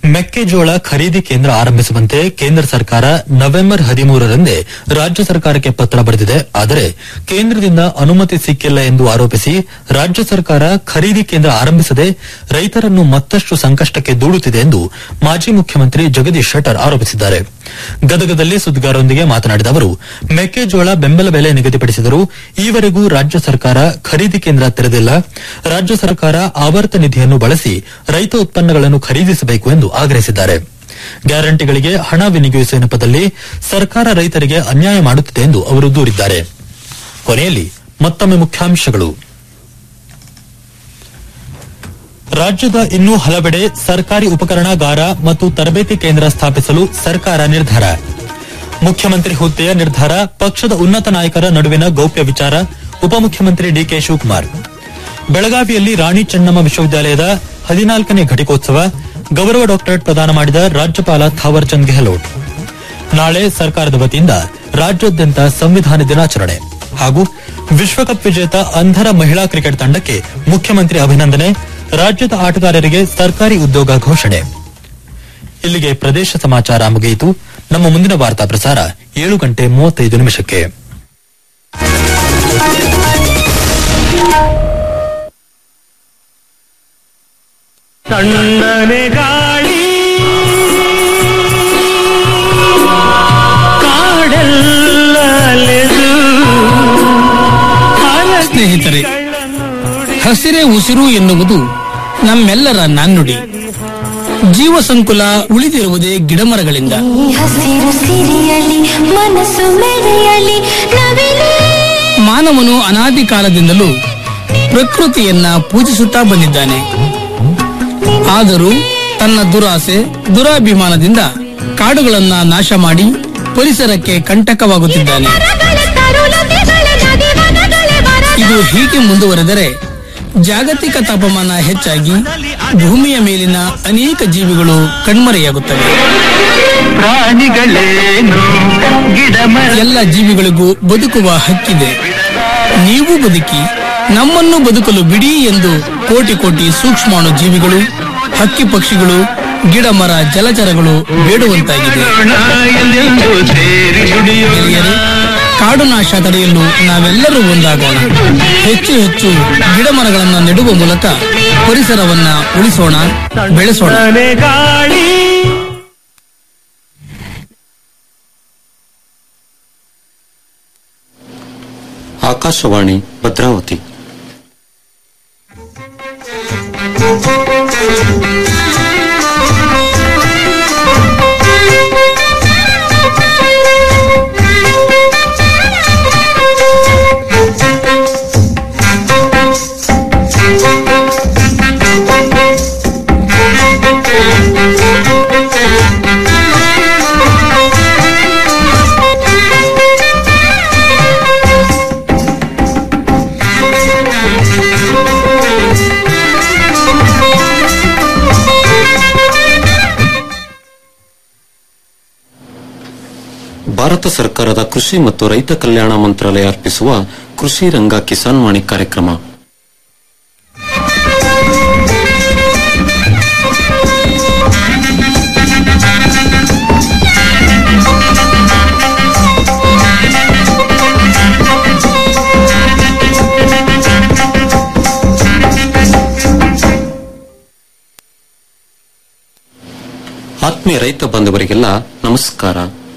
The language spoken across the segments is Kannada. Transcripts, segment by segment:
ಮೆಕ್ಕೆಜೋಳ ಖರೀದಿ ಕೇಂದ್ರ ಆರಂಭಿಸುವಂತೆ ಕೇಂದ್ರ ಸರ್ಕಾರ ನವೆಂಬರ್ ಹದಿಮೂರರಂದೇ ರಾಜ್ಯ ಸರ್ಕಾರಕ್ಕೆ ಪತ್ರ ಬರೆದಿದೆ ಆದರೆ ಕೇಂದ್ರದಿಂದ ಅನುಮತಿ ಸಿಕ್ಕಿಲ್ಲ ಎಂದು ಆರೋಪಿಸಿ ರಾಜ್ಯ ಸರ್ಕಾರ ಖರೀದಿ ಕೇಂದ್ರ ಆರಂಭಿಸದೆ ರೈತರನ್ನು ಮತ್ತಷ್ಟು ಸಂಕಷ್ಟಕ್ಕೆ ದೂಡುತ್ತಿದೆ ಎಂದು ಮಾಜಿ ಮುಖ್ಯಮಂತ್ರಿ ಜಗದೀಶ್ ಶೆಟ್ಟರ್ ಆರೋಪಿಸಿದ್ದಾರೆ ಗದಗದಲ್ಲಿ ಸುದ್ದಿಗಾರರೊಂದಿಗೆ ಮಾತನಾಡಿದ ಅವರು ಮೆಕ್ಕೆಜೋಳ ಬೆಂಬಲ ಬೆಲೆ ನಿಗದಿಪಡಿಸಿದರೂ ಈವರೆಗೂ ರಾಜ್ಯ ಸರ್ಕಾರ ಖರೀದಿ ಕೇಂದ್ರ ತೆರೆದಿಲ್ಲ ರಾಜ್ಯ ಸರ್ಕಾರ ಆವರ್ತ ನಿಧಿಯನ್ನು ಬಳಸಿ ರೈತ ಉತ್ಪನ್ನಗಳನ್ನು ಖರೀದಿಸಬೇಕು ಎಂದು ಆಗ್ರಹಿಸಿದ್ದಾರೆ ಗ್ಯಾರಂಟಿಗಳಿಗೆ ಹಣ ವಿನಿಯೋಗಿಸುವ ನೆಪದಲ್ಲಿ ಸರ್ಕಾರ ರೈತರಿಗೆ ಅನ್ಯಾಯ ಮಾಡುತ್ತಿದೆ ಎಂದು ಅವರು ದೂರಿದ್ದಾರೆ ಕೊನೆಯಲ್ಲಿ ಮತ್ತೊಮ್ಮೆ ಮುಖ್ಯಾಂಶಗಳು ರಾಜ್ಯದ ಇನ್ನೂ ಹಲವೆಡೆ ಸರ್ಕಾರಿ ಉಪಕರಣಾಗಾರ ಮತ್ತು ತರಬೇತಿ ಕೇಂದ್ರ ಸ್ಥಾಪಿಸಲು ಸರ್ಕಾರ ನಿರ್ಧಾರ ಮುಖ್ಯಮಂತ್ರಿ ಹುದ್ದೆಯ ನಿರ್ಧಾರ ಪಕ್ಷದ ಉನ್ನತ ನಾಯಕರ ನಡುವಿನ ಗೌಪ್ಯ ವಿಚಾರ ಉಪಮುಖ್ಯಮಂತ್ರಿ ಡಿಕೆ ಶಿವಕುಮಾರ್ ಬೆಳಗಾವಿಯಲ್ಲಿ ರಾಣಿ ಚೆನ್ನಮ್ಮ ವಿಶ್ವವಿದ್ಯಾಲಯದ ಹದಿನಾಲ್ಕನೇ ಘಟಿಕೋತ್ಸವ ಗೌರವ ಡಾಕ್ಟರೇಟ್ ಪ್ರದಾನ ಮಾಡಿದ ರಾಜ್ಯಪಾಲ ಥಾವರ್ ಚಂದ್ ಗೆಹ್ಲೋಟ್ ನಾಳೆ ಸರ್ಕಾರದ ವತಿಯಿಂದ ರಾಜ್ಯಾದ್ಯಂತ ಸಂವಿಧಾನ ದಿನಾಚರಣೆ ಹಾಗೂ ವಿಶ್ವಕಪ್ ವಿಜೇತ ಅಂಧರ ಮಹಿಳಾ ಕ್ರಿಕೆಟ್ ತಂಡಕ್ಕೆ ಮುಖ್ಯಮಂತ್ರಿ ಅಭಿನಂದನೆ ರಾಜ್ಯದ ಆಟಗಾರರಿಗೆ ಸರ್ಕಾರಿ ಉದ್ಯೋಗ ಘೋಷಣೆ ಇಲ್ಲಿಗೆ ಪ್ರದೇಶ ಸಮಾಚಾರ ಮುಗಿಯಿತು ನಮ್ಮ ಮುಂದಿನ ವಾರ್ತಾ ಪ್ರಸಾರ ಏಳು ಗಂಟೆ ಮೂವತ್ತೈದು ನಿಮಿಷಕ್ಕೆ ತಣ್ಣನೆ ಗಾಳಿ ಕಾಡೆಲ್ಲ ಅಲೆದು ಸ್ನೇಹಿತರೆ ಹಸಿರೇ ಉಸಿರು ಎನ್ನುವುದು ನಮ್ಮೆಲ್ಲರ ನಾಣ್ಣುಡಿ ಜೀವ ಸಂಕುಲ ಉಳಿದಿರುವುದೇ ಗಿಡಮರಗಳಿಂದ ಈ ಹಸಿರು ಸಿರಿಯಲಿ ಮನಸ್ಸು ಮೆರೆಯಲಿ ನವಿಲೇ ಮಾನವನು ಅನಾದಿ ಕಾಲದಿಂದಲೂ ಪ್ರಕೃತಿಯನ್ನ ಪೂಜಿಸುತ್ತಾ ಬಂದಿದ್ದಾನೆ ಆದರೂ ತನ್ನ ದುರಾಸೆ ದುರಾಭಿಮಾನದಿಂದ ಕಾಡುಗಳನ್ನ ನಾಶ ಮಾಡಿ ಪರಿಸರಕ್ಕೆ ಕಂಟಕವಾಗುತ್ತಿದ್ದಾನೆ ಮರಗಳ ತರುಲತೆಗಳ ನದಿವನಗಳ ವರದ ಇದು ಹೀಗೆ ಮುಂದುವರೆದರೆ ಜಾಗತಿಕ ತಾಪಮಾನ ಹೆಚ್ಚಾಗಿ ಭೂಮಿಯ ಮೇಲಿನ ಅನೇಕ ಜೀವಿಗಳು ಕಣ್ಮರೆಯಾಗುತ್ತವೆ ಪ್ರಾಣಿಗಳೇನು ಗಿಡ ಮರ ಎಲ್ಲ ಜೀವಿಗಳಿಗೂ ಬದುಕುವ ಹಕ್ಕಿದೆ ನೀವು ಬದುಕಿ ನಮ್ಮನ್ನು ಬದುಕಲು ಬಿಡಿ ಎಂದು ಕೋಟಿ ಕೋಟಿ ಸೂಕ್ಷ್ಮಾಣು ಜೀವಿಗಳು ಹಕ್ಕಿ ಪಕ್ಷಿಗಳು ಗಿಡ ಮರ ಜಲಚರಗಳು ಬೇಡುವಂತಾಗಿದೆ ಎಲ್ಲೆಂದು ಸೇರಿ ದುಡಿಯೋಣ ಗೆಳೆಯರೇ ಕಾಡು ನಾಶ ತಡೆಯಲು ನಾವೆಲ್ಲರೂ ಒಂದಾಗೋಣ ಹೆಚ್ಚು ಹೆಚ್ಚು ಗಿಡ ಮರಗಳನ್ನು ನೆಡುವ ಮೂಲಕ ಪರಿಸರವನ್ನ ಉಳಿಸೋಣ ಬೆಳೆಸೋಣ ತಣ್ಣನೆ ಗಾಳಿ ಆಕಾಶವಾಣಿ ಭದ್ರಾವತಿ ಭಾರತ ಸರ್ಕಾರದ ಕೃಷಿ ಮತ್ತು ರೈತ ಕಲ್ಯಾಣ ಮಂತ್ರಾಲಯ ಅರ್ಪಿಸುವ ಕೃಷಿ ರಂಗ ಕಿಸಾನ್ ವಾಣಿ ಕಾರ್ಯಕ್ರಮ ಆತ್ಮೀಯ ರೈತ ಬಾಂಧವರಿಗೆಲ್ಲ ನಮಸ್ಕಾರ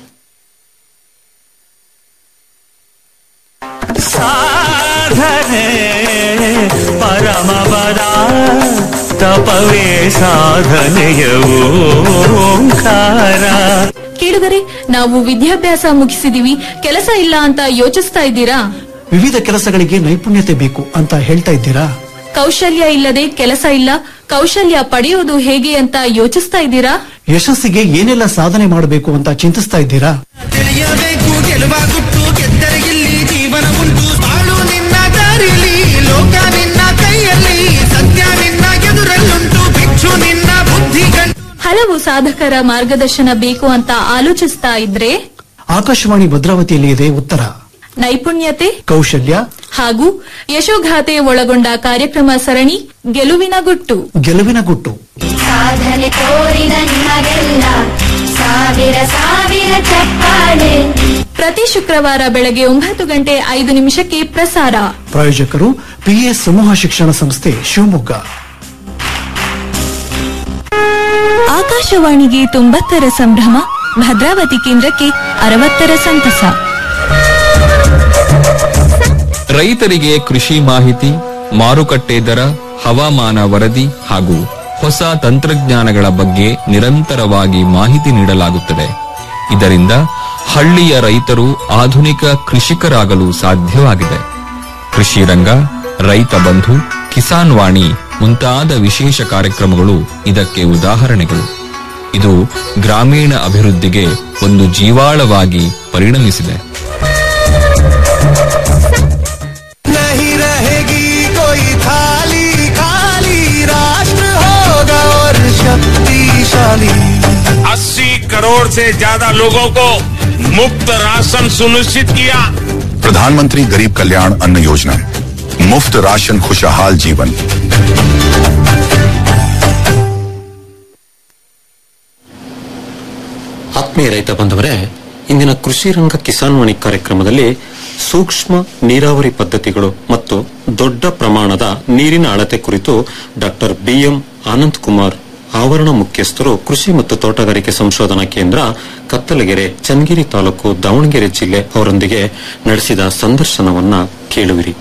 ಸಾಧನೆ ಪರಮ ಪದ ತಪವೇ ಸಾಧನೆಯ ಓಂಕಾರ ಕೇಳುಗರೆ ನಾವು ವಿದ್ಯಾಭ್ಯಾಸ ಮುಗಿಸಿದೀವಿ ಕೆಲಸ ಇಲ್ಲ ಅಂತ ಯೋಚಿಸ್ತಾ ಇದ್ದೀರಾ ವಿವಿಧ ಕೆಲಸಗಳಿಗೆ ನೈಪುಣ್ಯತೆ ಬೇಕು ಅಂತ ಹೇಳ್ತಾ ಇದ್ದೀರಾ ಕೌಶಲ್ಯ ಇಲ್ಲದೆ ಕೆಲಸ ಇಲ್ಲ ಕೌಶಲ್ಯ ಪಡೆಯೋದು ಹೇಗೆ ಅಂತ ಯೋಚಿಸ್ತಾ ಇದ್ದೀರಾ ಯಶಸ್ಸಿಗೆ ಏನೆಲ್ಲ ಸಾಧನೆ ಮಾಡಬೇಕು ಅಂತ ಚಿಂತಿಸ್ತಾ ಇದ್ದೀರಾ ತಿಳಿಯಬೇಕು ಗೆಲುವ ಗುಟ್ಟು ಗೆದ್ದರೆ ಇಲ್ಲಿ ಜೀವನ ಉಂಟು ಬಾಳು ನಿನ್ನ ದಾರಿಲಿ ಲೋಕ ನಿನ್ನ ಕೈಯಲ್ಲಿ ಸತ್ಯ ನಿನ್ನ ಎದುರಲ್ಲುಂಟು ಭಿಕ್ಷು ನಿನ್ನ ಬುದ್ಧಿ ಗಂಟು ಹಲವು ಸಾಧಕರ ಮಾರ್ಗದರ್ಶನ ಬೇಕು ಅಂತ ಆಲೋಚಿಸ್ತಾ ಇದ್ರೆ ಆಕಾಶವಾಣಿ ಭದ್ರಾವತಿಯಲ್ಲಿ ಇದೆ ಉತ್ತರ ನೈಪುಣ್ಯತೆ ಕೌಶಲ್ಯ ಹಾಗೂ ಯಶೋಗಾಥೆ ಒಳಗೊಂಡ ಕಾರ್ಯಕ್ರಮ ಸರಣಿ ಗೆಲುವಿನ ಗುಟ್ಟು ಗೆಲುವಿನ ಗುಟ್ಟು ಸಾಧನೆ ತೋರಿದ ನಿಮಗೆಲ್ಲ ಸಾವಿರ ಸಾವಿರ ಚಪ್ಪಾಳೆ ಪ್ರತಿ ಶುಕ್ರವಾರ ಬೆಳಗ್ಗೆ ಒಂಬತ್ತು ಗಂಟೆ ಐದು ನಿಮಿಷಕ್ಕೆ ಪ್ರಸಾರ ಪ್ರಾಯೋಜಕರು ಪಿಎ ಸಮೂಹ ಶಿಕ್ಷಣ ಸಂಸ್ಥೆ ಶಿವಮೊಗ್ಗ ಆಕಾಶವಾಣಿಗೆ ತೊಂಬತ್ತರ ಸಂಭ್ರಮ ಭದ್ರಾವತಿ ಕೇಂದ್ರಕ್ಕೆ ಅರವತ್ತರ ಸಂತಸ ರೈತರಿಗೆ ಕೃಷಿ ಮಾಹಿತಿ ಮಾರುಕಟ್ಟೆ ದರ ಹವಾಮಾನ ವರದಿ ಹಾಗೂ ಹೊಸ ತಂತ್ರಜ್ಞಾನಗಳ ಬಗ್ಗೆ ನಿರಂತರವಾಗಿ ಮಾಹಿತಿ ನೀಡಲಾಗುತ್ತದೆ ಇದರಿಂದ ಹಳ್ಳಿಯ ರೈತರು ಆಧುನಿಕ ಕೃಷಿಕರಾಗಲು ಸಾಧ್ಯವಾಗಿದೆ ಕೃಷಿ ರಂಗ ರೈತ ಬಂಧು ಕಿಸಾನ್ ವಾಣಿ ಮುಂತಾದ ವಿಶೇಷ ಕಾರ್ಯಕ್ರಮಗಳು ಇದಕ್ಕೆ ಉದಾಹರಣೆಗಳು ಇದು ಗ್ರಾಮೀಣ ಅಭಿವೃದ್ಧಿಗೆ ಒಂದು ಜೀವಾಳವಾಗಿ ಪರಿಣಮಿಸಿದೆ नहीं रहेगी कोई थाली खाली राष्ट्र होगा और शक्तिशाली अस्सी करोड़ से ज्यादा लोगों को मुफ्त राशन सुनिश्चित किया प्रधानमंत्री गरीब कल्याण अन्न योजना मुफ्त राशन खुशहाल जीवन ಆತ್ಮೀಯ ರೈತ ಬಾಂಧವರೇ ಇಂದಿನ ಕೃಷಿ ರಂಗ ಕಿಸಾನ್ ವಾಣಿ ಕಾರ್ಯಕ್ರಮದಲ್ಲಿ ಸೂಕ್ಷ್ಮ ನೀರಾವರಿ ಪದ್ಧತಿಗಳು ಮತ್ತು ದೊಡ್ಡ ಪ್ರಮಾಣದ ನೀರಿನ ಅಳತೆ ಕುರಿತು ಡಾಕ್ಟರ್ ಬಿಎಂ ಆನಂದ್ ಕುಮಾರ್ ಆವರಣ ಮುಖ್ಯಸ್ಥರು ಕೃಷಿ ಮತ್ತು ತೋಟಗಾರಿಕೆ ಸಂಶೋಧನಾ ಕೇಂದ್ರ ಕತ್ತಲಗೆರೆ ಚನ್ನಗಿರಿ ತಾಲೂಕು ದಾವಣಗೆರೆ ಜಿಲ್ಲೆ ಅವರೊಂದಿಗೆ ನಡೆಸಿದ ಸಂದರ್ಶನವನ್ನ ಕೇಳುವಿರಿ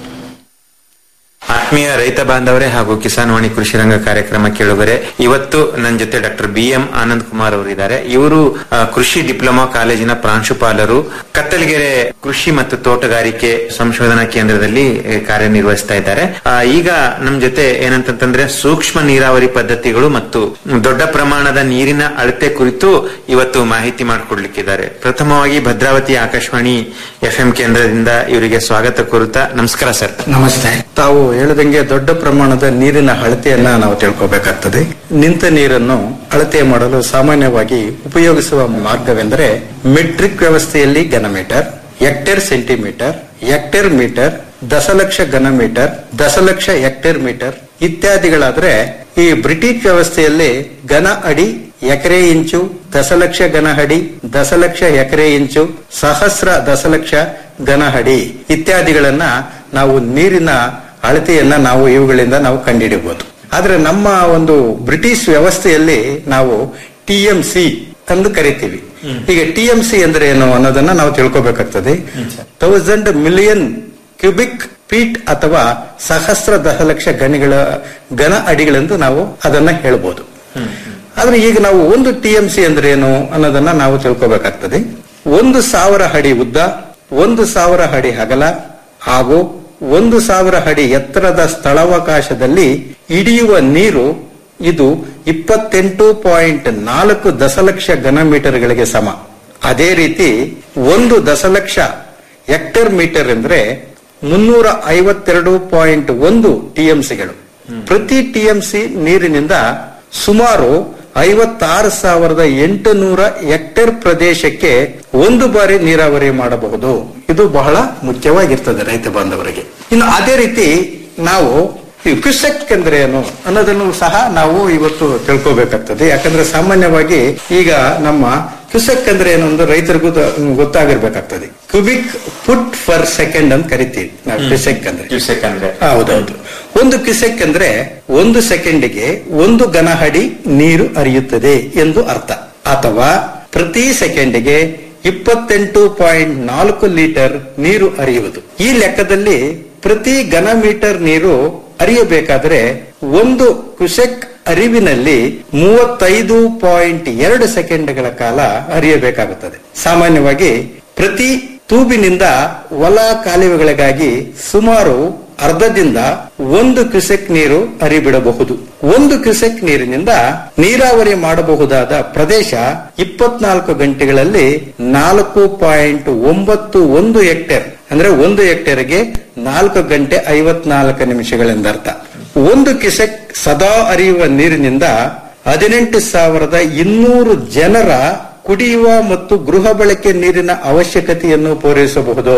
ಆತ್ಮೀಯ ರೈತ ಬಾಂಧವರೇ ಹಾಗೂ ಕಿಸಾನ್ ವಾಣಿ ಕೃಷಿ ರಂಗ ಕಾರ್ಯಕ್ರಮ ಕೇಳುಗರೆ ಇವತ್ತು ನನ್ನ ಜೊತೆ doctor B M Anand Kumar ಅವರಿದ್ದಾರೆ ಇವರು ಆ, ಕೃಷಿ ಡಿಪ್ಲೊಮಾ ಕಾಲೇಜಿನ ಪ್ರಾಂಶುಪಾಲರು ಕತ್ತಲಗೆರೆ ಕೃಷಿ ಮತ್ತು ತೋಟಗಾರಿಕೆ ಸಂಶೋಧನಾ ಕೇಂದ್ರದಲ್ಲಿ ಆ, ಕಾರ್ಯನಿರ್ವಹಿಸ್ತಾ ಇದ್ದಾರೆ ಆ, ಈಗ ನಮ್ ಜೊತೆ ಏನಂತಂದ್ರೆ ಸೂಕ್ಷ್ಮ ನೀರಾವರಿ ಪದ್ಧತಿಗಳು ಮತ್ತು ದೊಡ್ಡ ಪ್ರಮಾಣದ ನೀರಿನ ಅಳತೆ ಕುರಿತು ಇವತ್ತು ಮಾಹಿತಿ ಮಾಡಿಕೊಡ್ಲಿಕ್ಕಿದ್ದಾರೆ ಪ್ರಥಮವಾಗಿ ಭದ್ರಾವತಿ ಆಕಾಶವಾಣಿ ಎಫ್ ಕೇಂದ್ರದಿಂದ ಇವರಿಗೆ ಸ್ವಾಗತ ಕೋರುತ್ತಾ ನಮಸ್ಕಾರ ಸರ್ ನಮಸ್ತೆ ತಾವು ಹೇಳದಂಗೆ ದೊಡ್ಡ ಪ್ರಮಾಣದ ನೀರಿನ ಅಳತೆಯನ್ನ ನಾವು ತಿಳ್ಕೋಬೇಕಾಗ್ತದೆ ನಿಂತ ನೀರನ್ನು ಅಳತೆ ಮಾಡಲು ಸಾಮಾನ್ಯವಾಗಿ ಉಪಯೋಗಿಸುವ ಮಾರ್ಗವೆಂದರೆ ಮೆಟ್ರಿಕ್ ವ್ಯವಸ್ಥೆಯಲ್ಲಿ ಘನಮೀಟರ್ ಹೆಕ್ಟೇರ್ ಸೆಂಟಿಮೀಟರ್ ಹೆಕ್ಟೇರ್ ಮೀಟರ್ ದಶಲಕ್ಷ ಘನಮೀಟರ್ ದಶಲಕ್ಷ ಹೆಕ್ಟೇರ್ ಮೀಟರ್ ಇತ್ಯಾದಿಗಳಾದ್ರೆ ಈ ಬ್ರಿಟಿಷ್ ವ್ಯವಸ್ಥೆಯಲ್ಲಿ ಘನ ಅಡಿ ಎಕರೆ ಇಂಚು ದಶಲಕ್ಷ ಘನ ಅಡಿ ದಶಲಕ್ಷ ಎಕರೆ ಇಂಚು ಸಹಸ್ರ ದಶಲಕ್ಷ ಘನ ಅಡಿ ಇತ್ಯಾದಿಗಳನ್ನ ನಾವು ನೀರಿನ ಅಳತೆಯನ್ನ ನಾವು ಇವುಗಳಿಂದ ನಾವು ಕಂಡುಹಿಡಿಯಬಹುದು ಆದ್ರೆ ನಮ್ಮ ಒಂದು ಬ್ರಿಟಿಷ್ ವ್ಯವಸ್ಥೆಯಲ್ಲಿ ನಾವು ಟಿ ಎಂ ಸಿ ಎಂದು ಕರಿತೀವಿ ಈಗ ಟಿ ಎಂ ಸಿ ಅಂದ್ರೆ ಏನು ಅನ್ನೋದನ್ನ ನಾವು ತಿಳ್ಕೊಬೇಕಾಗ್ತದೆ ತೌಸಂಡ್ ಮಿಲಿಯನ್ ಕ್ಯೂಬಿಕ್ ಫೀಟ್ ಅಥವಾ ಸಹಸ್ರ ದಶಲಕ್ಷ ಗಣಿಗಳ ಘನ ಅಡಿಗಳೆಂದು ನಾವು ಅದನ್ನ ಹೇಳ್ಬೋದು ಆದ್ರೆ ಈಗ ನಾವು ಒಂದು ಟಿ ಎಂ ಸಿ ಅಂದ್ರೆ ಏನು ಅನ್ನೋದನ್ನ ನಾವು ತಿಳ್ಕೊಬೇಕಾಗ್ತದೆ ಒಂದು ಸಾವಿರ ಅಡಿ ಉದ್ದ ಒಂದು ಸಾವಿರ ಅಡಿ ಅಗಲ ಹಾಗೂ ಒಂದು ಸಾವಿರ ಅಡಿ ಎತ್ತರದ ಸ್ಥಳಾವಕಾಶದಲ್ಲಿ ಹಿಡಿಯುವ ನೀರು ಇದು ಇಪ್ಪತ್ತೆಂಟು ಪಾಯಿಂಟ್ ನಾಲ್ಕು ದಶಲಕ್ಷ ಘನಮೀಟರ್ಗಳಿಗೆ ಸಮ ಅದೇ ರೀತಿ ಒಂದು ದಶಲಕ್ಷ ಹೆಕ್ಟೇರ್ ಮೀಟರ್ ಅಂದ್ರೆ ಮುನ್ನೂರ ಐವತ್ತೆರಡು ಪಾಯಿಂಟ್ ಒಂದು ಟಿಎಂಸಿಗಳು ಪ್ರತಿ ಟಿಎಂಸಿ ನೀರಿನಿಂದ ಸುಮಾರು ಐವತ್ತಾರು ಸಾವಿರದ ಎಂಟುನೂರ ಹೆಕ್ಟೇರ್ ಪ್ರದೇಶಕ್ಕೆ ಒಂದು ಬಾರಿ ನೀರಾವರಿ ಮಾಡಬಹುದು ಇದು ಬಹಳ ಮುಖ್ಯವಾಗಿರ್ತದೆ ರೈತ ಬಾಂಧವರಿಗೆ ಇನ್ನು ಅದೇ ರೀತಿ ನಾವು ಈ ಕ್ಯುಸೆಕ್ ಅಂದ್ರೆ ಏನು ಅನ್ನೋದನ್ನು ಸಹ ನಾವು ಇವತ್ತು ತಿಳ್ಕೋಬೇಕಾಗ್ತದೆ ಯಾಕಂದ್ರೆ ಸಾಮಾನ್ಯವಾಗಿ ಈಗ ನಮ್ಮ ಕ್ಯುಸೆಕ್ ಅಂದ್ರೆ ಏನು ಅಂದ್ರೆ ರೈತರಿಗೂ ದ- ಗೊತ್ತಾಗಿರ್ಬೇಕಾಗ್ತದೆ ಕ್ಯೂಬಿಕ್ ಫುಟ್ ಫರ್ ಸೆಕೆಂಡ್ ಅಂತ ಕರಿತೀವಿ ನಾವು ಹ್ಮ್. ಕ್ಯುಸೆಕ್ ಅಂದ್ರೆ ಕ್ಯೂಸೆಕ್ ಅಂದ್ರೆ ಹೌದೌದು ಒಂದು ಕ್ಯುಸೆಕ್ ಅಂದ್ರೆ ಒಂದು ಸೆಕೆಂಡಿಗೆ ಒಂದು ಘನ ಅಡಿ ನೀರು ಹರಿಯುತ್ತದೆ ಎಂದು ಅರ್ಥ ಅಥವಾ ಪ್ರತಿ ಸೆಕೆಂಡಿಗೆ ಇಪ್ಪತ್ತೆಂಟು ಪಾಯಿಂಟ್ ನಾಲ್ಕು ಲೀಟರ್ ನೀರು ಹರಿಯುವುದು ಈ ಲೆಕ್ಕದಲ್ಲಿ ಪ್ರತಿ ಘನ ಮೀಟರ್ ನೀರು ಹರಿಯಬೇಕಾದ್ರೆ ಒಂದು ಕ್ಯುಸೆಕ್ ಅರಿವಿನಲ್ಲಿ ಮೂವತ್ತೈದು ಪಾಯಿಂಟ್ ಎರಡು ಸೆಕೆಂಡ್ಗಳ ಕಾಲ ಹರಿಯಬೇಕಾಗುತ್ತದೆ ಸಾಮಾನ್ಯವಾಗಿ ಪ್ರತಿ ತೂಬಿನಿಂದ ಹೊಲ ಕಾಲುವೆಗಳಿಗಾಗಿ ಸುಮಾರು ಅರ್ಧದಿಂದ ಒಂದು ಕ್ಯುಸೆಕ್ ನೀರು ಹರಿಬಿಡಬಹುದು ಒಂದು ಕ್ಯುಸೆಕ್ ನೀರಿನಿಂದ ನೀರಾವರಿ ಮಾಡಬಹುದಾದ ಪ್ರದೇಶ ಇಪ್ಪತ್ನಾಲ್ಕು ಗಂಟೆಗಳಲ್ಲಿ ನಾಲ್ಕು ಪಾಯಿಂಟ್ ಒಂಬತ್ತು ಒಂದು ಹೆಕ್ಟೇರ್ ಅಂದ್ರೆ ಒಂದು ಹೆಕ್ಟೇರ್ಗೆ ನಾಲ್ಕು ಗಂಟೆ ಐವತ್ನಾಲ್ಕು ನಿಮಿಷಗಳೆಂದರ್ಥ ಒಂದು ಕ್ಯುಸೆಕ್ ಸದಾ ಹರಿಯುವ ನೀರಿನಿಂದ ಹದಿನೆಂಟು ಸಾವಿರದ ಇನ್ನೂರು ಜನರ ಕುಡಿಯುವ ಮತ್ತು ಗೃಹ ಬಳಕೆ ನೀರಿನ ಅವಶ್ಯಕತೆಯನ್ನು ಪೂರೈಸಬಹುದು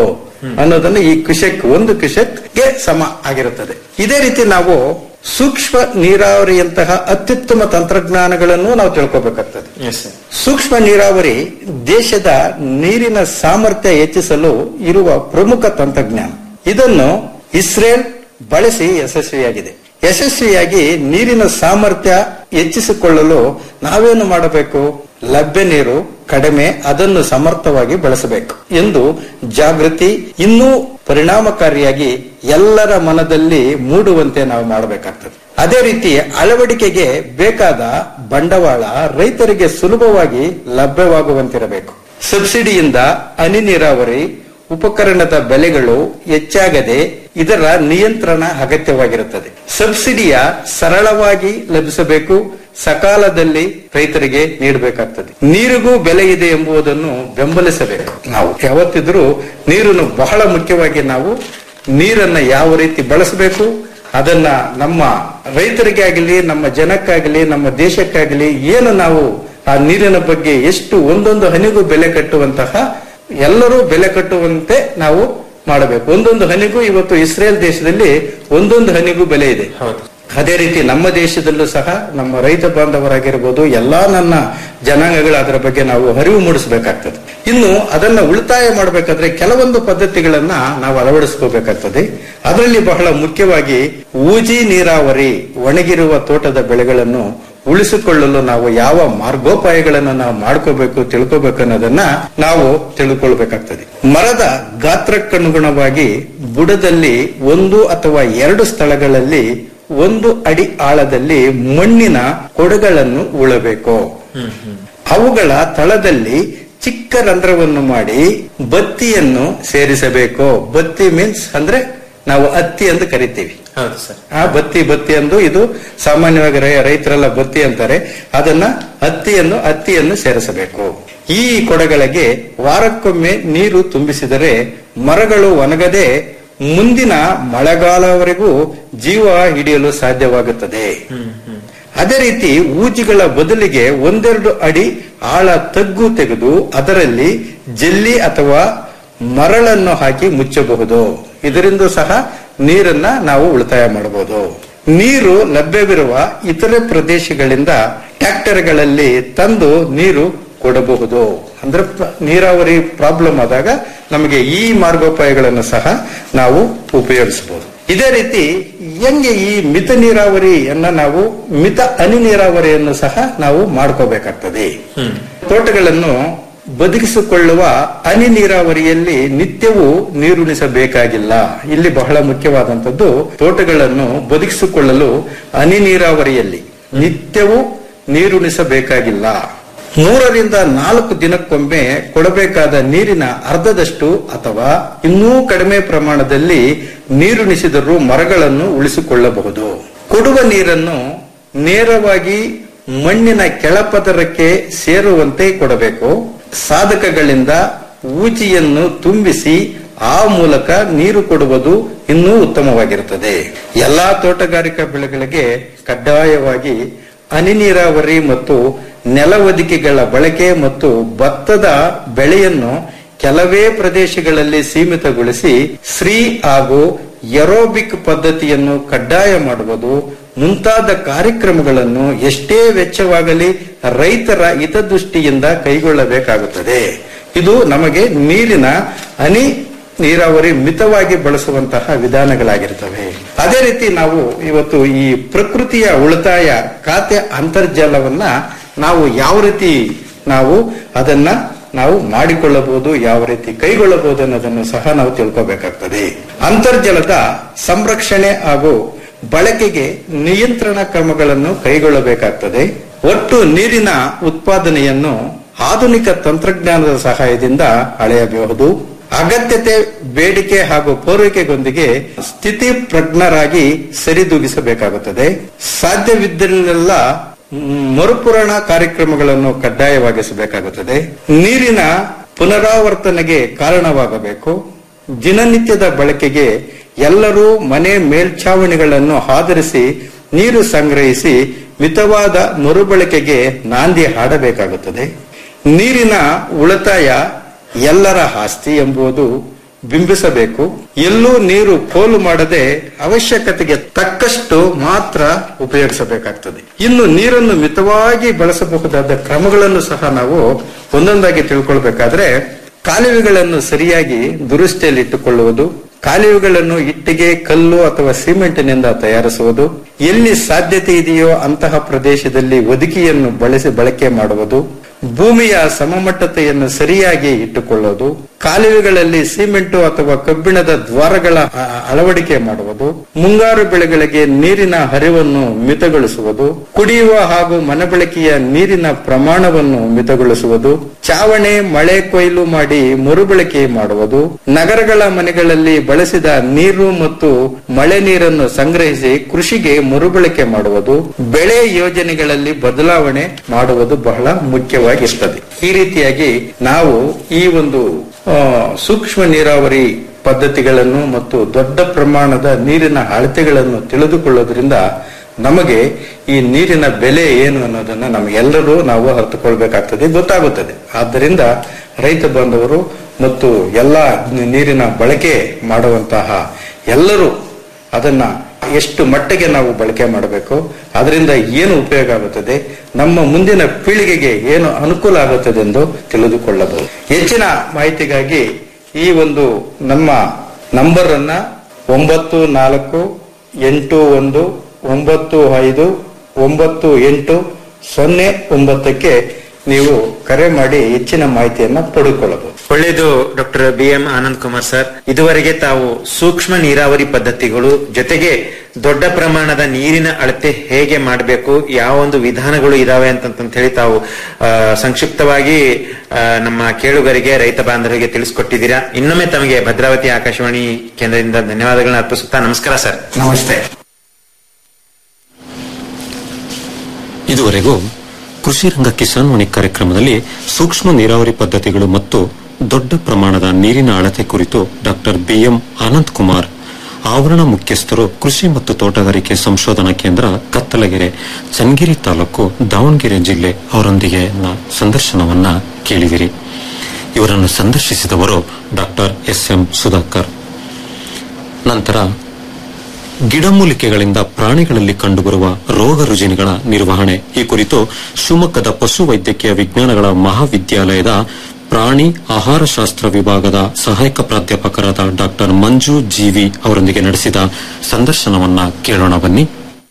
ಅನ್ನೋದನ್ನು ಈ ಕ್ಯುಸೆಕ್ ಒಂದು ಕ್ಯುಸೆಕ್ಗೆ ಸಮ ಆಗಿರುತ್ತದೆ ಇದೇ ರೀತಿ ನಾವು ಸೂಕ್ಷ್ಮ ನೀರಾವರಿಯಂತಹ ಅತ್ಯುತ್ತಮ ತಂತ್ರಜ್ಞಾನಗಳನ್ನು ನಾವು ತಿಳ್ಕೋಬೇಕಾಗ್ತದೆ ಸೂಕ್ಷ್ಮ ನೀರಾವರಿ ದೇಶದ ನೀರಿನ ಸಾಮರ್ಥ್ಯ ಹೆಚ್ಚಿಸಲು ಇರುವ ಪ್ರಮುಖ ತಂತ್ರಜ್ಞಾನ ಇದನ್ನು ಇಸ್ರೇಲ್ ಬಳಸಿ ಯಶಸ್ವಿಯಾಗಿದೆ ಯಶಸ್ವಿಯಾಗಿ ನೀರಿನ ಸಾಮರ್ಥ್ಯ ಹೆಚ್ಚಿಸಿಕೊಳ್ಳಲು ನಾವೇನು ಮಾಡಬೇಕು ಲಭ್ಯ ನೀರು ಕಡಿಮೆ ಅದನ್ನು ಸಮರ್ಥವಾಗಿ ಬಳಸಬೇಕು ಎಂದು ಜಾಗೃತಿ ಇನ್ನೂ ಪರಿಣಾಮಕಾರಿಯಾಗಿ ಎಲ್ಲರ ಮನದಲ್ಲಿ ಮೂಡುವಂತೆ ನಾವು ಮಾಡಬೇಕಾಗ್ತದೆ ಅದೇ ರೀತಿ ಅಳವಡಿಕೆಗೆ ಬೇಕಾದ ಬಂಡವಾಳ ರೈತರಿಗೆ ಸುಲಭವಾಗಿ ಲಭ್ಯವಾಗುವಂತಿರಬೇಕು ಸಬ್ಸಿಡಿಯಿಂದ ಹನಿ ನೀರಾವರಿ ಉಪಕರಣದ ಬೆಲೆಗಳು ಹೆಚ್ಚಾಗದೆ ಇದರ ನಿಯಂತ್ರಣ ಅಗತ್ಯವಾಗಿರುತ್ತದೆ ಸಬ್ಸಿಡಿಯ ಸರಳವಾಗಿ ಲಭಿಸಬೇಕು ಸಕಾಲದಲ್ಲಿ ರೈತರಿಗೆ ನೀಡಬೇಕಾಗ್ತದೆ ನೀರಿಗೂ ಬೆಲೆ ಇದೆ ಎಂಬುದನ್ನು ಬೆಂಬಲಿಸಬೇಕು ನಾವು ಯಾವತ್ತಿದ್ರೂ ನೀರನ್ನು ಬಹಳ ಮುಖ್ಯವಾಗಿ ನಾವು ನೀರನ್ನ ಯಾವ ರೀತಿ ಬಳಸಬೇಕು ಅದನ್ನ ನಮ್ಮ ರೈತರಿಗೆ ಆಗಲಿ ನಮ್ಮ ಜನಕ್ಕಾಗಲಿ ನಮ್ಮ ದೇಶಕ್ಕಾಗಲಿ ಏನು ನಾವು ಆ ನೀರಿನ ಬಗ್ಗೆ ಎಷ್ಟು ಒಂದೊಂದು ಹನಿಗೂ ಬೆಲೆ ಕಟ್ಟುವಂತಹ ಎಲ್ಲರೂ ಬೆಲೆ ಕಟ್ಟುವಂತೆ ನಾವು ಮಾಡಬೇಕು ಒಂದೊಂದು ಹನಿಗೂ ಇವತ್ತು ಇಸ್ರೇಲ್ ದೇಶದಲ್ಲಿ ಒಂದೊಂದು ಹನಿಗೂ ಬೆಲೆ ಇದೆ ಅದೇ ರೀತಿ ನಮ್ಮ ದೇಶದಲ್ಲೂ ಸಹ ನಮ್ಮ ರೈತ ಬಾಂಧವರಾಗಿರ್ಬೋದು ಎಲ್ಲಾ ನನ್ನ ಜನಾಂಗಗಳ ಅದರ ಬಗ್ಗೆ ನಾವು ಅರಿವು ಮೂಡಿಸಬೇಕಾಗ್ತದೆ ಇನ್ನು ಅದನ್ನ ಉಳಿತಾಯ ಮಾಡಬೇಕಾದ್ರೆ ಕೆಲವೊಂದು ಪದ್ಧತಿಗಳನ್ನ ನಾವು ಅಳವಡಿಸ್ಕೋಬೇಕಾಗ್ತದೆ ಅದರಲ್ಲಿ ಬಹಳ ಮುಖ್ಯವಾಗಿ ಊಜಿ ನೀರಾವರಿ ಒಣಗಿರುವ ತೋಟದ ಬೆಳೆಗಳನ್ನು ಉಳಿಸಿಕೊಳ್ಳಲು ನಾವು ಯಾವ ಮಾರ್ಗೋಪಾಯಗಳನ್ನು ನಾವು ಮಾಡ್ಕೋಬೇಕು ತಿಳ್ಕೋಬೇಕು ಅನ್ನೋದನ್ನ ನಾವು ತಿಳ್ಕೊಳ್ಬೇಕಾಗ್ತದೆ ಮರದ ಗಾತ್ರಕ್ಕನುಗುಣವಾಗಿ ಬುಡದಲ್ಲಿ ಒಂದು ಅಥವಾ ಎರಡು ಸ್ಥಳಗಳಲ್ಲಿ ಒಂದು ಅಡಿ ಆಳದಲ್ಲಿ ಮಣ್ಣಿನ ಕೊಡಗಳನ್ನು ಉಳಬೇಕು ಅವುಗಳ ತಳದಲ್ಲಿ ಚಿಕ್ಕ ರಂಧ್ರವನ್ನು ಮಾಡಿ ಬತ್ತಿಯನ್ನು ಸೇರಿಸಬೇಕು ಬತ್ತಿ ಮೀನ್ಸ್ ಅಂದ್ರೆ ನಾವು ಹತ್ತಿ ಎಂದು ಕರಿತೀವಿ ಹೌದು ಸರ್ ಆ ಬತ್ತಿ ಬತ್ತಿ ಎಂದು ಇದು ಸಾಮಾನ್ಯವಾಗಿ ರೈ- ರೈತರೆಲ್ಲ ಬತ್ತಿ ಅಂತಾರೆ ಅದನ್ನ ಹತ್ತಿಯನ್ನು ಹತ್ತಿಯನ್ನು ಸೇರಿಸಬೇಕು ಈ ಕೊಡಗಳಿಗೆ ವಾರಕ್ಕೊಮ್ಮೆ ನೀರು ತುಂಬಿಸಿದರೆ ಮರಗಳು ಒಣಗದೆ ಮುಂದಿನ ಮಳೆಗಾಲವರೆಗೂ ಜೀವ ಹಿಡಿಯಲು ಸಾಧ್ಯವಾಗುತ್ತದೆ ಅದೇ ರೀತಿ ಊಜಿಗಳ ಬದಲಿಗೆ ಒಂದೆರಡು ಅಡಿ ಆಳ ತಗ್ಗು ತೆಗೆದು ಅದರಲ್ಲಿ ಜಲ್ಲಿ ಅಥವಾ ಮರಳನ್ನು ಹಾಕಿ ಮುಚ್ಚಬಹುದು ಇದರಿಂದ ಸಹ ನೀರನ್ನ ನಾವು ಉಳಿತಾಯ ಮಾಡಬಹುದು ನೀರು ಲಭ್ಯವಿರುವ ಇತರೆ ಪ್ರದೇಶಗಳಿಂದ ಟ್ರ್ಯಾಕ್ಟರ್ಗಳಲ್ಲಿ ತಂದು ನೀರು ಕೊಡಬಹುದು ಅಂದ್ರೆ ಪ್ರ- ನೀರಾವರಿ ಪ್ರಾಬ್ಲಮ್ ಆದಾಗ ನಮಗೆ ಈ ಮಾರ್ಗೋಪಾಯಗಳನ್ನು ಸಹ ನಾವು ಉಪಯೋಗಿಸಬಹುದು ಇದೇ ರೀತಿ ಹೆಂಗೆ ಈ ಮಿತ ನೀರಾವರಿಯನ್ನ ನಾವು ಮಿತ ಹನಿ ನೀರಾವರಿಯನ್ನು ಸಹ ನಾವು ಮಾಡ್ಕೋಬೇಕಾಗ್ತದೆ ತೋಟಗಳನ್ನು ಬದುಕಿಸಿಕೊಳ್ಳುವ ಹನಿ ನೀರಾವರಿಯಲ್ಲಿ ನಿತ್ಯವೂ ನೀರುಣಿಸಬೇಕಾಗಿಲ್ಲ ಇಲ್ಲಿ ಬಹಳ ಮುಖ್ಯವಾದಂತದ್ದು ತೋಟಗಳನ್ನು ಬದುಕಿಸಿಕೊಳ್ಳಲು ಹನಿ ನೀರಾವರಿಯಲ್ಲಿ ನಿತ್ಯವೂ ನೀರುಣಿಸಬೇಕಾಗಿಲ್ಲ ಮೂರರಿಂದ ನಾಲ್ಕು ದಿನಕ್ಕೊಮ್ಮೆ ಕೊಡಬೇಕಾದ ನೀರಿನ ಅರ್ಧದಷ್ಟು ಅಥವಾ ಇನ್ನೂ ಕಡಿಮೆ ಪ್ರಮಾಣದಲ್ಲಿ ನೀರುಣಿಸಿದರೂ ಮರಗಳನ್ನು ಉಳಿಸಿಕೊಳ್ಳಬಹುದು ಕೊಡುವ ನೀರನ್ನು ನೇರವಾಗಿ ಮಣ್ಣಿನ ಕೆಳಪದರಕ್ಕೆ ಸೇರುವಂತೆ ಕೊಡಬೇಕು ಸಾಧಕಗಳಿಂದ ಊಚಿಯನ್ನು ತುಂಬಿಸಿ ಆ ಮೂಲಕ ನೀರು ಕೊಡುವುದು ಇನ್ನೂ ಉತ್ತಮವಾಗಿರುತ್ತದೆ ಎಲ್ಲಾ ತೋಟಗಾರಿಕಾ ಬೆಳೆಗಳಿಗೆ ಕಡ್ಡಾಯವಾಗಿ ಹನಿ ನೀರಾವರಿ ಮತ್ತು ನೆಲವೊದಿಕೆಗಳ ಬಳಕೆ ಮತ್ತು ಭತ್ತದ ಬೆಳೆಯನ್ನು ಕೆಲವೇ ಪ್ರದೇಶಗಳಲ್ಲಿ ಸೀಮಿತಗೊಳಿಸಿ ಶ್ರೀ ಹಾಗೂ ಎರೋಬಿಕ್ ಪದ್ಧತಿಯನ್ನು ಕಡ್ಡಾಯ ಮಾಡುವುದು ಮುಂತಾದ ಕಾರ್ಯಕ್ರಮಗಳನ್ನು ಎಷ್ಟೇ ವೆಚ್ಚವಾಗಲಿ ರೈತರ ಹಿತದೃಷ್ಟಿಯಿಂದ ಕೈಗೊಳ್ಳಬೇಕಾಗುತ್ತದೆ ಇದು ನಮಗೆ ನೀರಿನ ಹನಿ ನೀರಾವರಿ ಮಿತವಾಗಿ ಬಳಸುವಂತಹ ವಿಧಾನಗಳಾಗಿರ್ತವೆ ಅದೇ ರೀತಿ ನಾವು ಇವತ್ತು ಈ ಪ್ರಕೃತಿಯ ಉಳಿತಾಯ ಖಾತೆ ಅಂತರ್ಜಾಲವನ್ನ ನಾವು ಯಾವ ರೀತಿ ನಾವು ಅದನ್ನ ನಾವು ಮಾಡಿಕೊಳ್ಳಬಹುದು ಯಾವ ರೀತಿ ಕೈಗೊಳ್ಳಬಹುದು ಅನ್ನೋದನ್ನು ಸಹ ನಾವು ತಿಳ್ಕೋಬೇಕಾಗ್ತದೆ ಅಂತರ್ಜಲದ ಸಂರಕ್ಷಣೆ ಹಾಗೂ ಬಳಕೆಗೆ ನಿಯಂತ್ರಣ ಕ್ರಮಗಳನ್ನು ಕೈಗೊಳ್ಳಬೇಕಾಗ್ತದೆ ಒಟ್ಟು ನೀರಿನ ಉತ್ಪಾದನೆಯನ್ನು ಆಧುನಿಕ ತಂತ್ರಜ್ಞಾನದ ಸಹಾಯದಿಂದ ಅಳೆಯಬಹುದು ಅಗತ್ಯತೆ ಬೇಡಿಕೆ ಹಾಗೂ ಪೂರೈಕೆಗೊಂದಿಗೆ ಸ್ಥಿತಿ ಪ್ರಜ್ಞರಾಗಿ ಸರಿದೂಗಿಸಬೇಕಾಗುತ್ತದೆ ಸಾಧ್ಯವಿದ್ದಲ್ಲೆಲ್ಲ ಮರುಪೂರಣ ಕಾರ್ಯಕ್ರಮಗಳನ್ನು ಕಡ್ಡಾಯವಾಗಿಸಬೇಕಾಗುತ್ತದೆ ನೀರಿನ ಪುನರಾವರ್ತನೆಗೆ ಕಾರಣವಾಗಬೇಕು ದಿನನಿತ್ಯದ ಬಳಕೆಗೆ ಎಲ್ಲರೂ ಮನೆ ಮೇಲ್ಛಾವಣಿಗಳನ್ನು ಆಧರಿಸಿ ನೀರು ಸಂಗ್ರಹಿಸಿ ಮಿತವಾದ ಮರುಬಳಕೆಗೆ ನಾಂದಿ ಹಾಡಬೇಕಾಗುತ್ತದೆ ನೀರಿನ ಉಳಿತಾಯ ಎಲ್ಲರ ಆಸ್ತಿ ಎಂಬುದು ಬಿಂಬಿಸಬೇಕು ಎಲ್ಲೂ ನೀರು ಪೋಲು ಮಾಡದೆ ಅವಶ್ಯಕತೆಗೆ ತಕ್ಕಷ್ಟು ಮಾತ್ರ ಉಪಯೋಗಿಸಬೇಕಾಗ್ತದೆ ಇನ್ನು ನೀರನ್ನು ಮಿತವಾಗಿ ಬಳಸಬಹುದಾದ ಕ್ರಮಗಳನ್ನು ಸಹ ನಾವು ಒಂದೊಂದಾಗಿ ತಿಳ್ಕೊಳ್ಬೇಕಾದ್ರೆ ಕಾಲುವೆಗಳನ್ನು ಸರಿಯಾಗಿ ದುರಸ್ತಿಯಲ್ಲಿಟ್ಟುಕೊಳ್ಳುವುದು ಕಾಲುವೆಗಳನ್ನು ಇಟ್ಟಿಗೆ ಕಲ್ಲು ಅಥವಾ ಸಿಮೆಂಟಿನಿಂದ ತಯಾರಿಸುವುದು ಎಲ್ಲಿ ಸಾಧ್ಯತೆ ಇದೆಯೋ ಅಂತಹ ಪ್ರದೇಶದಲ್ಲಿ ಒದಗಿಯನ್ನು ಬಳಸಿ ಬಳಕೆ ಮಾಡುವುದು ಭೂಮಿಯ ಸಮಮಟ್ಟತೆಯನ್ನು ಸರಿಯಾಗಿ ಇಟ್ಟುಕೊಳ್ಳುವುದು ಕಾಲುವೆಗಳಲ್ಲಿ ಸಿಮೆಂಟು ಅಥವಾ ಕಬ್ಬಿಣದ ದ್ವಾರಗಳ ಅ- ಅಳವಡಿಕೆ ಮಾಡುವುದು ಮುಂಗಾರು ಬೆಳೆಗಳಿಗೆ ನೀರಿನ ಹರಿವನ್ನು ಮಿತಗೊಳಿಸುವುದು ಕುಡಿಯುವ ಹಾಗೂ ಮನೆಬಳಕೆಯ ನೀರಿನ ಪ್ರಮಾಣವನ್ನು ಮಿತಗೊಳಿಸುವುದು ಚಾವಣೆ ಮಳೆ ಕೊಯ್ಲು ಮಾಡಿ ಮರುಬಳಕೆ ಮಾಡುವುದು ನಗರಗಳ ಮನೆಗಳಲ್ಲಿ ಬಳಸಿದ ನೀರು ಮತ್ತು ಮಳೆ ನೀರನ್ನು ಸಂಗ್ರಹಿಸಿ ಕೃಷಿಗೆ ಮರುಬಳಕೆ ಮಾಡುವುದು ಬೆಳೆ ಯೋಜನೆಗಳಲ್ಲಿ ಬದಲಾವಣೆ ಮಾಡುವುದು ಬಹಳ ಮುಖ್ಯವಾಗಿರ್ತದೆ ಈ ರೀತಿಯಾಗಿ ನಾವು ಈ ಒಂದು ಆ, ಸೂಕ್ಷ್ಮ ನೀರಾವರಿ ಪದ್ಧತಿಗಳನ್ನು ಮತ್ತು ದೊಡ್ಡ ಪ್ರಮಾಣದ ನೀರಿನ ಅಳತೆಗಳನ್ನು ತಿಳಿದುಕೊಳ್ಳೋದ್ರಿಂದ ನಮಗೆ ಈ ನೀರಿನ ಬೆಲೆ ಏನು ಅನ್ನೋದನ್ನ ನಮಗೆಲ್ಲರೂ ನಾವು ಅರ್ಥಕೊಳ್ಬೇಕಾಗ್ತದೆ ಗೊತ್ತಾಗುತ್ತದೆ ಆದ್ದರಿಂದ ರೈತ ಬಾಂಧವರು ಮತ್ತು ಎಲ್ಲ ನೀರಿನ ಬಳಕೆ ಮಾಡುವಂತಹ ಎಲ್ಲರೂ ಅದನ್ನ ಎಷ್ಟು ಮಟ್ಟಿಗೆ ನಾವು ಬಳಕೆ ಮಾಡಬೇಕು ಅದರಿಂದ ಏನು ಉಪಯೋಗ ಆಗುತ್ತದೆ ನಮ್ಮ ಮುಂದಿನ ಪೀಳಿಗೆಗೆ ಏನು ಅನುಕೂಲ ಆಗುತ್ತದೆ ಎಂದು ತಿಳಿದುಕೊಳ್ಳಬಹುದು ಹೆಚ್ಚಿನ ಮಾಹಿತಿಗಾಗಿ ಈ ಒಂದು ನಮ್ಮ ನಂಬರ್ ಅನ್ನ ಒಂಬತ್ತು ನಾಲ್ಕು ಎಂಟು ಒಂದು ಒಂಬತ್ತು ಐದು ಒಂಬತ್ತು ಎಂಟು ಸೊನ್ನೆ ಒಂಬತ್ತಕ್ಕೆ ನೀವು ಕರೆ ಮಾಡಿ ಹೆಚ್ಚಿನ ಮಾಹಿತಿಯನ್ನ ಪಡೆದುಕೊಳ್ಳಬಹುದು ಒಳ್ಳೆಯದು doctor B M Anand Kumar sir ಇದುವರೆಗೆ ತಾವು ಸೂಕ್ಷ್ಮ ನೀರಾವರಿ ಪದ್ಧತಿಗಳು ಜೊತೆಗೆ ದೊಡ್ಡ ಪ್ರಮಾಣದ ನೀರಿನ ಅಳತೆ ಹೇಗೆ ಮಾಡಬೇಕು ಯಾವ ಒಂದು ವಿಧಾನಗಳು ಇದಾವೆ ಅಂತಂತ ಹೇಳಿ ತಾವು ಆ, ಸಂಕ್ಷಿಪ್ತವಾಗಿ ಆ, ನಮ್ಮ ಕೇಳುಗರಿಗೆ ರೈತ ಬಾಂಧವರಿಗೆ ತಿಳಿಸ್ಕೊಟ್ಟಿದ್ದೀರಾ ಇನ್ನೊಮ್ಮೆ ತಮಗೆ ಭದ್ರಾವತಿ ಆಕಾಶವಾಣಿ ಕೇಂದ್ರದಿಂದ ಧನ್ಯವಾದಗಳನ್ನ ಅರ್ಪಿಸುತ್ತಾ ನಮಸ್ಕಾರ ಸರ್ ನಮಸ್ತೆ ಇದುವರೆಗೂ ಕೃಷಿ ರಂಗ ಕಿಸಾನ್ ವಾಣಿ ಕಾರ್ಯಕ್ರಮದಲ್ಲಿ ಸೂಕ್ಷ್ಮ ನೀರಾವರಿ ಪದ್ಧತಿಗಳು ಮತ್ತು ದೊಡ್ಡ ಪ್ರಮಾಣದ ನೀರಿನ ಅಳತೆ ಕುರಿತು ಡಾಕ್ಟರ್ ಬಿಎಂ ಆನಂದ್ ಕುಮಾರ್ ಆವರಣ ಮುಖ್ಯಸ್ಥರು ಕೃಷಿ ಮತ್ತು ತೋಟಗಾರಿಕೆ ಸಂಶೋಧನಾ ಕೇಂದ್ರ ಕತ್ತಲಗೆರೆ ಚನ್ನಗಿರಿ ತಾಲೂಕು ದಾವಣಗೆರೆ ಜಿಲ್ಲೆ ಅವರೊಂದಿಗೆ ನ- ಸಂದರ್ಶನವನ್ನ ಕೇಳಿದಿರಿ ಇವರನ್ನು ಸಂದರ್ಶಿಸಿದವರು ಡಾಕ್ಟರ್ ಎಸ್ ಎಂ ಸುಧಾಕರ್ ನಂತರ ಗಿಡಮೂಲಿಕೆಗಳಿಂದ ಪ್ರಾಣಿಗಳಲ್ಲಿ ಕಂಡುಬರುವ ರೋಗ ರುಜಿನಗಳ ನಿರ್ವಹಣೆ ಈ ಕುರಿತು ಶಿವಮೊಗ್ಗದ ಪಶು ವೈದ್ಯಕೀಯ ವಿಜ್ಞಾನಗಳ ಮಹಾವಿದ್ಯಾಲಯದ ಪ್ರಾಣಿ ಆಹಾರಶಾಸ್ತ್ರ ವಿಭಾಗದ ಸಹಾಯಕ ಪ್ರಾಧ್ಯಾಪಕರಾದ ಡಾಕ್ಟರ್ ಮಂಜು ಜೀವಿ ಅವರೊಂದಿಗೆ ನಡೆಸಿದ ಸಂದರ್ಶನವನ್ನ ಕೇಳೋಣ ಬನ್ನಿ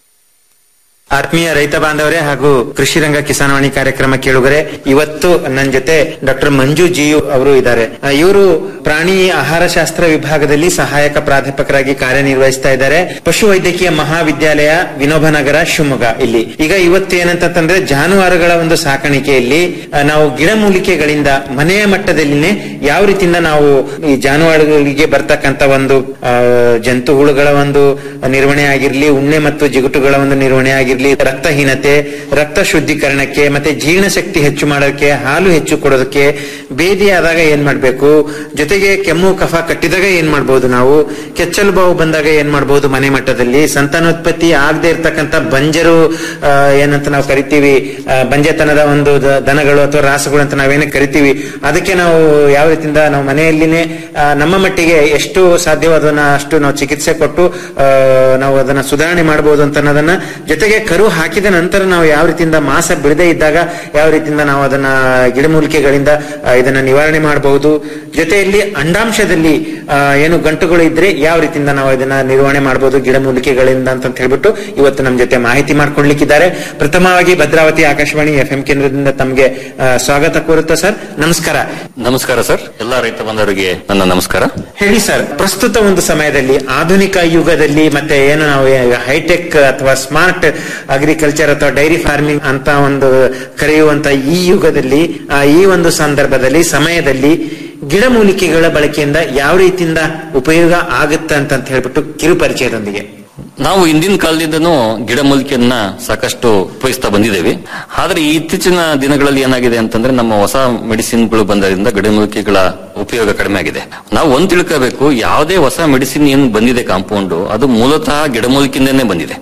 ಆತ್ಮೀಯ ರೈತ ಬಾಂಧವರೇ ಹಾಗೂ ಕೃಷಿ ರಂಗ ಕಿಸಾನವಾಣಿ ಕಾರ್ಯಕ್ರಮ ಕೇಳುಗರೆ ಇವತ್ತು ನನ್ನ ಜೊತೆ ಡಾಕ್ಟರ್ ಮಂಜು ಜಿ ಅವರು ಇದ್ದಾರೆ ಇವರು ಪ್ರಾಣಿ ಆಹಾರಶಾಸ್ತ್ರ ವಿಭಾಗದಲ್ಲಿ ಸಹಾಯಕ ಪ್ರಾಧ್ಯಾಪಕರಾಗಿ ಕಾರ್ಯನಿರ್ವಹಿಸ್ತಾ ಇದ್ದಾರೆ ಪಶು ವೈದ್ಯಕೀಯ ಮಹಾವಿದ್ಯಾಲಯ ವಿನೋಬ ನಗರ ಶಿವಮೊಗ್ಗ ಇಲ್ಲಿ ಈಗ ಇವತ್ತು ಏನಂತಂದ್ರೆ ಜಾನುವಾರುಗಳ ಒಂದು ಸಾಕಾಣಿಕೆಯಲ್ಲಿ ಆ, ನಾವು ಗಿಡಮೂಲಿಕೆಗಳಿಂದ ಮನೆಯ ಮಟ್ಟದಲ್ಲಿನೇ ಯಾವ ರೀತಿಯಿಂದ ನಾವು ಈ ಜಾನುವಾರುಗಳಿಗೆ ಬರ್ತಕ್ಕಂತ ಒಂದು ಆ, ಜಂತುಹುಳುಗಳ ಒಂದು ನಿರ್ವಹಣೆ ಆಗಿರ್ಲಿ ಉಣ್ಣೆ ಮತ್ತು ಜಿಗುಟುಗಳ ಒಂದು ನಿರ್ವಹಣೆ ಆಗಿರ್ಲಿ ರಕ್ತಹೀನತೆ ರಕ್ತ ಶುದ್ಧೀಕರಣಕ್ಕೆ ಮತ್ತೆ ಜೀರ್ಣಶಕ್ತಿ ಹೆಚ್ಚು ಮಾಡೋಕೆ ಹಾಲು ಹೆಚ್ಚು ಕೊಡೋದಕ್ಕೆ ಬೇದಿ ಆದಾಗ ಏನ್ ಮಾಡ್ಬೇಕು ಜೊತೆಗೆ ಕೆಮ್ಮು ಕಫ ಕಟ್ಟಿದಾಗ ಏನ್ ಮಾಡ್ಬೋದು ನಾವು ಕೆಚ್ಚಲು ಬಾವು ಬಂದಾಗ ಏನ್ ಮಾಡ್ಬೋದು ಮನೆ ಮಟ್ಟದಲ್ಲಿ ಸಂತಾನೋತ್ಪತ್ತಿ ಆಗದೆ ಇರ್ತಕ್ಕಂಥ ಬಂಜರು ಆ, ಏನಂತ ನಾವು ಕರಿತೀವಿ ಆ, ಬಂಜೆತನದ ಒಂದು ದ- ದನಗಳು ಅಥವಾ ರಾಸುಗಳು ಅಂತ ನಾವೇನೇ ಕರಿತೀವಿ ಅದಕ್ಕೆ ನಾವು ಯಾವ ರೀತಿಯಿಂದ ನಾವು ಮನೆಯಲ್ಲಿನೇ ಆ, ನಮ್ಮ ಮಟ್ಟಿಗೆ ಎಷ್ಟು ಸಾಧ್ಯವೋ ಅದನ್ನ ಅಷ್ಟು ನಾವು ಚಿಕಿತ್ಸೆ ಕೊಟ್ಟು ಆ, ನಾವು ಅದನ್ನ ಸುಧಾರಣೆ ಮಾಡಬಹುದು ಅಂತ ಅನ್ನೋದನ್ನ ಜೊತೆಗೆ ಕರು ಹಾಕಿದ ನಂತರ ನಾವು ಯಾವ ರೀತಿಯಿಂದ ಮಾಸ ಬಿಡದೇ ಇದ್ದಾಗ ಯಾವ ರೀತಿಯಿಂದ ನಾವು ಅದನ್ನ ಗಿಡಮೂಲಿಕೆಗಳಿಂದ ಆ, ಇದನ್ನ ನಿವಾರಣೆ ಮಾಡಬಹುದು ಜೊತೆಯಲ್ಲಿ ಅಂಡಾಂಶದಲ್ಲಿ ಆ, ಏನು ಗಂಟುಗಳು ಇದ್ರೆ ಯಾವ ರೀತಿಯಿಂದ ನಾವು ಇದನ್ನ ನಿರ್ವಹಣೆ ಮಾಡಬಹುದು ಗಿಡಮೂಲಿಕೆಗಳಿಂದ ಅಂತ ಹೇಳ್ಬಿಟ್ಟು ಇವತ್ತು ನಮ್ಮ ಜೊತೆ ಮಾಹಿತಿ ಮಾಡ್ಕೊಳ್ಲಿಕ್ಕಿದ್ದಾರೆ ಪ್ರಥಮವಾಗಿ ಭದ್ರಾವತಿ ಆಕಾಶವಾಣಿ ಎಫ್ ಕೇಂದ್ರದಿಂದ ತಮಗೆ ಆ, ಸ್ವಾಗತ ಕೋರುತ್ತಾ ಸರ್ ನಮಸ್ಕಾರ ನಮಸ್ಕಾರ ಸರ್ ಎಲ್ಲ ರೈತ ಬಾಂಧವರಿಗೆ ನನ್ನ ನಮಸ್ಕಾರ ಹೇಳಿ ಸರ್ ಪ್ರಸ್ತುತ ಒಂದು ಸಮಯದಲ್ಲಿ ಆಧುನಿಕ ಯುಗದಲ್ಲಿ ಮತ್ತೆ ಏನು ನಾವು ಹೈಟೆಕ್ ಅಥವಾ ಸ್ಮಾರ್ಟ್ ಅಗ್ರಿಕಲ್ಚರ್ ಅಥವಾ ಡೈರಿ ಫಾರ್ಮಿಂಗ್ ಅಂತ ಒಂದು ಕರೆಯುವಂತ ಈ ಯುಗದಲ್ಲಿ ಆ, ಈ ಒಂದು ಸಂದರ್ಭದಲ್ಲಿ ಸಮಯದಲ್ಲಿ ಗಿಡಮೂಲಿಕೆಗಳ ಬಳಕೆಯಿಂದ ಯಾವ ರೀತಿಯಿಂದ ಉಪಯೋಗ ಆಗುತ್ತೆ ಅಂತ ಹೇಳ್ಬಿಟ್ಟು ಕಿರು ಪರಿಚಯದೊಂದಿಗೆ ನಾವು ಹಿಂದಿನ ಕಾಲದಿಂದನೂ ಗಿಡಮೂಲಿಕೆಯನ್ನ ಸಾಕಷ್ಟು ಉಪಯೋಗಿಸ್ತಾ ಬಂದಿದ್ದೇವೆ ಆದ್ರೆ ಈ ಇತ್ತೀಚಿನ ದಿನಗಳಲ್ಲಿ ಏನಾಗಿದೆ ಅಂತಂದ್ರೆ ನಮ್ಮ ಹೊಸ ಮೆಡಿಸಿನ್ಗಳು ಬಂದರಿಂದ ಗಿಡಮೂಲಿಕೆಗಳ ಉಪಯೋಗ ಕಡಿಮೆ ಆಗಿದೆ ನಾವು ಒಂದ್ ತಿಳ್ಕೋಬೇಕು ಯಾವುದೇ ಹೊಸ ಮೆಡಿಸಿನ್ ಏನ್ ಬಂದಿದೆ ಕಾಂಪೌಂಡ್ ಅದು ಮೂಲತಃ ಗಿಡಮೂಲಿಕೆಯಿಂದನೇ ಬಂದಿದೆ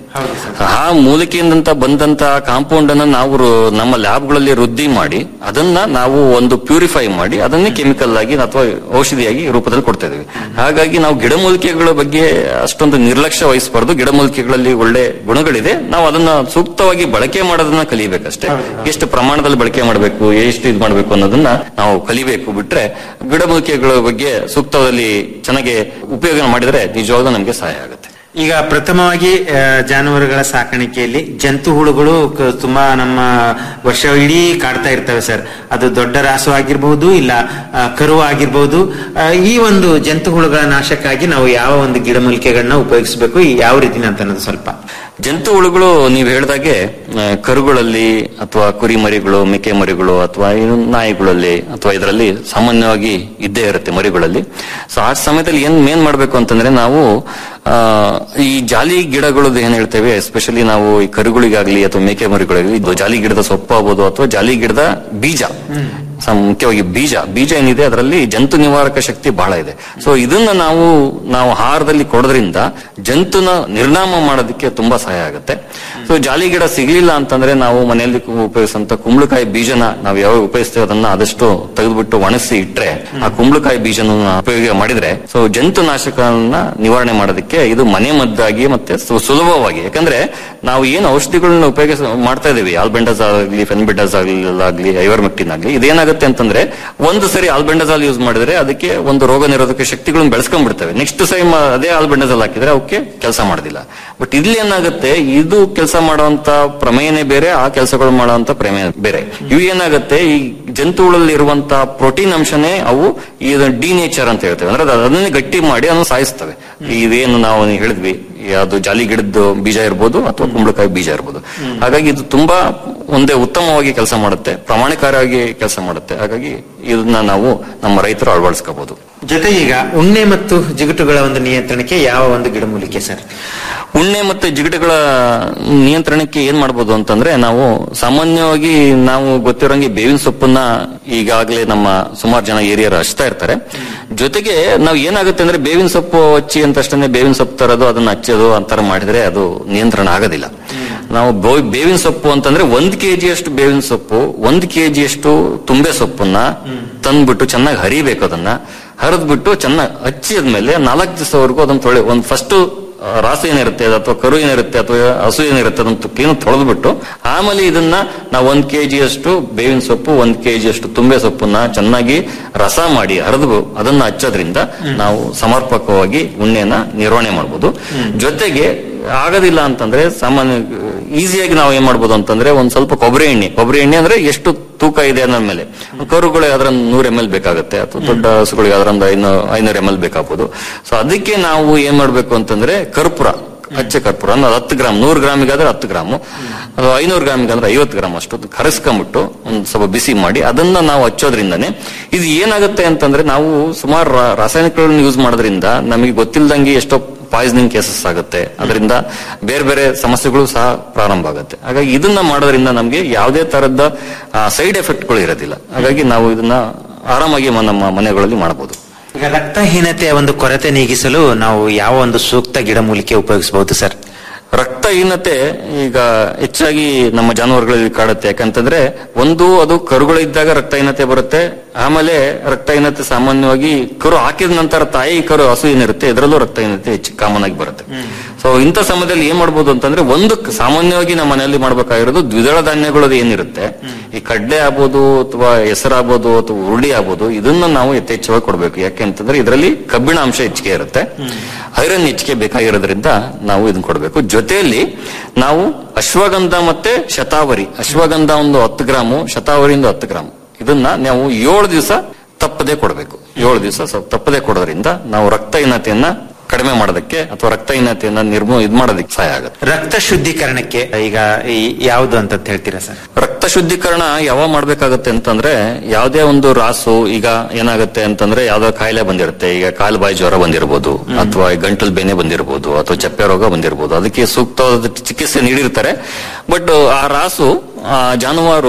ಆ ಮೂಲಿಕೆಯಿಂದ ಬಂದಂತ ಕಾಂಪೌಂಡ್ ಅನ್ನ ನಾವು ರು- ನಮ್ಮ ಲ್ಯಾಬ್ಗಳಲ್ಲಿ ವೃದ್ಧಿ ಮಾಡಿ ಅದನ್ನ ನಾವು ಒಂದು ಪ್ಯೂರಿಫೈ ಮಾಡಿ ಅದನ್ನೇ ಕೆಮಿಕಲ್ ಆಗಿ ಅಥವಾ ಔಷಧಿಯಾಗಿ ರೂಪದಲ್ಲಿ ಕೊಡ್ತಾ ಇದೀವಿ ಹಾಗಾಗಿ ನಾವು ಗಿಡಮೂಲಿಕೆಗಳ ಬಗ್ಗೆ ಅಷ್ಟೊಂದು ನಿರ್ಲಕ್ಷ್ಯ ವಹಿಸಬಾರ್ದು ಗಿಡಮೂಲಿಕೆಗಳಲ್ಲಿ ಒಳ್ಳೆ ಗುಣಗಳಿದೆ ನಾವು ಅದನ್ನ ಸೂಕ್ತವಾಗಿ ಬಳಕೆ ಮಾಡೋದನ್ನ ಕಲಿಬೇಕಷ್ಟೇ ಎಷ್ಟು ಪ್ರಮಾಣದಲ್ಲಿ ಬಳಕೆ ಮಾಡಬೇಕು ಎಷ್ಟು ಇದು ಮಾಡಬೇಕು ಅನ್ನೋದನ್ನ ನಾವು ಕಲಿಬೇಕು ಬಿಟ್ರೆ ಗಿಡಮೂಲಿಕೆಗಳ ಬಗ್ಗೆ ಸೂಕ್ತದಲ್ಲಿ ಚೆನ್ನಾಗಿ ಉಪಯೋಗ ಮಾಡಿದ್ರೆ ನಿಜವಾಗ್ಲೂ ನಮಗೆ ಸಹಾಯ ಆಗುತ್ತೆ ಈಗ ಪ್ರಥಮವಾಗಿ ಆ, ಜಾನುವಾರುಗಳ ಸಾಕಾಣಿಕೆಯಲ್ಲಿ ಜಂತು ಹುಳುಗಳು ಕ- ತುಂಬಾ ನಮ್ಮ ವರ್ಷ ಇಡೀ ಕಾಡ್ತಾ ಇರ್ತವೆ ಸರ್ ಅದು ದೊಡ್ಡ ರಾಸು ಆಗಿರ್ಬಹುದು ಇಲ್ಲ ಆ, ಕರು ಆಗಿರ್ಬಹುದು ಆ, ಈ ಒಂದು ಜಂತು ಹುಳುಗಳ ನಾಶಕ್ಕಾಗಿ ನಾವು ಯಾವ ಒಂದು ಗಿಡಮೂಲಿಕೆಗಳನ್ನ ಉಪಯೋಗಿಸಬೇಕು ಯಾವ ರೀತಿನ ಅಂತ ಅನ್ನೋದು ಸ್ವಲ್ಪ ಜಂತು ಹುಳುಗಳು ನೀವು ಹೇಳ್ದಾಗೆ ಆ, ಕರುಗಳಲ್ಲಿ ಅಥವಾ ಕುರಿ ಮರಿಗಳು ಮೇಕೆ ಮರಿಗಳು ಅಥವಾ ಏನು ನಾಯಿಗಳಲ್ಲಿ ಅಥವಾ ಇದರಲ್ಲಿ ಸಾಮಾನ್ಯವಾಗಿ ಇದ್ದೇ ಇರುತ್ತೆ ಮರಿಗಳಲ್ಲಿ ಸೊ ಆ ಸಮಯದಲ್ಲಿ ಏನ್ ಮೇನ್ ಮಾಡ್ಬೇಕು ಅಂತಂದ್ರೆ ನಾವು ಆ, ಈ ಜಾಲಿ ಗಿಡಗಳದ್ದು ಏನ್ ಹೇಳ್ತೇವೆ ಎಸ್ಪೆಷಲಿ ನಾವು ಈ ಕರುಗಳಿಗಾಗ್ಲಿ ಅಥವಾ ಮೇಕೆ ಮರಿಗಳಿಗಾಗ್ಲಿ ಇದು ಜಾಲಿ ಗಿಡದ ಸೊಪ್ಪು ಆಗ್ಬೋದು ಅಥವಾ ಜಾಲಿ ಗಿಡದ ಬೀಜ ಸ- ಮುಖ್ಯವಾಗಿ ಬೀಜ ಬೀಜ ಏನಿದೆ ಅದರಲ್ಲಿ ಜಂತು ನಿವಾರಕ ಶಕ್ತಿ ಬಹಳ ಇದೆ ಸೊ ಇದನ್ನ ನಾವು ನಾವು ಆಹಾರದಲ್ಲಿ ಕೊಡೋದ್ರಿಂದ ಜಂತುನ ನಿರ್ನಾಮ ಮಾಡೋದಕ್ಕೆ ತುಂಬಾ ಸಹಾಯ ಆಗುತ್ತೆ ಸೊ ಜಾಲಿ ಗಿಡ ಸಿಗ್ಲಿಲ್ಲ ಅಂತಂದ್ರೆ ನಾವು ಮನೆಯಲ್ಲಿ ಕು- ಉಪಯೋಗಿಸುವಂತ ಕುಂಬಳಕಾಯಿ ಬೀಜನ ನಾವು ಯಾವಾಗ ಉಪಯೋಗಿಸ್ತೇವೆ ಅದನ್ನ ಆದಷ್ಟು ತೆಗೆದ್ಬಿಟ್ಟು ಒಣಗಿಸಿ ಇಟ್ರೆ ಆ ಕುಂಬಳಕಾಯಿ ಬೀಜನ ಉಪಯೋಗ ಮಾಡಿದ್ರೆ ಸೊ ಜಂತು ನಾಶಕಗಳನ್ನ ನಿವಾರಣೆ ಮಾಡೋದಕ್ಕೆ ಇದು ಮನೆ ಮದ್ದಾಗಿ ಮತ್ತೆ ಸು- ಸುಲಭವಾಗಿ ಯಾಕಂದ್ರೆ ನಾವು ಏನು ಔಷಧಿಗಳನ್ನ ಉಪಯೋಗಿಸ ಮಾಡ್ತಾ ಇದೀವಿ ಆಲ್ಬೆಂಡಸ್ ಆಗಲಿ ಫೆನ್ಬಿಡಸ್ ಆಗಲಿ ಐವರ್ಮೆಕ್ಟಿನ್ ಆಗಲಿ ಇದೇನಾಗುತ್ತೆ ಅಂತಂದ್ರೆ ಒಂದು ಸರಿ ಆಲ್ಬೆಂಡಜಾಲ್ ಯೂಸ್ ಮಾಡಿದ್ರೆ ಅದಕ್ಕೆ ಒಂದು ರೋಗ ನಿರೋಧಕ ಶಕ್ತಿಗಳನ್ನ ಬೆಳೆಸ್ಕೊಂಡ್ಬಿಡ್ತವೆ ನೆಕ್ಸ್ಟ್ ಟೈಮ್ ಅದೇ ಆಲ್ಬೆಂಡಜಾಲ್ ಹಾಕಿದ್ರೆ ಅವಕ್ಕೆ ಕೆಲಸ ಮಾಡೋದಿಲ್ಲ ಬಟ್ ಇಲ್ಲಿ ಏನಾಗುತ್ತೆ ಇದು ಕೆಲಸ ಮಾಡುವಂತ ಪ್ರಮೇಯನೇ ಬೇರೆ ಆ ಕೆಲಸಗಳು ಮಾಡುವಂತ ಪ್ರಮೇಯ ಬೇರೆ ಇವು ಏನಾಗುತ್ತೆ ಈ ಜಂತುಗಳಲ್ಲಿ ಇರುವಂತ ಪ್ರೋಟೀನ್ ಅಂಶನೇ ಅವು ಇದು ಡಿನೇಚರ್ ಅಂತ ಹೇಳ್ತೇವೆ ಅಂದ್ರೆ ಅದು ಅದನ್ನೇ ಗಟ್ಟಿ ಮಾಡಿ ಅದನ್ನು ಸಾಯಿಸ್ತವೆ ಇದೇನು ನಾವು ಹೇಳಿದ್ವಿ ಅದು ಜಾಲಿ ಗಿಡದ್ದು ಬೀಜ ಇರ್ಬೋದು ಅಥವಾ ಕುಂಬಳಕಾಯಿ ಬೀಜ ಇರ್ಬೋದು ಹಾಗಾಗಿ ಇದು ತುಂಬಾ ಒಂದೇ ಉತ್ತಮವಾಗಿ ಕೆಲಸ ಮಾಡುತ್ತೆ ಪ್ರಾಮಾಣಿಕವಾಗಿ ಕೆಲಸ ಮಾಡುತ್ತೆ ಹಾಗಾಗಿ ಇದನ್ನ ನಾವು ನಮ್ಮ ರೈತರು ಅಳವಡಿಸ್ಕೋಬಹುದು ಜೊತೆಗೆ ಈಗ ಉಣ್ಣೆ ಮತ್ತು ಜಿಗುಟುಗಳ ಒಂದು ನಿಯಂತ್ರಣಕ್ಕೆ ಯಾವ ಒಂದು ಗಿಡಮೂಲಿಕೆ ಸರ್ ಉಣ್ಣೆ ಮತ್ತೆ ಜಿಗಟುಗಳ ನಿಯಂತ್ರಣಕ್ಕೆ ಏನ್ ಮಾಡ್ಬೋದು ಅಂತಂದ್ರೆ ನಾವು ಸಾಮಾನ್ಯವಾಗಿ ನಾವು ಗೊತ್ತಿರೋಂಗೆ ಬೇವಿನ ಸೊಪ್ಪನ್ನ ಈಗಾಗಲೇ ನಮ್ಮ ಸುಮಾರು ಜನ ಏರಿಯಾರು ಹಚ್ತಾ ಇರ್ತಾರೆ ಜೊತೆಗೆ ನಾವು ಏನಾಗುತ್ತೆ ಅಂದ್ರೆ ಬೇವಿನ ಸೊಪ್ಪು ಹಚ್ಚಿ ಅಂತಷ್ಟೇ ಬೇವಿನ ಸೊಪ್ಪು ತರೋದು ಅದನ್ನ ಹಚ್ಚೋದು ಅಂತರ ಮಾಡಿದ್ರೆ ಅದು ನಿಯಂತ್ರಣ ಆಗೋದಿಲ್ಲ ನಾವು ಬೋ- ಬೇವಿನ ಸೊಪ್ಪು ಅಂತಂದ್ರೆ ಒಂದ್ ಕೆಜಿ ಅಷ್ಟು ಬೇವಿನ ಸೊಪ್ಪು ಒಂದ್ ಕೆಜಿ ಅಷ್ಟು ತುಂಬೆ ಸೊಪ್ಪನ್ನ ತಂದ್ಬಿಟ್ಟು ಚೆನ್ನಾಗಿ ಹರಿಬೇಕು ಅದನ್ನ ಹರಿದ್ಬಿಟ್ಟು ಚೆನ್ನಾಗಿ ಹಚ್ಚಿದ್ಮೇಲೆ ನಾಲ್ಕು ದಿವಸವರೆಗೂ ಅದನ್ನ ತೊಳೆ ಒಂದ್ ಫಸ್ಟ್ ರಾಸು ಏನಿರುತ್ತೆ ಅಥವಾ ಕರು ಏನಿರುತ್ತೆ ಅಥವಾ ಹಸು ಏನಿರುತ್ತೆ ಅದನ್ನ ಕ್ಲೀನ್ ತೊಳೆದ್ಬಿಟ್ಟು ಆಮೇಲೆ ಇದನ್ನ ನಾವು ಒಂದ್ ಕೆಜಿ ಅಷ್ಟು ಬೇವಿನ ಸೊಪ್ಪು ಒಂದ್ ಕೆಜಿ ಅಷ್ಟು ತುಂಬೆ ಸೊಪ್ಪನ್ನ ಚೆನ್ನಾಗಿ ರಸ ಮಾಡಿ ಹರಿದು ಅದನ್ನ ಹಚ್ಚೋದ್ರಿಂದ ನಾವು ಸಮರ್ಪಕವಾಗಿ ಉಣ್ಣೆನ ನಿರ್ವಹಣೆ ಮಾಡ್ಬೋದು ಜೊತೆಗೆ ಆಗೋದಿಲ್ಲ ಅಂತಂದ್ರೆ ಸಾಮಾನ್ಯ ಈಸಿಯಾಗಿ ನಾವು ಏನ್ ಮಾಡ್ಬೋದು ಅಂತಂದ್ರೆ ಒಂದ್ ಸ್ವಲ್ಪ ಕೊಬ್ಬರಿ ಎಣ್ಣೆ ಕೊಬ್ಬರಿ ಎಣ್ಣೆ ಅಂದ್ರೆ ಎಷ್ಟು ತೂಕ ಇದೆ ಅನ್ನೋ ಮೇಲೆ ಕರುಗಳಿಗೆ ಅದರ ನೂರ್ ಎಮ್ ಎಲ್ ಬೇಕಾಗುತ್ತೆ ಅಥವಾ ದೊಡ್ಡ ಹಸುಗಳಿಗೆ ಅದರಿಂದ ಐನೂರು ಐನೂರು ಎಮ್ ಎಲ್ ಬೇಕಾಗ್ಬೋದು ಸೊ ಅದಕ್ಕೆ ನಾವು ಏನ್ ಮಾಡ್ಬೇಕು ಅಂತಂದ್ರೆ ಕರ್ಪೂರ ಅಚ್ಚ ಕರ್ಪೂರ ಅನ್ನೋದು ಹತ್ತು ಗ್ರಾಮ್ ನೂರು ಗ್ರಾಮಿಗಾದ್ರೆ ಹತ್ತು ಗ್ರಾಮು ಅದು ಐನೂರು ಗ್ರಾಮಿಗಾದ್ರೆ ಐವತ್ತು ಗ್ರಾಮ್ ಅಷ್ಟು ಕರಸ್ಕೊಂಡ್ಬಿಟ್ಟು ಒಂದ್ ಸ್ವಲ್ಪ ಬಿಸಿ ಮಾಡಿ ಅದನ್ನ ನಾವು ಹಚ್ಚೋದ್ರಿಂದನೇ ಇದು ಏನಾಗುತ್ತೆ ಅಂತಂದ್ರೆ ನಾವು ಸುಮಾರು ರಾ- ರಾಸಾಯನಿಕಗಳನ್ನ ಯೂಸ್ ಮಾಡೋದ್ರಿಂದ ನಮಗೆ ಗೊತ್ತಿಲ್ಲದಂಗೆ ಎಷ್ಟೋ ಪಾಯ್ಸನಿಂಗ್ ಕೇಸಸ್ ಆಗುತ್ತೆ ಅದರಿಂದ ಬೇರೆ ಬೇರೆ ಸಮಸ್ಯೆಗಳು ಸಹ ಪ್ರಾರಂಭ ಆಗುತ್ತೆ ಹಾಗಾಗಿ ಇದನ್ನ ಮಾಡೋದ್ರಿಂದ ನಮಗೆ ಯಾವುದೇ ತರದ ಸೈಡ್ ಎಫೆಕ್ಟ್ಗಳು ಇರೋದಿಲ್ಲ ಹಾಗಾಗಿ ನಾವು ಇದನ್ನ ಆರಾಮಾಗಿ ಮ- ನಮ್ಮ ಮನೆಗಳಲ್ಲಿ ಮಾಡಬಹುದು ಈಗ ರಕ್ತಹೀನತೆಯ ಒಂದು ಕೊರತೆ ನೀಗಿಸಲು ನಾವು ಯಾವ ಒಂದು ಸೂಕ್ತ ಗಿಡಮೂಲಿಕೆ ಉಪಯೋಗಿಸಬಹುದು ಸರ್ ರಕ್ತಹೀನತೆ ಈಗ ಹೆಚ್ಚಾಗಿ ನಮ್ಮ ಜಾನುವಾರುಗಳಲ್ಲಿ ಕಾಡುತ್ತೆ ಯಾಕಂತಂದ್ರೆ ಒಂದು ಅದು ಕರುಗಳಿದ್ದಾಗ ರಕ್ತಹೀನತೆ ಬರುತ್ತೆ ಆಮೇಲೆ ರಕ್ತಹೀನತೆ ಸಾಮಾನ್ಯವಾಗಿ ಕರು ಹಾಕಿದ ನಂತರ ತಾಯಿ ಕರು ಹಸು ಏನಿರುತ್ತೆ ಇದರಲ್ಲೂ ರಕ್ತಹೀನತೆ ಹೆಚ್ಚು ಕಾಮನ್ ಆಗಿ ಬರುತ್ತೆ ಸೊ ಇಂಥ ಸಮಯದಲ್ಲಿ ಏನ್ ಮಾಡ್ಬೋದು ಅಂತಂದ್ರೆ ಒಂದು ಕ- ಸಾಮಾನ್ಯವಾಗಿ ನಮ್ಮ ಮನೆಯಲ್ಲಿ ಮಾಡ್ಬೇಕಾಗಿರೋದು ದ್ವಿದಳ ಧಾನ್ಯಗಳದ್ದು ಏನಿರುತ್ತೆ ಈ ಕಡ್ಲೆ ಆಗ್ಬೋದು ಅಥವಾ ಹೆಸರಾಗ್ಬೋದು ಅಥವಾ ಉರುಳಿ ಆಗ್ಬೋದು ಇದನ್ನ ನಾವು ಯಥೇಚ್ಛವಾಗಿ ಕೊಡ್ಬೇಕು ಯಾಕೆ ಅಂತಂದ್ರೆ ಇದರಲ್ಲಿ ಕಬ್ಬಿಣ ಅಂಶ ಹೆಚ್ಚಿಗೆ ಇರುತ್ತೆ ಐರನ್ ಹೆಚ್ಚಿಗೆ ಬೇಕಾಗಿರೋದ್ರಿಂದ ನಾವು ಇದನ್ನ ಕೊಡಬೇಕು ಜೊತೆಯಲ್ಲಿ ನಾವು ಅಶ್ವಗಂಧ ಮತ್ತೆ ಶತಾವರಿ ಅಶ್ವಗಂಧ ಒಂದು ಹತ್ತು ಗ್ರಾಮು ಶತಾವರಿ ಒಂದು ಹತ್ತು ಗ್ರಾಮ್ ಇದನ್ನ ನಾವು ಏಳು ದಿವಸ ತಪ್ಪದೆ ಕೊಡಬೇಕು ಏಳು ದಿವಸ ತಪ್ಪದೆ ಕೊಡೋದ್ರಿಂದ ನಾವು ರಕ್ತಹೀನತೆಯನ್ನ ಕಡಿಮೆ ಮಾಡೋದಕ್ಕೆ ಅಥವಾ ರಕ್ತಹೀನತೆಯನ್ನ ನಿರ್ಮೂ ಇದು ಮಾಡೋದಕ್ಕೆ ಸಹಾಯ ಆಗುತ್ತೆ ರಕ್ತ ಶುದ್ಧೀಕರಣಕ್ಕೆ ಈಗ ಈ- ಯಾವುದು ಅಂತ ಹೇಳ್ತೀರಾ ಸರ್ ರಕ್ತ ಶುದ್ಧೀಕರಣ ಯಾವಾಗ ಮಾಡ್ಬೇಕಾಗತ್ತೆ ಅಂತಂದ್ರೆ ಯಾವುದೇ ಒಂದು ರಾಸು ಈಗ ಏನಾಗುತ್ತೆ ಅಂತಂದ್ರೆ ಯಾವ್ದೋ ಕಾಯಿಲೆ ಬಂದಿರುತ್ತೆ ಈಗ ಕಾಲು ಬಾಯಿ ಜ್ವರ ಬಂದಿರಬಹುದು ಅಥವಾ ಗಂಟಲು ಬೇನೆ ಬಂದಿರಬಹುದು ಅಥವಾ ಚಪ್ಪೆ ರೋಗ ಬಂದಿರಬಹುದು ಅದಕ್ಕೆ ಸೂಕ್ತವಾದ ಚಿಕಿತ್ಸೆ ನೀಡಿರ್ತಾರೆ ಬಟ್ ಆ ರಾಸು ಆ ಜಾನುವಾರು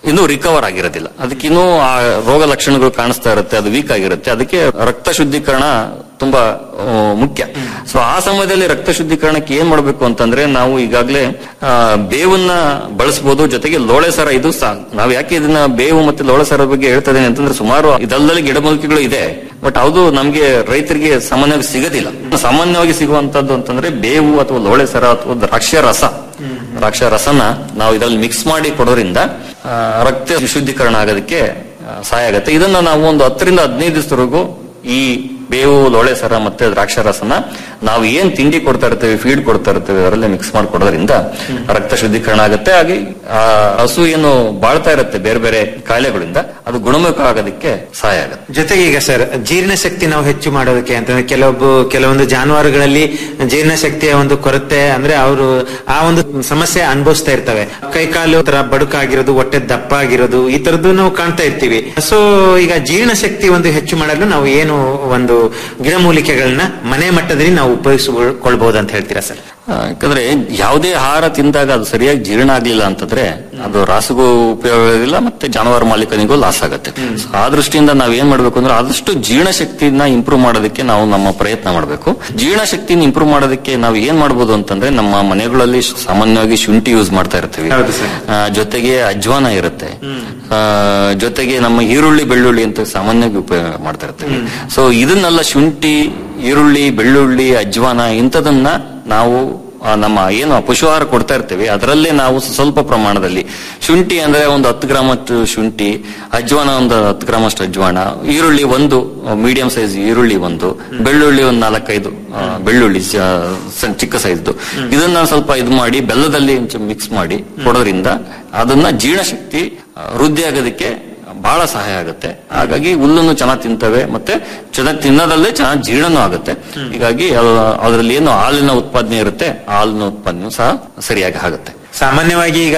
ಇನ್ನೂ ರಿಕವರ್ ಆಗಿರೋದಿಲ್ಲ ಅದಕ್ಕೆ ಇನ್ನೂ ಆ ರೋಗ ಲಕ್ಷಣಗಳು ಕಾಣಿಸ್ತಾ ಇರುತ್ತೆ ಅದು ವೀಕ್ ಆಗಿರುತ್ತೆ ಅದಕ್ಕೆ ರಕ್ತ ಶುದ್ಧೀಕರಣ ತುಂಬಾ ಆ, ಮುಖ್ಯ ಸೊ ಆ ಸಮಯದಲ್ಲಿ ರಕ್ತ ಶುದ್ಧೀಕರಣಕ್ಕೆ ಏನ್ ಮಾಡಬೇಕು ಅಂತಂದ್ರೆ ನಾವು ಈಗಾಗಲೇ ಆ, ಬೇವನ್ನ ಬಳಸಬಹುದು ಜೊತೆಗೆ ಲೋಳೆ ಸರ ಇದು ಸಾ- ನಾವು ಯಾಕೆ ಇದನ್ನ ಬೇವು ಮತ್ತೆ ಲೋಳೆ ಸರ ಬಗ್ಗೆ ಹೇಳ್ತಾ ಇದ್ದೇನೆ ಅಂತಂದ್ರೆ ಸುಮಾರು ಇದಲ್ಲದಲ್ಲಿ ಗಿಡಮೂಲಿಕೆಗಳು ಇದೆ ಬಟ್ ಅದು ನಮ್ಗೆ ರೈತರಿಗೆ ಸಾಮಾನ್ಯವಾಗಿ ಸಿಗೋದಿಲ್ಲ ಸಾಮಾನ್ಯವಾಗಿ ಸಿಗುವಂತದ್ದು ಅಂತಂದ್ರೆ ಬೇವು ಅಥವಾ ಲೋಳೆ ಸರ ಅಥವಾ ದ್ರಾಕ್ಷ ರಸ ದ್ರಾಕ್ಷ ರಸನ ನಾವು ಇದರಲ್ಲಿ ಮಿಕ್ಸ್ ಮಾಡಿ ಕೊಡೋದ್ರಿಂದ ಆ, ರಕ್ತ ಶುದ್ಧೀಕರಣ ಆಗೋದಕ್ಕೆ ಆ, ಸಹಾಯ ಆಗುತ್ತೆ ಇದನ್ನ ನಾವು ಒಂದು ಹತ್ತರಿಂದ ಹದಿನೈದು ದಿವಸದವರೆಗೂ ಈ ಬೇವು ಲೋಳೆ ಸರ ಮತ್ತೆ ದ್ರಾಕ್ಷ ರಸನ ನಾವು ಏನ್ ತಿಂಡಿ ಕೊಡ್ತಾ ಇರ್ತೀವಿ ಫೀಡ್ ಕೊಡ್ತಾ ಇರ್ತೀವಿ ಅದರಲ್ಲೇ ಮಿಕ್ಸ್ ಮಾಡಿ ಕೊಡೋದ್ರಿಂದ ರಕ್ತ ಶುದ್ಧೀಕರಣ ಆಗುತ್ತೆ ಹಾಗೆ ಆ ಹಸು ಏನು ಬಾಳ್ತಾ ಇರುತ್ತೆ ಬೇರೆ ಬೇರೆ ಕಾಯಿಲೆಗಳಿಂದ ಅದು ಗುಣಮುಖ ಆಗೋದಕ್ಕೆ ಸಹಾಯ ಆಗುತ್ತೆ ಜೊತೆಗೆ ಈಗ ಸರ್ ಜೀರ್ಣಶಕ್ತಿ ನಾವು ಹೆಚ್ಚು ಮಾಡೋದಕ್ಕೆ ಅಂತಂದ್ರೆ ಕೆಲವೊಬ್ಬ ಕೆಲವೊಂದು ಜಾನುವಾರುಗಳಲ್ಲಿ ಜೀರ್ಣಶಕ್ತಿಯ ಒಂದು ಕೊರತೆ ಅಂದ್ರೆ ಅವರು ಆ ಒಂದು ಸಮಸ್ಯೆ ಅನುಭವಿಸ್ತಾ ಇರ್ತವೆ ಕೈಕಾಲು ತರ ಬಡುಕಾಗಿರೋದು ಹೊಟ್ಟೆ ದಪ್ಪ ಆಗಿರೋದು ಈ ತರದ್ದು ನಾವು ಕಾಣ್ತಾ ಇರ್ತೀವಿ ಸೊ ಈಗ ಜೀರ್ಣಶಕ್ತಿ ಒಂದು ಹೆಚ್ಚು ಮಾಡಲು ನಾವು ಏನು ಒಂದು ಗಿಡಮೂಲಿಕೆಗಳನ್ನ ಮನೆ ಮಟ್ಟದಲ್ಲಿ ನಾವು ಉಪಯೋಗಿಸಿಕೊಳ್ಬಹುದು ಅಂತ ಹೇಳ್ತೀರಾ ಸರ್ ಆ, ಯಾಕಂದ್ರೆ ಯಾವುದೇ ಆಹಾರ ತಿಂದಾಗ ಅದು ಸರಿಯಾಗಿ ಜೀರ್ಣ ಆಗ್ಲಿಲ್ಲ ಅಂತಂದ್ರೆ ಅದು ರಾಸುಗೂ ಉಪಯೋಗ ಇಲ್ಲ ಮತ್ತೆ ಜಾನುವಾರು ಮಾಲೀಕನಿಗೂ ಲಾಸ್ ಆಗುತ್ತೆ So, ಆ ದೃಷ್ಟಿಯಿಂದ ನಾವ್ ಏನ್ ಮಾಡ್ಬೇಕು ಅಂದ್ರೆ ಆದಷ್ಟು ಜೀರ್ಣಶಕ್ತಿನ ಇಂಪ್ರೂವ್ ಮಾಡೋದಕ್ಕೆ ನಾವು ನಮ್ಮ ಪ್ರಯತ್ನ ಮಾಡಬೇಕು ಜೀರ್ಣಶಕ್ತಿನ ಇಂಪ್ರೂವ್ ಮಾಡೋದಕ್ಕೆ ನಾವು ಏನ್ ಮಾಡ್ಬೋದು ಅಂತಂದ್ರೆ ನಮ್ಮ ಮನೆಗಳಲ್ಲಿ ಸಾಮಾನ್ಯವಾಗಿ ಶುಂಠಿ ಯೂಸ್ ಮಾಡ್ತಾ ಇರ್ತೀವಿ ಆ, ಜೊತೆಗೆ ಅಜ್ವಾನ ಇರುತ್ತೆ ಆ, ಜೊತೆಗೆ ನಮ್ಮ ಈರುಳ್ಳಿ ಬೆಳ್ಳುಳ್ಳಿ ಅಂತ ಸಾಮಾನ್ಯವಾಗಿ ಉಪಯೋಗ ಮಾಡ್ತಾ ಇರ್ತೀವಿ ಸೊ ಇದನ್ನೆಲ್ಲ ಶುಂಠಿ ಈರುಳ್ಳಿ ಬೆಳ್ಳುಳ್ಳಿ ಅಜ್ವಾನ ಇಂಥದನ್ನ ನಾವು ಆ, ನಮ್ಮ ಏನು ಪಶು ಆಹಾರ ಕೊಡ್ತಾ ಇರ್ತೀವಿ ಅದರಲ್ಲೇ ನಾವು ಸ್ವಲ್ಪ ಪ್ರಮಾಣದಲ್ಲಿ ಶುಂಠಿ ಅಂದ್ರೆ ಒಂದು ಹತ್ತು ಗ್ರಾಮ್ ಅಷ್ಟು ಶುಂಠಿ ಅಜ್ವಾನ ಒಂದು ಹತ್ತು ಗ್ರಾಮ್ ಅಷ್ಟು ಅಜ್ವಾನ ಈರುಳ್ಳಿ ಒಂದು ಮೀಡಿಯಂ ಸೈಜ್ ಈರುಳ್ಳಿ ಒಂದು ಬೆಳ್ಳುಳ್ಳಿ ಒಂದು ನಾಲ್ಕೈದು ಆ, ಬೆಳ್ಳುಳ್ಳಿ ಚ- ಸಣ್ಣ ಚಿಕ್ಕ ಸೈಜ್ದು ಇದನ್ನ ಸ್ವಲ್ಪ ಇದು ಮಾಡಿ ಬೆಲ್ಲದಲ್ಲಿ ಮಿಕ್ಸ್ ಮಾಡಿ ಕೊಡೋದ್ರಿಂದ ಅದನ್ನ ಜೀರ್ಣಶಕ್ತಿ ಆ, ವೃದ್ಧಿ ಆಗೋದಕ್ಕೆ ಬಹಳ ಸಹಾಯ ಆಗುತ್ತೆ ಹಾಗಾಗಿ ಹುಲ್ಲನ್ನು ಚೆನ್ನಾಗಿ ತಿಂತವೆ ಮತ್ತೆ ಚೆನ್ನಾಗಿ ತಿನ್ನೋದಲ್ಲೇ ಚೆನ್ನಾಗಿ ಜೀರ್ಣನೂ ಆಗುತ್ತೆ ಹೀಗಾಗಿ ಅದರಲ್ಲಿ ಏನು ಹಾಲಿನ ಉತ್ಪಾದನೆ ಇರುತ್ತೆ ಆ ಹಾಲಿನ ಉತ್ಪಾದನೆ ಸಹ ಸರಿಯಾಗಿ ಆಗುತ್ತೆ ಸಾಮಾನ್ಯವಾಗಿ ಈಗ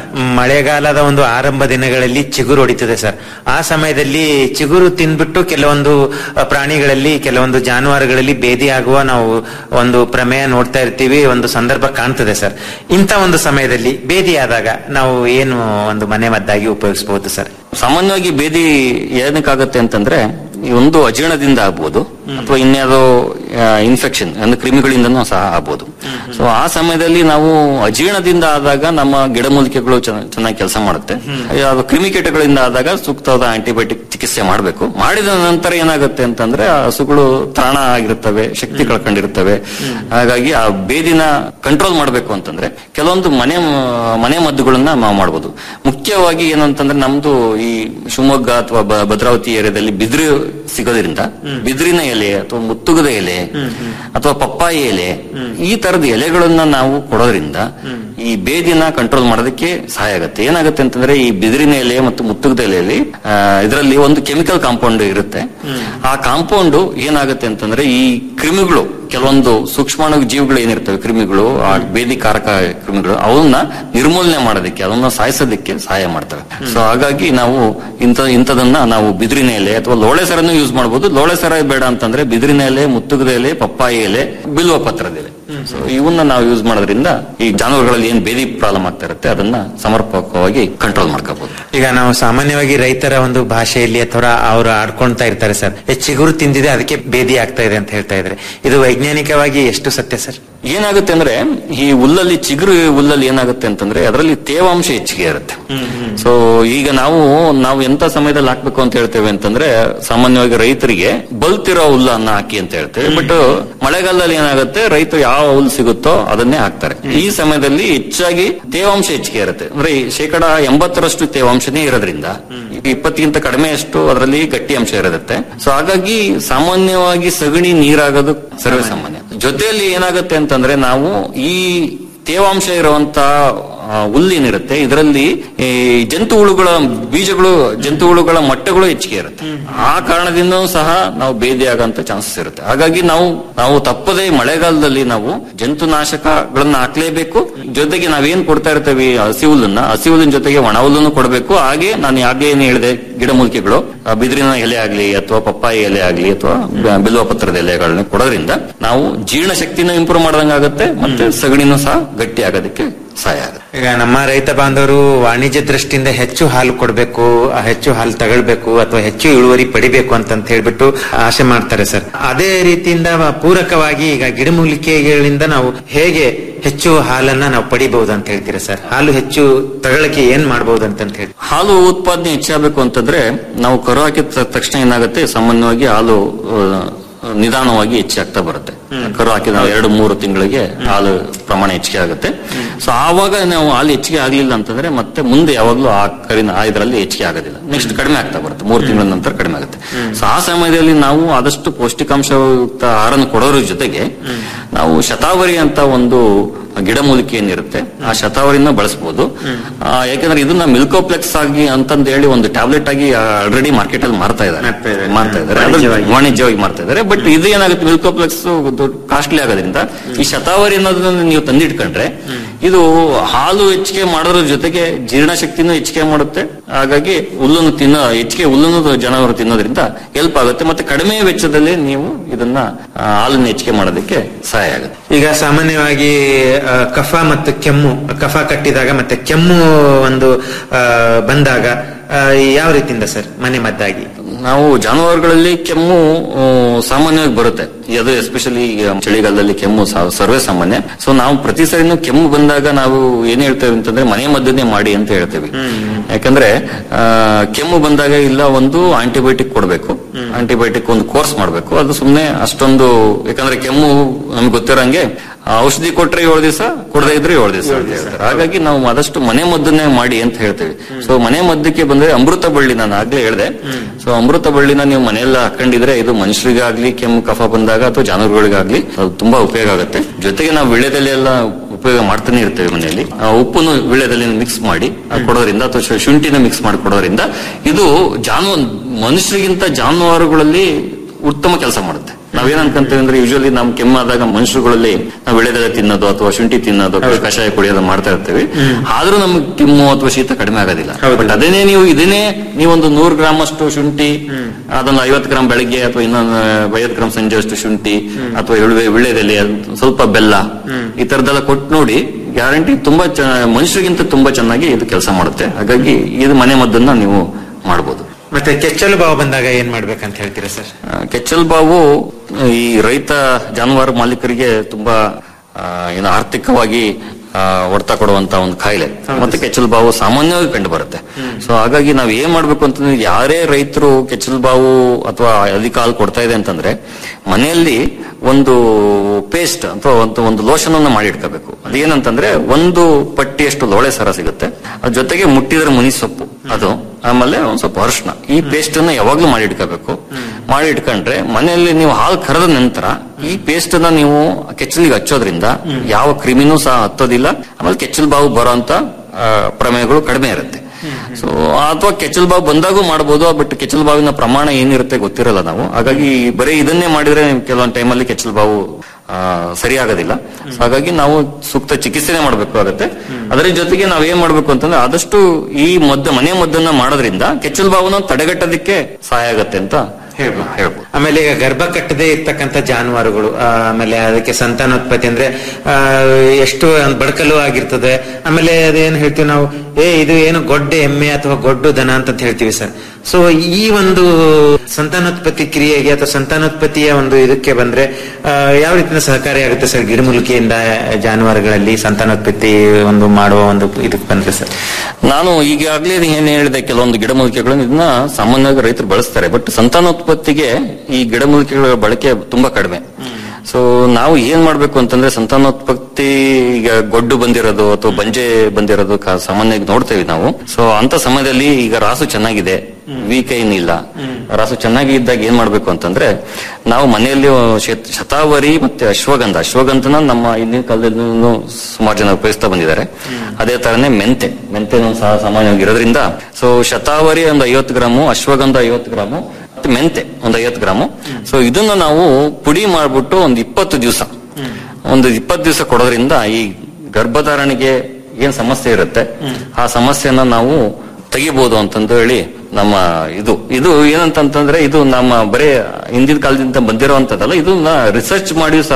ಮಳೆಗಾಲದ ಒಂದು ಆರಂಭ ದಿನಗಳಲ್ಲಿ ಚಿಗುರು ಹೊಡಿತದೆ ಸರ್ ಆ ಸಮಯದಲ್ಲಿ ಚಿಗುರು ತಿಂದ್ಬಿಟ್ಟು ಕೆಲವೊಂದು ಅ, ಪ್ರಾಣಿಗಳಲ್ಲಿ ಕೆಲವೊಂದು ಜಾನುವಾರುಗಳಲ್ಲಿ ಬೇದಿ ಆಗುವ ನಾವು ಒಂದು ಪ್ರಮೇಯ ನೋಡ್ತಾ ಇರ್ತೀವಿ ಒಂದು ಸಂದರ್ಭ ಕಾಣ್ತದೆ ಸರ್ ಇಂಥ ಒಂದು ಸಮಯದಲ್ಲಿ ಬೇದಿ ಆದಾಗ ನಾವು ಏನು ಒಂದು ಮನೆ ಮದ್ದಾಗಿ ಉಪಯೋಗಿಸಬಹುದು ಸರ್ ಸಾಮಾನ್ಯವಾಗಿ ಬೇದಿ ಏನಕ್ಕಾಗತ್ತೆ ಅಂತಂದ್ರೆ ಈ ಒಂದು ಅಜೀರ್ಣದಿಂದ ಆಗ್ಬೋದು ಅಥವಾ ಇನ್ಯಾವುದೋ ಇನ್ಫೆಕ್ಷನ್ ಅಂದ್ರೆ ಕ್ರಿಮಿಗಳಿಂದನೂ ಸಹ ಆಗ್ಬೋದು ಸೊ ಆ ಸಮಯದಲ್ಲಿ ನಾವು ಅಜೀರ್ಣದಿಂದ ಆದಾಗ ನಮ್ಮ ಗಿಡಮೂಲಿಕೆಗಳು ಚೆನ್ನ- ಚೆನ್ನಾಗಿ ಕೆಲಸ ಮಾಡುತ್ತೆ ಅದು ಕ್ರಿಮಿಕೀಟಗಳಿಂದ ಆದಾಗ ಸೂಕ್ತವಾದ ಆಂಟಿಬಯೋಟಿಕ್ ಚಿಕಿತ್ಸೆ ಮಾಡಬೇಕು ಮಾಡಿದ ನಂತರ ಏನಾಗುತ್ತೆ ಅಂತಂದ್ರೆ ಆ ಹಸುಗಳು ತ್ರಾಣ ಆಗಿರ್ತವೆ ಶಕ್ತಿ ಕಳ್ಕೊಂಡಿರ್ತವೆ ಹಾಗಾಗಿ ಆ ಬೇದಿನ ಕಂಟ್ರೋಲ್ ಮಾಡಬೇಕು ಅಂತಂದ್ರೆ ಕೆಲವೊಂದು ಮನೆ ಮನೆ ಮದ್ದುಗಳನ್ನ ನಾವು ಮಾಡಬಹುದು ಮುಖ್ಯವಾಗಿ ಏನಂತಂದ್ರೆ ನಮ್ದು ಈ ಶಿವಮೊಗ್ಗ ಅಥವಾ ಬ- ಭದ್ರಾವತಿ ಏರಿಯಾದಲ್ಲಿ ಬಿದಿರು ಸಿಗೋದ್ರಿಂದ ಬಿದಿರಿನ ಎಲೆ ಅಥವಾ ಮುತ್ತುಗದ ಎಲೆ ಅಥವಾ ಪಪ್ಪಾಯಿ ಎಲೆ ಈ ತರದ ಎಲೆಗಳನ್ನ ನಾವು ಕೊಡೋದ್ರಿಂದ ಈ ಬೇದಿನ ಕಂಟ್ರೋಲ್ ಮಾಡೋದಕ್ಕೆ ಸಹಾಯ ಆಗುತ್ತೆ ಏನಾಗುತ್ತೆ ಅಂತಂದ್ರೆ ಈ ಬಿದಿರಿನ ಎಲೆ ಮತ್ತು ಮುತ್ತುಗದ ಎಲೆಯಲ್ಲಿ ಇದರಲ್ಲಿ ಒಂದು ಕೆಮಿಕಲ್ ಕಾಂಪೌಂಡ್ ಇರುತ್ತೆ ಆ ಕಾಂಪೌಂಡ್ ಏನಾಗುತ್ತೆ ಅಂತಂದ್ರೆ ಈ ಕ್ರಿಮಿಗಳು ಕೆಲವೊಂದು ಸೂಕ್ಷ್ಮಾಣು ಜೀವಿಗಳು ಏನಿರ್ತವೆ ಕ್ರಿಮಿಗಳು ಆ ಬೇದಿ ಕಾರಕ ಕ್ರಿಮಿಗಳು ಅವನ್ನ ನಿರ್ಮೂಲನೆ ಮಾಡೋದಕ್ಕೆ ಅದನ್ನ ಸಾಯಿಸೋದಕ್ಕೆ ಸಹಾಯ ಮಾಡ್ತವೆ ಸೊ ಹಾಗಾಗಿ ನಾವು ಇಂಥ ಇಂಥದನ್ನ ನಾವು ಬಿದಿರಿನ ಎಲೆ ಅಥವಾ ಲೋಳೆ ಸರನ್ನು ಯೂಸ್ ಮಾಡಬಹುದು ಲೋಳೆ ಸರ ಬೇಡ ಅಂತಂದ್ರೆ ಬಿದಿರಿನ ಎಲೆ ಮುತ್ತುಗದ ಎಲೆ ಪಪ್ಪಾಯಿ ಎಲೆ ಬಿಲ್ವ ಪತ್ರದ ಎಲೆ ಸೊ ಇವನ್ನ ನಾವು ಯೂಸ್ ಮಾಡೋದ್ರಿಂದ ಈ ಜಾನುವಾರುಗಳಲ್ಲಿ ಏನ್ ಬೇದಿ ಪ್ರಾಬ್ಲಮ್ ಆಗ್ತಾ ಇರುತ್ತೆ ಅದನ್ನ ಸಮರ್ಪಕವಾಗಿ ಕಂಟ್ರೋಲ್ ಮಾಡ್ಕೋಬಹುದು ಈಗ ನಾವು ಸಾಮಾನ್ಯವಾಗಿ ರೈತರ ಒಂದು ಭಾಷೆಯಲ್ಲಿ ಅಥವಾ ಅವರು ಆಡ್ಕೊಳ್ತಾ ಇರ್ತಾರೆ ಸರ್ ಏ, ಚಿಗುರು ತಿಂದಿದೆ ಅದಕ್ಕೆ ಬೇದಿ ಆಗ್ತಾ ಇದೆ ಅಂತ ಹೇಳ್ತಾ ಇದ್ರೆ ಇದು ವೈಜ್ಞಾನಿಕವಾಗಿ ಎಷ್ಟು ಸತ್ಯ ಸರ್ ಏನಾಗುತ್ತೆ ಅಂದ್ರೆ ಈ ಹುಲ್ಲಲ್ಲಿ ಚಿಗುರು ಹುಲ್ಲಲ್ಲಿ ಏನಾಗುತ್ತೆ ಅಂತಂದ್ರೆ ಅದರಲ್ಲಿ ತೇವಾಂಶ ಹೆಚ್ಚಿಗೆ ಇರುತ್ತೆ ಸೊ ಈಗ ನಾವು ನಾವು ಎಂತ ಸಮಯದಲ್ಲಿ ಹಾಕ್ಬೇಕು ಅಂತ ಹೇಳ್ತೇವೆ ಅಂತಂದ್ರೆ ಸಾಮಾನ್ಯವಾಗಿ ರೈತರಿಗೆ ಬಲ್ತಿರೋ ಹುಲ್ಲನ್ನ ಹಾಕಿ ಅಂತ ಹೇಳ್ತೇವೆ ಬಟ್ ಮಳೆಗಾಲದಲ್ಲಿ ಏನಾಗುತ್ತೆ ರೈತರು ಯಾವ ಹುಲ್ಲು ಸಿಗುತ್ತೋ ಅದನ್ನೇ ಹಾಕ್ತಾರೆ ಈ ಸಮಯದಲ್ಲಿ ಹೆಚ್ಚಾಗಿ ತೇವಾಂಶ ಹೆಚ್ಚಿಗೆ ಇರುತ್ತೆ ಅಂದ್ರೆ ಈ ಶೇಕಡ ಎಂಬತ್ತರಷ್ಟು ತೇವಾಂಶನೇ ಇರೋದ್ರಿಂದ ಇಪ್ಪತ್ತಕ್ಕಿಂತ ಕಡಿಮೆ ಅಷ್ಟು ಅದರಲ್ಲಿ ಗಟ್ಟಿ ಅಂಶ ಇರುತ್ತೆ ಸೊ ಹಾಗಾಗಿ ಸಾಮಾನ್ಯವಾಗಿ ಸಗಣಿ ನೀರಾಗೋದು ಸರ್ವೇ ಸಾಮಾನ್ಯ ಜೊತೆಯಲ್ಲಿ ಏನಾಗುತ್ತೆ ಅಂತಂದ್ರೆ ನಾವು ಈ ತೇವಾಂಶ ಇರುವಂತ ಆ, ಹುಲ್ಲೇನಿರುತ್ತೆ ಇದರಲ್ಲಿ ಈ ಜಂತು ಹುಳುಗಳ ಬೀಜಗಳು ಜಂತು ಹುಳುಗಳ ಮೊಟ್ಟೆಗಳು ಹೆಚ್ಚಿಗೆ ಇರುತ್ತೆ ಆ ಕಾರಣದಿಂದನೂ ಸಹ ನಾವು ಬೇದಿ ಆಗಂತ ಚಾನ್ಸಸ್ ಇರುತ್ತೆ ಹಾಗಾಗಿ ನಾವು ನಾವು ತಪ್ಪದೇ ಮಳೆಗಾಲದಲ್ಲಿ ನಾವು ಜಂತುನಾಶಕಗಳನ್ನ ಹಾಕ್ಲೇಬೇಕು ಜೊತೆಗೆ ನಾವೇನ್ ಕೊಡ್ತಾ ಇರ್ತೇವೆ ಹಸಿ ಹುಲ್ಲನ್ನ ಹಸಿ ಹುಲ್ಲಿನ ಜೊತೆಗೆ ಒಣ ಹುಲ್ಲನ್ನು ಕೊಡಬೇಕು ಹಾಗೆ ನಾನು ಯಾಕೆ ಏನ್ ಹೇಳಿದೆ ಗಿಡಮೂಲಿಕೆಗಳು ಆ ಬಿದಿರಿನ ಎಲೆ ಆಗ್ಲಿ ಅಥವಾ ಪಪ್ಪಾಯಿ ಎಲೆ ಆಗ್ಲಿ ಅಥವಾ ಬ- ಬಿಲ್ವ ಪತ್ರದ ಎಲೆಗಳನ್ನ ಕೊಡೋದ್ರಿಂದ ನಾವು ಜೀರ್ಣಶಕ್ತಿನ ಇಂಪ್ರೂವ್ ಮಾಡ್ದಂಗಾಗುತ್ತೆ ಮತ್ತೆ ಸಗಣಿನೂ ಸಹ ಗಟ್ಟಿ ಆಗೋದಕ್ಕೆ ಸಹಾಯ ಆಗುತ್ತೆ ಈಗ ನಮ್ಮ ರೈತ ಬಾಂಧವರು ವಾಣಿಜ್ಯ ದೃಷ್ಟಿಯಿಂದ ಹೆಚ್ಚು ಹಾಲು ಕೊಡಬೇಕು ಹೆಚ್ಚು ಹಾಲು ತಗೊಳ್ಬೇಕು ಅಥವಾ ಹೆಚ್ಚು ಇಳುವರಿ ಪಡಿಬೇಕು ಅಂತಂತ ಹೇಳ್ಬಿಟ್ಟು ಆಸೆ ಮಾಡ್ತಾರೆ ಸರ್ ಅದೇ ರೀತಿಯಿಂದ ಪೂರಕವಾಗಿ ಈಗ ಗಿಡಮೂಲಿಕೆಗಳಿಂದ ನಾವು ಹೇಗೆ ಹೆಚ್ಚು ಹಾಲನ್ನ ನಾವು ಪಡಿಬಹುದು ಅಂತ ಹೇಳ್ತೀರಾ ಸರ್ ಹಾಲು ಹೆಚ್ಚು ತಗೊಳಕ್ಕೆ ಏನ್ ಮಾಡಬಹುದು ಅಂತ ಹೇಳಿ ಹಾಲು ಉತ್ಪಾದನೆ ಹೆಚ್ಚಾಗಬೇಕು ಅಂತಂದ್ರೆ ನಾವು ಕರು ಹಾಕಿದ ತ- ತಕ್ಷಣ ಏನಾಗುತ್ತೆ ಸಾಮಾನ್ಯವಾಗಿ ಹಾಲು ಆ, ನಿಧಾನವಾಗಿ ಹೆಚ್ಚಾಗ್ತಾ ಬರುತ್ತೆ ಕರು ಹಾಕಿದ ಎರಡು ಮೂರು ತಿಂಗಳಿಗೆ ಹಾಲು ಪ್ರಮಾಣ ಹೆಚ್ಚಿಗೆ ಆಗುತ್ತೆ ಸೊ ಆವಾಗ ನಾವು ಹಾಲು ಹೆಚ್ಚಿಗೆ ಆಗ್ಲಿಲ್ಲ ಅಂತಂದ್ರೆ ಮತ್ತೆ ಮುಂದೆ ಯಾವಾಗ್ಲೂ ಆ ಕರಿನ ಆ ಇದರಲ್ಲಿ ಹೆಚ್ಚಿಗೆ ಆಗೋದಿಲ್ಲ ನೆಕ್ಸ್ಟ್ ಕಡಿಮೆ ಆಗ್ತಾ ಬರುತ್ತೆ ಮೂರು ತಿಂಗಳ ನಂತರ ಕಡಿಮೆ ಆಗುತ್ತೆ ಸೊ ಆ ಸಮಯದಲ್ಲಿ ನಾವು ಆದಷ್ಟು ಪೌಷ್ಟಿಕಾಂಶಯುಕ್ತ ಆಹಾರನ ಕೊಡೋದ್ರ ಜೊತೆಗೆ ನಾವು ಶತಾವರಿ ಅಂತ ಒಂದು ಗಿಡಮೂಲಿಕೆ ಏನಿರುತ್ತೆ ಆ ಶತಾವರಿನ ಬಳಸಬಹುದು ಯಾಕಂದ್ರೆ ಇದನ್ನ ಮಿಲ್ಕೋಪ್ಲೆಕ್ಸ್ ಆಗಿ ಅಂತಂದು ಹೇಳಿ ಒಂದು ಟ್ಯಾಬ್ಲೆಟ್ ಆಗಿ ಆಲ್ರೆಡಿ ಮಾರ್ಕೆಟ್ ಅಲ್ಲಿ ಮಾರ್ತಾ ಇದ್ದಾರೆ ಮಾರ್ತಾ ಇದ್ದಾರೆ ಅದು ವಾಣಿಜ್ಯವಾಗಿ. ವಾಣಿಜ್ಯವಾಗಿ ಮಾರ್ತಾ ಇದ್ದಾರೆ ಬಟ್ ಇದು ಏನಾಗುತ್ತೆ ಮಿಲ್ಕೋಪ್ಲೆಕ್ಸ್ ಕಾಸ್ಟ್ಲಿ ಆಗೋದ್ರಿಂದ ಈ ಶತಾವರಿ ಅನ್ನೋದನ್ನ ನೀವು ತಂದಿಟ್ಕೊಂಡ್ರೆ ಇದು ಹಾಲು ಹೆಚ್ಚಿಗೆ ಮಾಡೋದ್ರ ಜೊತೆಗೆ ಜೀರ್ಣಶಕ್ತಿನೂ ಹೆಚ್ಚಿಗೆ ಮಾಡುತ್ತೆ ಹಾಗಾಗಿ ಹುಲ್ಲನ್ನು ತಿನ್ನೋ ಹೆಚ್ಚಿಗೆ ಹುಲ್ಲನ್ನು ಜನವರು ತಿನ್ನೋದ್ರಿಂದ ಹೆಲ್ಪ್ ಆಗುತ್ತೆ ಮತ್ತೆ ಕಡಿಮೆ ವೆಚ್ಚದಲ್ಲಿ ನೀವು ಇದನ್ನ ಆ, ಹಾಲನ್ನು ಹೆಚ್ಚಿಗೆ ಮಾಡೋದಕ್ಕೆ ಸಹಾಯ ಆಗುತ್ತೆ ಈಗ ಸಾಮಾನ್ಯವಾಗಿ ಆ, ಕಫ ಮತ್ತು ಕೆಮ್ಮು ಕಫ ಕಟ್ಟಿದಾಗ ಮತ್ತೆ ಕೆಮ್ಮು ಒಂದು ಆ, ಬಂದಾಗ ಆ, ಯಾವ ರೀತಿಯಿಂದ ಸರ್ ಮನೆ ಮದ್ದಾಗಿ ನಾವು ಜಾನುವಾರುಗಳಲ್ಲಿ ಕೆಮ್ಮು ಆ, ಸಾಮಾನ್ಯವಾಗಿ ಬರುತ್ತೆ ಅದು ಎಸ್ಪೆಷಲಿ ಚಳಿಗಾಲದಲ್ಲಿ ಕೆಮ್ಮು ಸಾ- ಸರ್ವೇ ಸಾಮಾನ್ಯ ಸೊ ನಾವು ಪ್ರತಿ ಸರಿನೂ ಕೆಮ್ಮು ಬಂದಾಗ ನಾವು ಏನ್ ಹೇಳ್ತೇವೆ ಅಂತಂದ್ರೆ ಮನೆ ಮದ್ದನ್ನೇ ಮಾಡಿ ಅಂತ ಹೇಳ್ತೇವೆ ಯಾಕಂದ್ರೆ ಆ, ಕೆಮ್ಮು ಬಂದಾಗ ಇಲ್ಲ ಒಂದು ಆಂಟಿಬಯೋಟಿಕ್ ಕೊಡಬೇಕು ಆಂಟಿಬಯೋಟಿಕ್ ಒಂದು ಕೋರ್ಸ್ ಮಾಡಬೇಕು ಅದು ಸುಮ್ಮನೆ ಅಷ್ಟೊಂದು ಯಾಕಂದ್ರೆ ಕೆಮ್ಮು ನಮ್ಗೆ ಗೊತ್ತಿರಂಗೆ ಆ, ಔಷಧಿ ಕೊಟ್ರೆ ಏಳು ದಿವಸ ಕೊಡದೇ ಇದ್ರೆ ಏಳು ದಿವಸ ಅಂತ ಹೇಳ್ತಾರೆ ಹಾಗಾಗಿ ನಾವು ಆದಷ್ಟು ಮನೆ ಮದ್ದನ್ನೇ ಮಾಡಿ ಅಂತ ಹೇಳ್ತೇವೆ ಸೊ ಮನೆ ಮದ್ದಕ್ಕೆ ಬಂದ್ರೆ ಅಮೃತ ಬಳ್ಳಿ ನಾನು ಆಗ್ಲೇ ಹೇಳಿದೆ ಸೊ ಅಮೃತ ಬಳ್ಳಿನ ನೀವು ಮನೆಯಲ್ಲ ಹಾಕೊಂಡಿದ್ರೆ ಇದು ಮನುಷ್ಯರಿಗಾಗ್ಲಿ ಕೆಮ್ಮು ಕಫ ಬಂದಾಗ ಅಥವಾ ಜಾನುವಾರುಗಳಿಗಾಗ್ಲಿ ಅದು ತುಂಬಾ ಉಪಯೋಗ ಆಗುತ್ತೆ ಜೊತೆಗೆ ನಾವು ವಿಳ್ಯದೆಲೆ ಎಲ್ಲ ಉಪಯೋಗ ಮಾಡ್ತಾನೆ ಇರ್ತೇವೆ ಮನೆಯಲ್ಲಿ ಆ ಉಪ್ಪನ್ನು ವಿಳ್ಯದಲ್ಲಿ ಮಿಕ್ಸ್ ಮಾಡಿ ಅದ್ ಕೊಡೋದ್ರಿಂದ ಅಥವಾ ಶು- ಶುಂಠಿನ ಮಿಕ್ಸ್ ಮಾಡಿ ಕೊಡೋದ್ರಿಂದ ಇದು ಜಾನು ಮನುಷ್ಯರಿಗಿಂತ ಜಾನುವಾರುಗಳಲ್ಲಿ ಉತ್ತಮ ಕೆಲಸ ಮಾಡುತ್ತೆ ನಾವೇನ್ ಅನ್ಕೊಂತೀವಿ ಅಂದ್ರೆ ಯೂಶಲಿ ನಮ್ ಕೆಮ್ಮಾದಾಗ ಮನುಷ್ಯರುಗಳಲ್ಲಿ ನಾವು ವಿಳೆದೆಲೆ ತಿನ್ನೋದು ಅಥವಾ ಶುಂಠಿ ತಿನ್ನೋದು ಅಥವಾ ಕಷಾಯ ಕುಡಿಯೋದು ಮಾಡ್ತಾ ಇರ್ತೀವಿ ಆದ್ರೂ ನಮ್ಗೆ ಕೆಮ್ಮು ಅಥವಾ ಶೀತ ಕಡಿಮೆ ಆಗೋದಿಲ್ಲ ಬಟ್ ಅದೇನೇ ನೀವು ಇದನ್ನೇ ನೀವೊಂದು ನೂರು ಗ್ರಾಮ್ ಅಷ್ಟು ಶುಂಠಿ ಅದೊಂದು ಐವತ್ತು ಗ್ರಾಮ್ ಬೆಳಗ್ಗೆ ಅಥವಾ ಇನ್ನೊಂದು ಐವತ್ತು ಗ್ರಾಮ್ ಸಂಜೆ ಅಷ್ಟು ಶುಂಠಿ ಅಥವಾ ಎಳುವೆ ವಿಳ್ಳೆದೆಲೆ ಸ್ವಲ್ಪ ಬೆಲ್ಲ ಈ ತರದೆಲ್ಲ ಕೊಟ್ಟು ನೋಡಿ ಗ್ಯಾರಂಟಿ ತುಂಬಾ ಚ- ಮನುಷ್ಯರಿಗಿಂತ ತುಂಬಾ ಚೆನ್ನಾಗಿ ಇದು ಕೆಲಸ ಮಾಡುತ್ತೆ ಹಾಗಾಗಿ ಇದು ಮನೆ ಮದ್ದನ್ನ ನೀವು ಮಾಡಬಹುದು ಮತ್ತೆ ಕೆಚ್ಚಲು ಭಾವ ಬಂದಾಗ ಏನ್ ಮಾಡ್ಬೇಕಂತ ಹೇಳ್ತೀರಾ ಸರ್ ಆ, ಕೆಚ್ಚಲ್ ಬಾವು ಈ ರೈತ ಜಾನುವಾರು ಮಾಲೀಕರಿಗೆ ತುಂಬಾ ಆ, ಏನು ಆರ್ಥಿಕವಾಗಿ ಆ, ಹೊಡೆತ ಕೊಡುವಂತ ಒಂದು ಕಾಯಿಲೆ ಮತ್ತೆ ಕೆಚ್ಚಲ್ ಬಾವು ಸಾಮಾನ್ಯವಾಗಿ ಕಂಡು ಬರುತ್ತೆ ಸೊ ಹಾಗಾಗಿ ನಾವ್ ಏನ್ ಮಾಡ್ಬೇಕು ಅಂತಂದ್ರೆ ಯಾರೇ ರೈತರು ಕೆಚ್ಚಲ್ ಬಾವು ಅಥವಾ ಅಧಿಕ ಹಾಲು ಕೊಡ್ತಾ ಇದೆ ಅಂತಂದ್ರೆ ಮನೆಯಲ್ಲಿ ಒಂದು ಪೇಸ್ಟ್ ಅಥವಾ ಒಂದು ಒಂದು ಲೋಷನ್ ಅನ್ನ ಮಾಡಿ ಇಟ್ಕೋಬೇಕು ಅದೇನಂತಂದ್ರೆ ಒಂದು ಪಟ್ಟಿಯಷ್ಟು ಲೋಳೆ ಸರ ಸಿಗುತ್ತೆ ಅದ್ರ ಜೊತೆಗೆ ಮುಟ್ಟಿದ್ರೆ ಮುನಿ ಸೊಪ್ಪು ಅದು ಆಮೇಲೆ ಒಂದ್ ಸ್ವಲ್ಪ ಅರಿಶಿನ ಈ ಪೇಸ್ಟ್ ಅನ್ನ ಯಾವಾಗ್ಲೂ ಮಾಡಿ ಇಟ್ಕೋಬೇಕು ಮಾಡಿ ಇಟ್ಕೊಂಡ್ರೆ ಮನೆಯಲ್ಲಿ ನೀವು ಹಾಲು ಕರೆದ ನಂತರ ಈ ಪೇಸ್ಟ್ ಅನ್ನ ನೀವು ಕೆಚ್ಚಲಿಗೆ ಹಚ್ಚೋದ್ರಿಂದ ಯಾವ ಕ್ರಿಮಿನೂ ಸಹ ಹತ್ತೋದಿಲ್ಲ ಆಮೇಲೆ ಕೆಚ್ಚಲ್ ಬಾವು ಬರೋಂತ ಆ, ಪ್ರಮೇಯಗಳು ಕಡಿಮೆ ಇರುತ್ತೆ ಸೊ ಅಥವಾ ಕೆಚ್ಚಲ್ ಬಾವು ಬಂದಾಗೂ ಮಾಡಬಹುದು ಬಟ್ ಕೆಚ್ಚಲ್ ಬಾವಿನ ಪ್ರಮಾಣ ಏನಿರುತ್ತೆ ಗೊತ್ತಿರಲ್ಲ ನಾವು ಹಾಗಾಗಿ ಬರೀ ಇದನ್ನೇ ಮಾಡಿದ್ರೆ ಕೆಲವೊಂದು ಟೈಮಲ್ಲಿ ಕೆಚ್ಚಲ್ ಬಾವು ಆ, ಸರಿ ಆಗೋದಿಲ್ಲ So ಹಾಗಾಗಿ ನಾವು ಸೂಕ್ತ ಚಿಕಿತ್ಸೆನೆ ಮಾಡಬೇಕಾಗುತ್ತೆ ಅದರ ಜೊತೆಗೆ ನಾವ್ ಏನ್ ಮಾಡ್ಬೇಕು ಅಂತಂದ್ರೆ ಆದಷ್ಟು ಈ ಮದ್ದು ಮನೆ ಮದ್ದನ್ನ ಮಾಡೋದ್ರಿಂದ ಕೆಚ್ಚಲ್ ಬಾವನ್ನ ತಡೆಗಟ್ಟೋದಕ್ಕೆ ಸಹಾಯ ಆಗತ್ತೆ ಅಂತ ಹೇಳ್ಬೋದು ಹೇಳ್ಬೋದು ಆಮೇಲೆ ಈಗ ಗರ್ಭ ಕಟ್ಟದೇ ಇರ್ತಕ್ಕಂಥ ಜಾನುವಾರುಗಳು ಆ, ಆಮೇಲೆ ಅದಕ್ಕೆ ಸಂತಾನೋತ್ಪತ್ತಿ ಅಂದ್ರೆ ಆ, ಎಷ್ಟು ಒಂದ್ ಬಡಕಲು ಆಗಿರ್ತದೆ ಆಮೇಲೆ ಅದೇನು ಹೇಳ್ತೀವಿ ನಾವು ಏ ಇದು ಏನು ಗೊಡ್ಡೆ ಎಮ್ಮೆ ಅಥವಾ ಗೊಡ್ಡು ದನ ಅಂತ ಹೇಳ್ತೀವಿ ಸರ್ ಸೊ ಈ ಒಂದು ಸಂತಾನೋತ್ಪತ್ತಿ ಕ್ರಿಯೆಗೆ ಅಥವಾ ಸಂತಾನೋತ್ಪತ್ತಿಯ ಒಂದು ಇದಕ್ಕೆ ಬಂದ್ರೆ ಆ, ಯಾವ ರೀತಿಯ ಸಹಕಾರಿಯಾಗುತ್ತೆ ಸರ್ ಗಿಡಮೂಲಿಕೆಯಿಂದ ಜಾನುವಾರುಗಳಲ್ಲಿ ಸಂತಾನೋತ್ಪತ್ತಿ ಒಂದು ಮಾಡುವ ಒಂದು ಇದಕ್ಕೆ ಬಂದ್ರೆ ಸರ್ ನಾನು ಈಗಾಗಲೇ ಏನ್ ಹೇಳಿದೆ ಕೆಲವೊಂದು ಗಿಡಮೂಲಿಕೆಗಳನ್ನು ಇದನ್ನ ಸಾಮಾನ್ಯವಾಗಿ ರೈತರು ಬಳಸ್ತಾರೆ ಬಟ್ ಸಂತಾನೋತ್ಪತ್ತಿಗೆ ಈ ಗಿಡಮೂಲಿಕೆಗಳ ಬಳಕೆ ತುಂಬಾ ಕಡಿಮೆ ಸೊ ನಾವು ಏನ್ ಮಾಡ್ಬೇಕು ಅಂತಂದ್ರೆ ಸಂತಾನೋತ್ಪತ್ತಿ ಈಗ ಗೊಡ್ಡು ಬಂದಿರೋದು ಅಥವಾ ಬಂಜೆ ಬಂದಿರೋದು ಕ- ಸಾಮಾನ್ಯವಾಗಿ ನೋಡ್ತೇವೆ ನಾವು ಸೊ ಅಂತ ಸಮಯದಲ್ಲಿ ಈಗ ರಾಸು ಚೆನ್ನಾಗಿದೆ ವೀಕ್ ಏನಿಲ್ಲ ರಾಸು ಚೆನ್ನಾಗಿ ಇದ್ದಾಗ ಏನ್ ಮಾಡ್ಬೇಕು ಅಂತಂದ್ರೆ ನಾವು ಮನೆಯಲ್ಲಿ ಶತ್- ಶತಾವರಿ ಮತ್ತೆ ಅಶ್ವಗಂಧ ಅಶ್ವಗಂಧನ ನಮ್ಮ ಹಿಂದಿನ ಕಾಲದಲ್ಲಿ ಸುಮಾರು ಜನ ಉಪಯೋಗಿಸ್ತಾ ಬಂದಿದ್ದಾರೆ ಅದೇ ತರನೇ ಮೆಂತೆ ಮೆಂತೆನೂ ಸಹ ಸಾಮಾನ್ಯವಾಗಿ ಇರೋದ್ರಿಂದ ಸೊ ಶತಾವರಿ ಒಂದು ಐವತ್ತು ಗ್ರಾಮು ಅಶ್ವಗಂಧ ಐವತ್ತು ಗ್ರಾಮು ಮತ್ತೆ ಮೆಂತೆ ಒಂದು ಐವತ್ತು ಗ್ರಾಮು ಸೊ ಇದನ್ನ ನಾವು ಪುಡಿ ಮಾಡ್ಬಿಟ್ಟು ಒಂದು ಇಪ್ಪತ್ತು ದಿವಸ ಒಂದು ಇಪ್ಪತ್ತು ದಿವಸ ಕೊಡೋದ್ರಿಂದ ಈ ಗರ್ಭಧಾರಣೆಗೆ ಏನ್ ಸಮಸ್ಯೆ ಇರುತ್ತೆ ಆ ಸಮಸ್ಯೆನ ನಾವು ತೆಗಿಬಹುದು ಅಂತಂದು ಹೇಳಿ ನಮ್ಮ ಇದು ಇದು ಏನಂತಂತಂದ್ರೆ ಇದು ನಮ್ಮ ಬರೇ ಹಿಂದಿನ ಕಾಲದಿಂದ ಬಂದಿರೋಂಥದ್ದಲ್ಲ ಇದನ್ನ ರಿಸರ್ಚ್ ಮಾಡಿಯೂ ಸಹ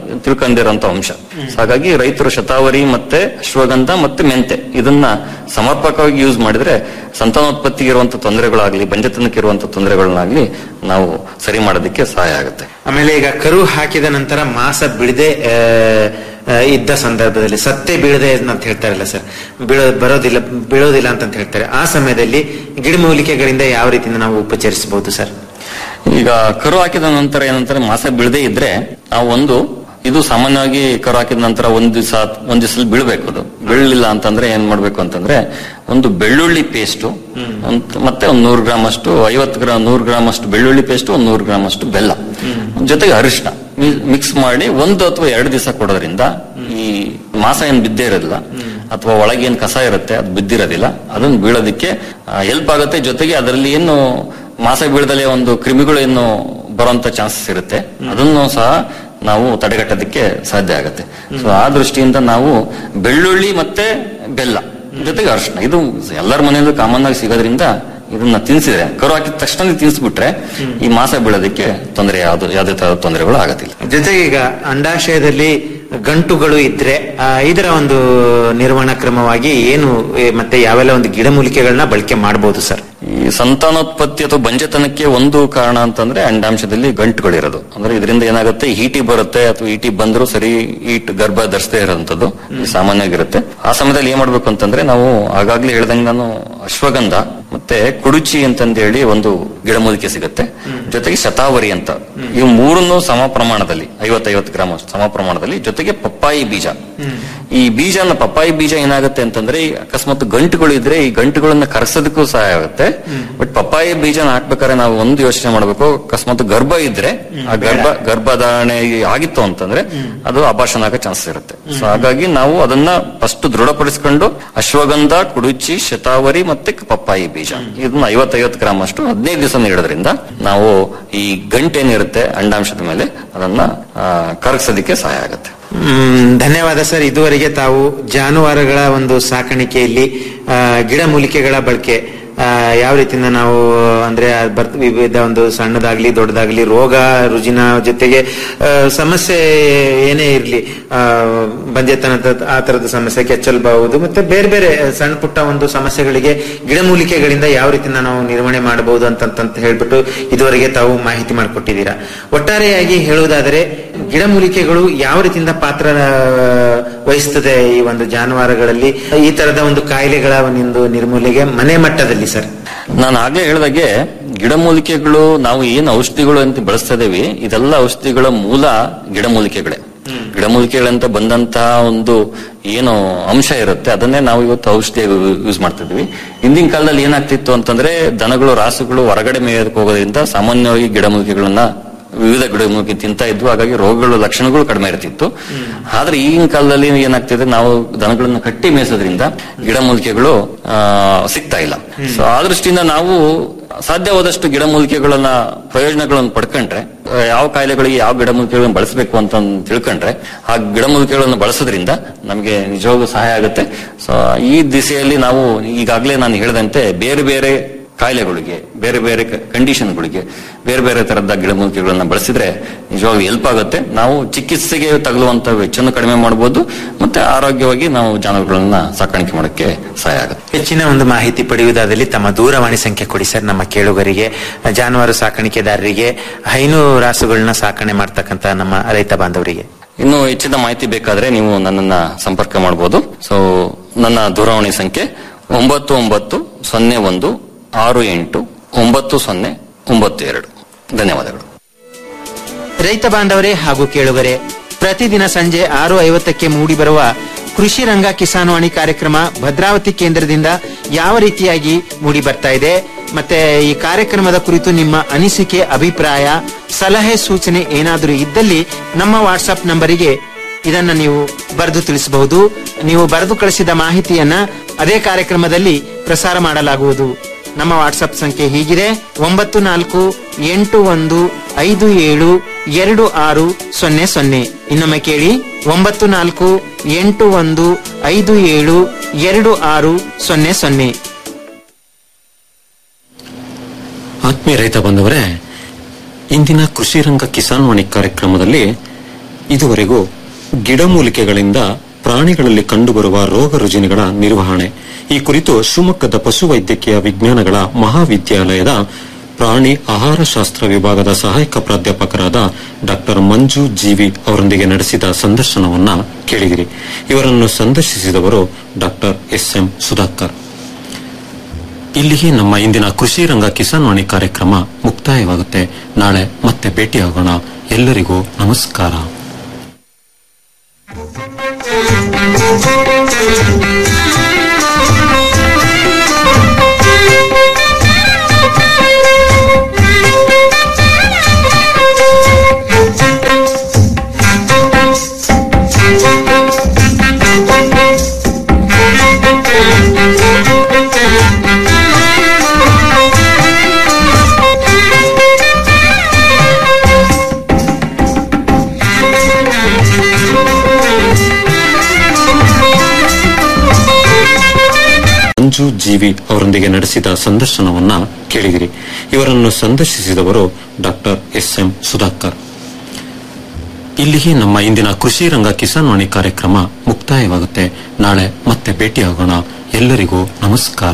ತಿಳ್ಕೊಂಡಿರೋಂತ ಅಂಶ So ಹಾಗಾಗಿ ರೈತರು ಶತಾವರಿ ಮತ್ತೆ ಅಶ್ವಗಂಧ ಮತ್ತೆ ಮೆಂತೆ ಇದನ್ನ ಸಮರ್ಪಕವಾಗಿ ಯೂಸ್ ಮಾಡಿದ್ರೆ ಸಂತಾನೋತ್ಪತ್ತಿಗೆ ಇರುವಂತ ತೊಂದರೆಗಳಾಗ್ಲಿ ಬಂಜತನಕ್ಕೆ ಇರುವಂತ ತೊಂದರೆಗಳನ್ನಾಗ್ಲಿ ನಾವು ಸರಿ ಮಾಡೋದಕ್ಕೆ ಸಹಾಯ ಆಗುತ್ತೆ ಆಮೇಲೆ ಈಗ ಕರು ಹಾಕಿದ ನಂತರ ಮಾಸ ಬಿಡದೆ ಇದ್ದ ಸಂದರ್ಭದಲ್ಲಿ ಸತ್ತೆ ಬೀಳದೆ ಅಂತ ಹೇಳ್ತಾರಲ್ಲ ಸರ್ ಬೀಳೋ ಬರೋದಿಲ್ಲ ಬೀಳೋದಿಲ್ಲ ಅಂತ ಹೇಳ್ತಾರೆ ಆ ಸಮಯದಲ್ಲಿ ಗಿಡಮೂಲಿಕೆಗಳಿಂದ ಯಾವ ರೀತಿಯಿಂದ ನಾವು ಉಪಚರಿಸಬಹುದು ಸರ್ ಈಗ ಕರು ಹಾಕಿದ ನಂತರ ಏನಂತಾರೆ ಮಾಸ ಬೀಳದೇ ಇದ್ರೆ ನಾವು ಒಂದು ಇದು ಸಾಮಾನ್ಯವಾಗಿ ಕರು ಹಾಕಿದ ನಂತರ ಒಂದ್ ದಿವಸ ಒಂದ್ ದಿವಸ ಬೀಳ್ಬೇಕು ಅದು ಬೀಳಲಿಲ್ಲ ಅಂತಂದ್ರೆ ಏನ್ ಮಾಡ್ಬೇಕು ಅಂತಂದ್ರೆ ಒಂದು ಬೆಳ್ಳುಳ್ಳಿ ಪೇಸ್ಟ್ ಮತ್ತೆ ಒಂದ್ ನೂರು ಗ್ರಾಮ್ ಅಷ್ಟು ಐವತ್ತು ಗ್ರಾಮ್ ನೂರು ಗ್ರಾಮ್ ಅಷ್ಟು ಬೆಳ್ಳುಳ್ಳಿ ಪೇಸ್ಟ್ ಒಂದ್ ನೂರು ಗ್ರಾಮ್ ಅಷ್ಟು ಬೆಲ್ಲ ಜೊತೆಗೆ ಅರಿಶಿನ ಮಿಕ್ಸ್ ಮಾಡಿ ಒಂದು ಅಥವಾ ಎರಡು ದಿವಸ ಕೊಡೋದ್ರಿಂದ ಈ ಮಾಸ ಏನ್ ಬಿದ್ದೇ ಇರೋದಿಲ್ಲ ಅಥವಾ ಒಳಗೆ ಏನ್ ಕಸ ಇರುತ್ತೆ ಅದು ಬಿದ್ದಿರೋದಿಲ್ಲ ಅದನ್ನ ಬೀಳೋದಕ್ಕೆ ಹೆಲ್ಪ್ ಆಗುತ್ತೆ ಜೊತೆಗೆ ಅದರಲ್ಲಿ ಏನು ಮಾಸ ಬೀಳದಲ್ಲೇ ಒಂದು ಕ್ರಿಮಿಗಳು ಏನು ಬರುವಂತ ಚಾನ್ಸಸ್ ಇರುತ್ತೆ ಅದನ್ನು ಸಹ ನಾವು ತಡೆಗಟ್ಟೋದಕ್ಕೆ ಸಾಧ್ಯ ಆಗುತ್ತೆ ಸೊ ಆ ದೃಷ್ಟಿಯಿಂದ ನಾವು ಬೆಳ್ಳುಳ್ಳಿ ಮತ್ತೆ ಬೆಲ್ಲ ಜೊತೆಗೆ ಅರಿಶಿನ ಇದು ಎಲ್ಲರ ಮನೆಯಲ್ಲೂ ಕಾಮನ್ ಆಗಿ ಸಿಗೋದ್ರಿಂದ ಇದನ್ನ ತಿನ್ಸಿದ್ರೆ ಕರು ಹಾಕಿದ ತಕ್ಷಣ ತಿನ್ಸ್ಬಿಟ್ರೆ ಈ ಮಾಸ ಬೀಳೋದಕ್ಕೆ ತೊಂದರೆ ಯಾವ್ದು ಯಾವುದೇ ತರ ತೊಂದರೆಗಳು ಆಗೋದಿಲ್ಲ ಜೊತೆಗೆ ಈಗ ಅಂಡಾಶಯದಲ್ಲಿ ಗಂಟುಗಳು ಇದ್ರೆ ಆ, ಇದರ ಒಂದು ನಿರ್ವಹಣಾ ಕ್ರಮವಾಗಿ ಏನು ಏ, ಮತ್ತೆ ಯಾವೆಲ್ಲ ಒಂದು ಗಿಡಮೂಲಿಕೆಗಳನ್ನ ಬಳಕೆ ಮಾಡಬಹುದು ಸರ್ ಈ ಸಂತಾನೋತ್ಪತ್ತಿ ಅಥವಾ ಬಂಜತನಕ್ಕೆ ಒಂದು ಕಾರಣ ಅಂತಂದ್ರೆ ಅಂಡಾಂಶದಲ್ಲಿ ಗಂಟುಗಳಿರೋದು ಅಂದ್ರೆ ಇದರಿಂದ ಏನಾಗುತ್ತೆ ಹೀಟಿ ಬರುತ್ತೆ ಅಥವಾ ಹೀಟಿ ಬಂದರೂ ಸರಿ ಹೀಟ್ ಗರ್ಭ ಧರಿಸದೇ ಇರೋಂಥದ್ದು ಇದು ಸಾಮಾನ್ಯವಾಗಿರುತ್ತೆ ಆ ಸಮಯದಲ್ಲಿ ಏನ್ ಮಾಡ್ಬೇಕು ಅಂತಂದ್ರೆ ನಾವು ಆಗಾಗ್ಲೇ ಹೇಳ್ದಂಗೆ ನಾನು ಅಶ್ವಗಂಧ ಮತ್ತೆ ಕುಡುಚಿ ಅಂತಂದೇಳಿ ಒಂದು ಗಿಡಮೂಲಿಕೆ ಸಿಗುತ್ತೆ ಜೊತೆಗೆ ಶತಾವರಿ ಅಂತ ಇವು ಮೂರನ್ನು ಸಮ ಪ್ರಮಾಣದಲ್ಲಿ ಐವತ್ತೈವತ್ತು ಗ್ರಾಮ್ ಅಷ್ಟು ಸಮ ಪ್ರಮಾಣದಲ್ಲಿ ಜೊತೆಗೆ ಪಪ್ಪಾಯಿ ಬೀಜ ಈ ಬೀಜನ ಪಪ್ಪಾಯಿ ಬೀಜ ಏನಾಗುತ್ತೆ ಅಂತಂದ್ರೆ ಈ ಅಕಸ್ಮಾತ್ ಗಂಟುಗಳು ಇದ್ರೆ ಈ ಗಂಟುಗಳನ್ನ ಕರಸೋದಕ್ಕೂ ಸಹಾಯ ಆಗುತ್ತೆ ಬಟ್ ಪಪ್ಪಾಯಿ ಬೀಜನ ಹಾಕ್ಬೇಕಾದ್ರೆ ನಾವು ಒಂದು ಯೋಚನೆ ಮಾಡಬೇಕು ಅಕಸ್ಮಾತ್ ಗರ್ಭ ಇದ್ರೆ ಆ ಗರ್ಭ ಗರ್ಭಧಾರಣೆ ಆಗಿತ್ತು ಅಂತಂದ್ರೆ ಅದು ಅಭಾಷಣ ಆಗೋ ಚಾನ್ಸಸ್ ಇರುತ್ತೆ ಸೊ ಹಾಗಾಗಿ ನಾವು ಅದನ್ನ ಫಸ್ಟ್ ದೃಢಪಡಿಸ್ಕೊಂಡು ಅಶ್ವಗಂಧ ಕುಡುಚಿ ಶತಾವರಿ ಮತ್ತೆ ಪಪ್ಪಾಯಿ ಬೀಜ ಇದನ್ನ ಐವತ್ತೈವತ್ತು ಗ್ರಾಮ್ ಅಷ್ಟು ಹದಿನೈದು ದಿವಸ ನೀಡೋದ್ರಿಂದ ನಾವು ಈ ಗಂಟೇನಿರುತ್ತೆ ಅಂಡಾಂಶದ ಮೇಲೆ ಅದನ್ನ ಆ, ಕರಗಿಸೋದಕ್ಕೆ ಸಹಾಯ ಆಗುತ್ತೆ ಹ್ಮ್, ಧನ್ಯವಾದ ಸರ್ ಇದುವರೆಗೆ ತಾವು ಜಾನುವಾರುಗಳ ಒಂದು ಸಾಕಾಣಿಕೆಯಲ್ಲಿ ಆ, ಗಿಡಮೂಲಿಕೆಗಳ ಬಳಕೆ ಆ, ಯಾವ ರೀತಿಯಿಂದ ನಾವು ಅಂದ್ರೆ ಅದ್ ಬರ್ತ ವಿವಿಧ ಒಂದು ಸಣ್ಣದಾಗ್ಲಿ ದೊಡ್ಡದಾಗ್ಲಿ ರೋಗ ರುಜಿನ ಜೊತೆಗೆ ಆ, ಸಮಸ್ಯೆ ಏನೇ ಇರ್ಲಿ ಆ, ಬಂಜೆತನದ ಆ ತರದ ಸಮಸ್ಯೆ ಕೆಚ್ಚಲ್ಬಹುದು ಮತ್ತೆ ಬೇರೆ ಬೇರೆ ಸಣ್ಣ ಪುಟ್ಟ ಒಂದು ಸಮಸ್ಯೆಗಳಿಗೆ ಗಿಡಮೂಲಿಕೆಗಳಿಂದ ಯಾವ ರೀತಿಯಿಂದ ನಾವು ನಿರ್ವಹಣೆ ಮಾಡಬಹುದು ಅಂತಂತ ಹೇಳ್ಬಿಟ್ಟು ಇದುವರೆಗೆ ತಾವು ಮಾಹಿತಿ ಮಾಡಿಕೊಟ್ಟಿದ್ದೀರಾ ಒಟ್ಟಾರೆಯಾಗಿ ಹೇಳುವುದಾದರೆ ಗಿಡಮೂಲಿಕೆಗಳು ಯಾವ ರೀತಿಯಿಂದ ಪಾತ್ರ ಆ, ವಹಿಸ್ತದೆ ಈ ಒಂದು ಜಾನುವಾರುಗಳಲ್ಲಿ ಈ ತರದ ಒಂದು ಕಾಯಿಲೆಗಳ ಒಂದು ನಿರ್ಮೂಲೆಗೆ ಮನೆ ಮಟ್ಟದಲ್ಲಿ ಸರ್ ನಾನು ಆಗ್ಲೇ ಹೇಳಿದಾಗೆ ಗಿಡಮೂಲಿಕೆಗಳು ನಾವು ಏನು ಔಷಧಿಗಳು ಅಂತ ಬಳಸ್ತಾ ಇದೀವಿ ಇದೆಲ್ಲ ಔಷಧಿಗಳ ಮೂಲ ಗಿಡಮೂಲಿಕೆಗಳೇ ಗಿಡಮೂಲಿಕೆಗಳಂತ ಬಂದಂತಹ ಒಂದು ಏನು ಅಂಶ ಇರುತ್ತೆ ಅದನ್ನೇ ನಾವು ಇವತ್ತು ಔಷಧಿ ಯೂಸ್ ಮಾಡ್ತಿದ್ವಿ ಹಿಂದಿನ ಕಾಲದಲ್ಲಿ ಏನಾಗ್ತಿತ್ತು ಅಂತಂದ್ರೆ ದನಗಳು ರಾಸುಗಳು ಹೊರಗಡೆ ಮೇಯೋದಕ್ಕೆ ಹೋಗೋದ್ರಿಂದ ಸಾಮಾನ್ಯವಾಗಿ ಗಿಡಮೂಲಿಕೆಗಳನ್ನ ವಿವಿಧ ಗಿಡಮೂಲಿಕೆ ತಿಂತಾ ಇದ್ವು ಹಾಗಾಗಿ ರೋಗಗಳು ಲಕ್ಷಣಗಳು ಕಡಿಮೆ ಇರ್ತಿತ್ತು ಆದ್ರೆ ಈಗಿನ ಕಾಲದಲ್ಲಿ ಏನಾಗ್ತಿದೆ ನಾವು ದನಗಳನ್ನ ಕಟ್ಟಿ ಮೇಯಿಸೋದ್ರಿಂದ ಗಿಡಮೂಲಿಕೆಗಳು ಆ, ಸಿಗ್ತಾ ಇಲ್ಲ ಸೊ ಆ ದೃಷ್ಟಿಯಿಂದ ನಾವು ಸಾಧ್ಯವಾದಷ್ಟು ಗಿಡಮೂಲಿಕೆಗಳನ್ನ ಪ್ರಯೋಜನಗಳನ್ನು ಪಡ್ಕೊಂಡ್ರೆ ಆ, ಯಾವ ಕಾಯಿಲೆಗಳಿಗೆ ಯಾವ ಗಿಡಮೂಲಿಕೆಗಳನ್ನು ಬಳಸಬೇಕು ಅಂತ ತಿಳ್ಕೊಂಡ್ರೆ ಆ ಗಿಡಮೂಲಿಕೆಗಳನ್ನು ಬಳಸೋದ್ರಿಂದ ನಮಗೆ ನಿಜವಾಗ್ಲೂ ಸಹಾಯ ಆಗುತ್ತೆ ಸೊ ಈ ದಿಸೆಯಲ್ಲಿ ನಾವು ಈಗಾಗಲೇ ನಾನು ಹೇಳಿದಂತೆ ಬೇರೆ ಬೇರೆ ಕಾಯಿಲೆಗಳಿಗೆ ಬೇರೆ ಬೇರೆ ಕಂಡೀಷನ್ಗಳಿಗೆ ಬೇರೆ ಬೇರೆ ತರದ ಗಿಡಮೂಲಿಕೆಗಳನ್ನ ಬಳಸಿದ್ರೆ ನಿಜವಾಗ್ಲೂ ಹೆಲ್ಪ್ ಆಗುತ್ತೆ ನಾವು ಚಿಕಿತ್ಸೆಗೆ ತಗಲುವಂತ ವೆಚ್ಚವನ್ನು ಕಡಿಮೆ ಮಾಡಬಹುದು ಮತ್ತೆ ಆರೋಗ್ಯವಾಗಿ ನಾವು ಜಾನುವಾರುಗಳನ್ನ ಸಾಕಾಣಿಕೆ ಮಾಡೋಕ್ಕೆ ಸಹಾಯ ಆಗುತ್ತೆ ಹೆಚ್ಚಿನ ಒಂದು ಮಾಹಿತಿ ಪಡೆಯುವುದಾದಲ್ಲಿ ತಮ್ಮ ದೂರವಾಣಿ ಸಂಖ್ಯೆ ಕೊಡಿ ಸರ್ ನಮ್ಮ ಕೇಳುಗರಿಗೆ ಜಾನುವಾರು ಸಾಕಾಣಿಕೆದಾರರಿಗೆ ಹೈನು ರಾಸುಗಳನ್ನ ಸಾಕಣೆ ಮಾಡ್ತಕ್ಕಂತ ನಮ್ಮ ರೈತ ಬಾಂಧವರಿಗೆ ಇನ್ನು ಹೆಚ್ಚಿನ ಮಾಹಿತಿ ಬೇಕಾದ್ರೆ ನೀವು ನನ್ನನ್ನ ಸಂಪರ್ಕ ಮಾಡಬಹುದು ಸೊ ನನ್ನ ದೂರವಾಣಿ ಸಂಖ್ಯೆ ಒಂಬತ್ತು ಒಂಬತ್ತು ಸೊನ್ನೆ ಒಂದು ಆರು ಎಂಟು ಒಂಬತ್ತು ಸೊನ್ನೆ ಒಂಬತ್ತು ಎರಡು ಧನ್ಯವಾದಗಳು ರೈತ ಬಾಂಧವರೇ ಹಾಗೂ ಕೇಳುಗರೆ ಪ್ರತಿದಿನ ಸಂಜೆ ಆರು ಐವತ್ತಕ್ಕೆ ಮೂಡಿಬರುವ ಕೃಷಿ ರಂಗ ಕಿಸಾನ್ವಾಣಿ ಕಾರ್ಯಕ್ರಮ ಭದ್ರಾವತಿ ಕೇಂದ್ರದಿಂದ ಯಾವ ರೀತಿಯಾಗಿ ಮೂಡಿ ಬರ್ತಾ ಇದೆ ಮತ್ತೆ ಈ ಕಾರ್ಯಕ್ರಮದ ಕುರಿತು ನಿಮ್ಮ ಅನಿಸಿಕೆ ಅಭಿಪ್ರಾಯ ಸಲಹೆ ಸೂಚನೆ ಏನಾದರೂ ಇದ್ದಲ್ಲಿ ನಮ್ಮ ವಾಟ್ಸ್ಆಪ್ ನಂಬರಿಗೆ ಇದನ್ನ ನೀವು ಬರೆದು ತಿಳಿಸಬಹುದು ನೀವು ಬರೆದು ಕಳಿಸಿದ ಮಾಹಿತಿಯನ್ನ ಅದೇ ಕಾರ್ಯಕ್ರಮದಲ್ಲಿ ಪ್ರಸಾರ ಮಾಡಲಾಗುವುದು ನಮ್ಮ ವಾಟ್ಸಪ್ ಸಂಖ್ಯೆ ಹೀಗಿದೆ ಒಂಬತ್ತು ನಾಲ್ಕು ಎಂಟು ಒಂದು ಐದು ಏಳು ಎರಡು ಆರು ಸೊನ್ನೆ ಸೊನ್ನೆ ಇನ್ನೊಮ್ಮೆ ಕೇಳಿ ಒಂಬತ್ತು ನಾಲ್ಕು ಎಂಟು ಒಂದು ಐದು ಏಳು ಎರಡು ಆರು ಸೊನ್ನೆ ಸೊನ್ನೆ ಆತ್ಮೀಯ ರೈತ ಬಂದವರೇ ಇಂದಿನ ಕೃಷಿ ರಂಗ ಕಿಸಾನ್ ವಾಣಿ ಕಾರ್ಯಕ್ರಮದಲ್ಲಿ ಇದುವರೆಗೂ ಗಿಡಮೂಲಿಕೆಗಳಿಂದ ಪ್ರಾಣಿಗಳಲ್ಲಿ ಕಂಡುಬರುವ ರೋಗ ರುಜಿನಗಳ ನಿರ್ವಹಣೆ ಈ ಕುರಿತು ಶಿವಮೊಗ್ಗದ ಪಶುವೈದ್ಯಕೀಯ ವಿಜ್ಞಾನಗಳ ಮಹಾವಿದ್ಯಾಲಯದ ಪ್ರಾಣಿ ಆಹಾರ ಶಾಸ್ತ್ರ ವಿಭಾಗದ ಸಹಾಯಕ ಪ್ರಾಧ್ಯಾಪಕರಾದ ಡಾಕ್ಟರ್ ಮಂಜು ಜೀವಿ ಅವರೊಂದಿಗೆ ನಡೆಸಿದ ಸಂದರ್ಶನವನ್ನ ಕೇಳಿದಿರಿ ಇವರನ್ನು ಸಂದರ್ಶಿಸಿದವರು ಡಾಕ್ಟರ್ ಎಸ್ ಎಂ ಸುಧಾಕರ್ ಇಲ್ಲಿಗೆ ನಮ್ಮ ಇಂದಿನ ಕೃಷಿ ರಂಗ ಕಿಸಾನ್ ವಾಣಿ ಕಾರ್ಯಕ್ರಮ ಮುಕ್ತಾಯವಾಗುತ್ತೆ ನಾಳೆ ಮತ್ತೆ ಭೇಟಿಯಾಗೋಣ ಎಲ್ಲರಿಗೂ ನಮಸ್ಕಾರ ಮಂಜು ಜೀವಿ ಅವರೊಂದಿಗೆ ನಡೆಸಿದ ಸಂದರ್ಶನವನ್ನ ಕೇಳಿದಿರಿ ಇವರನ್ನು ಸಂದರ್ಶಿಸಿದವರು ಡಾಕ್ಟರ್ ಎಸ್ ಎಂ ಸುಧಾಕರ್ ಇಲ್ಲಿಗೆ ನಮ್ಮ ಇಂದಿನ ಕೃಷಿ ರಂಗ ಕಿಸಾನ್ ವಾಣಿ ಕಾರ್ಯಕ್ರಮ ಮುಕ್ತಾಯವಾಗುತ್ತೆ ನಾಳೆ ಮತ್ತೆ ಭೇಟಿಯಾಗೋಣ ಎಲ್ಲರಿಗೂ ನಮಸ್ಕಾರ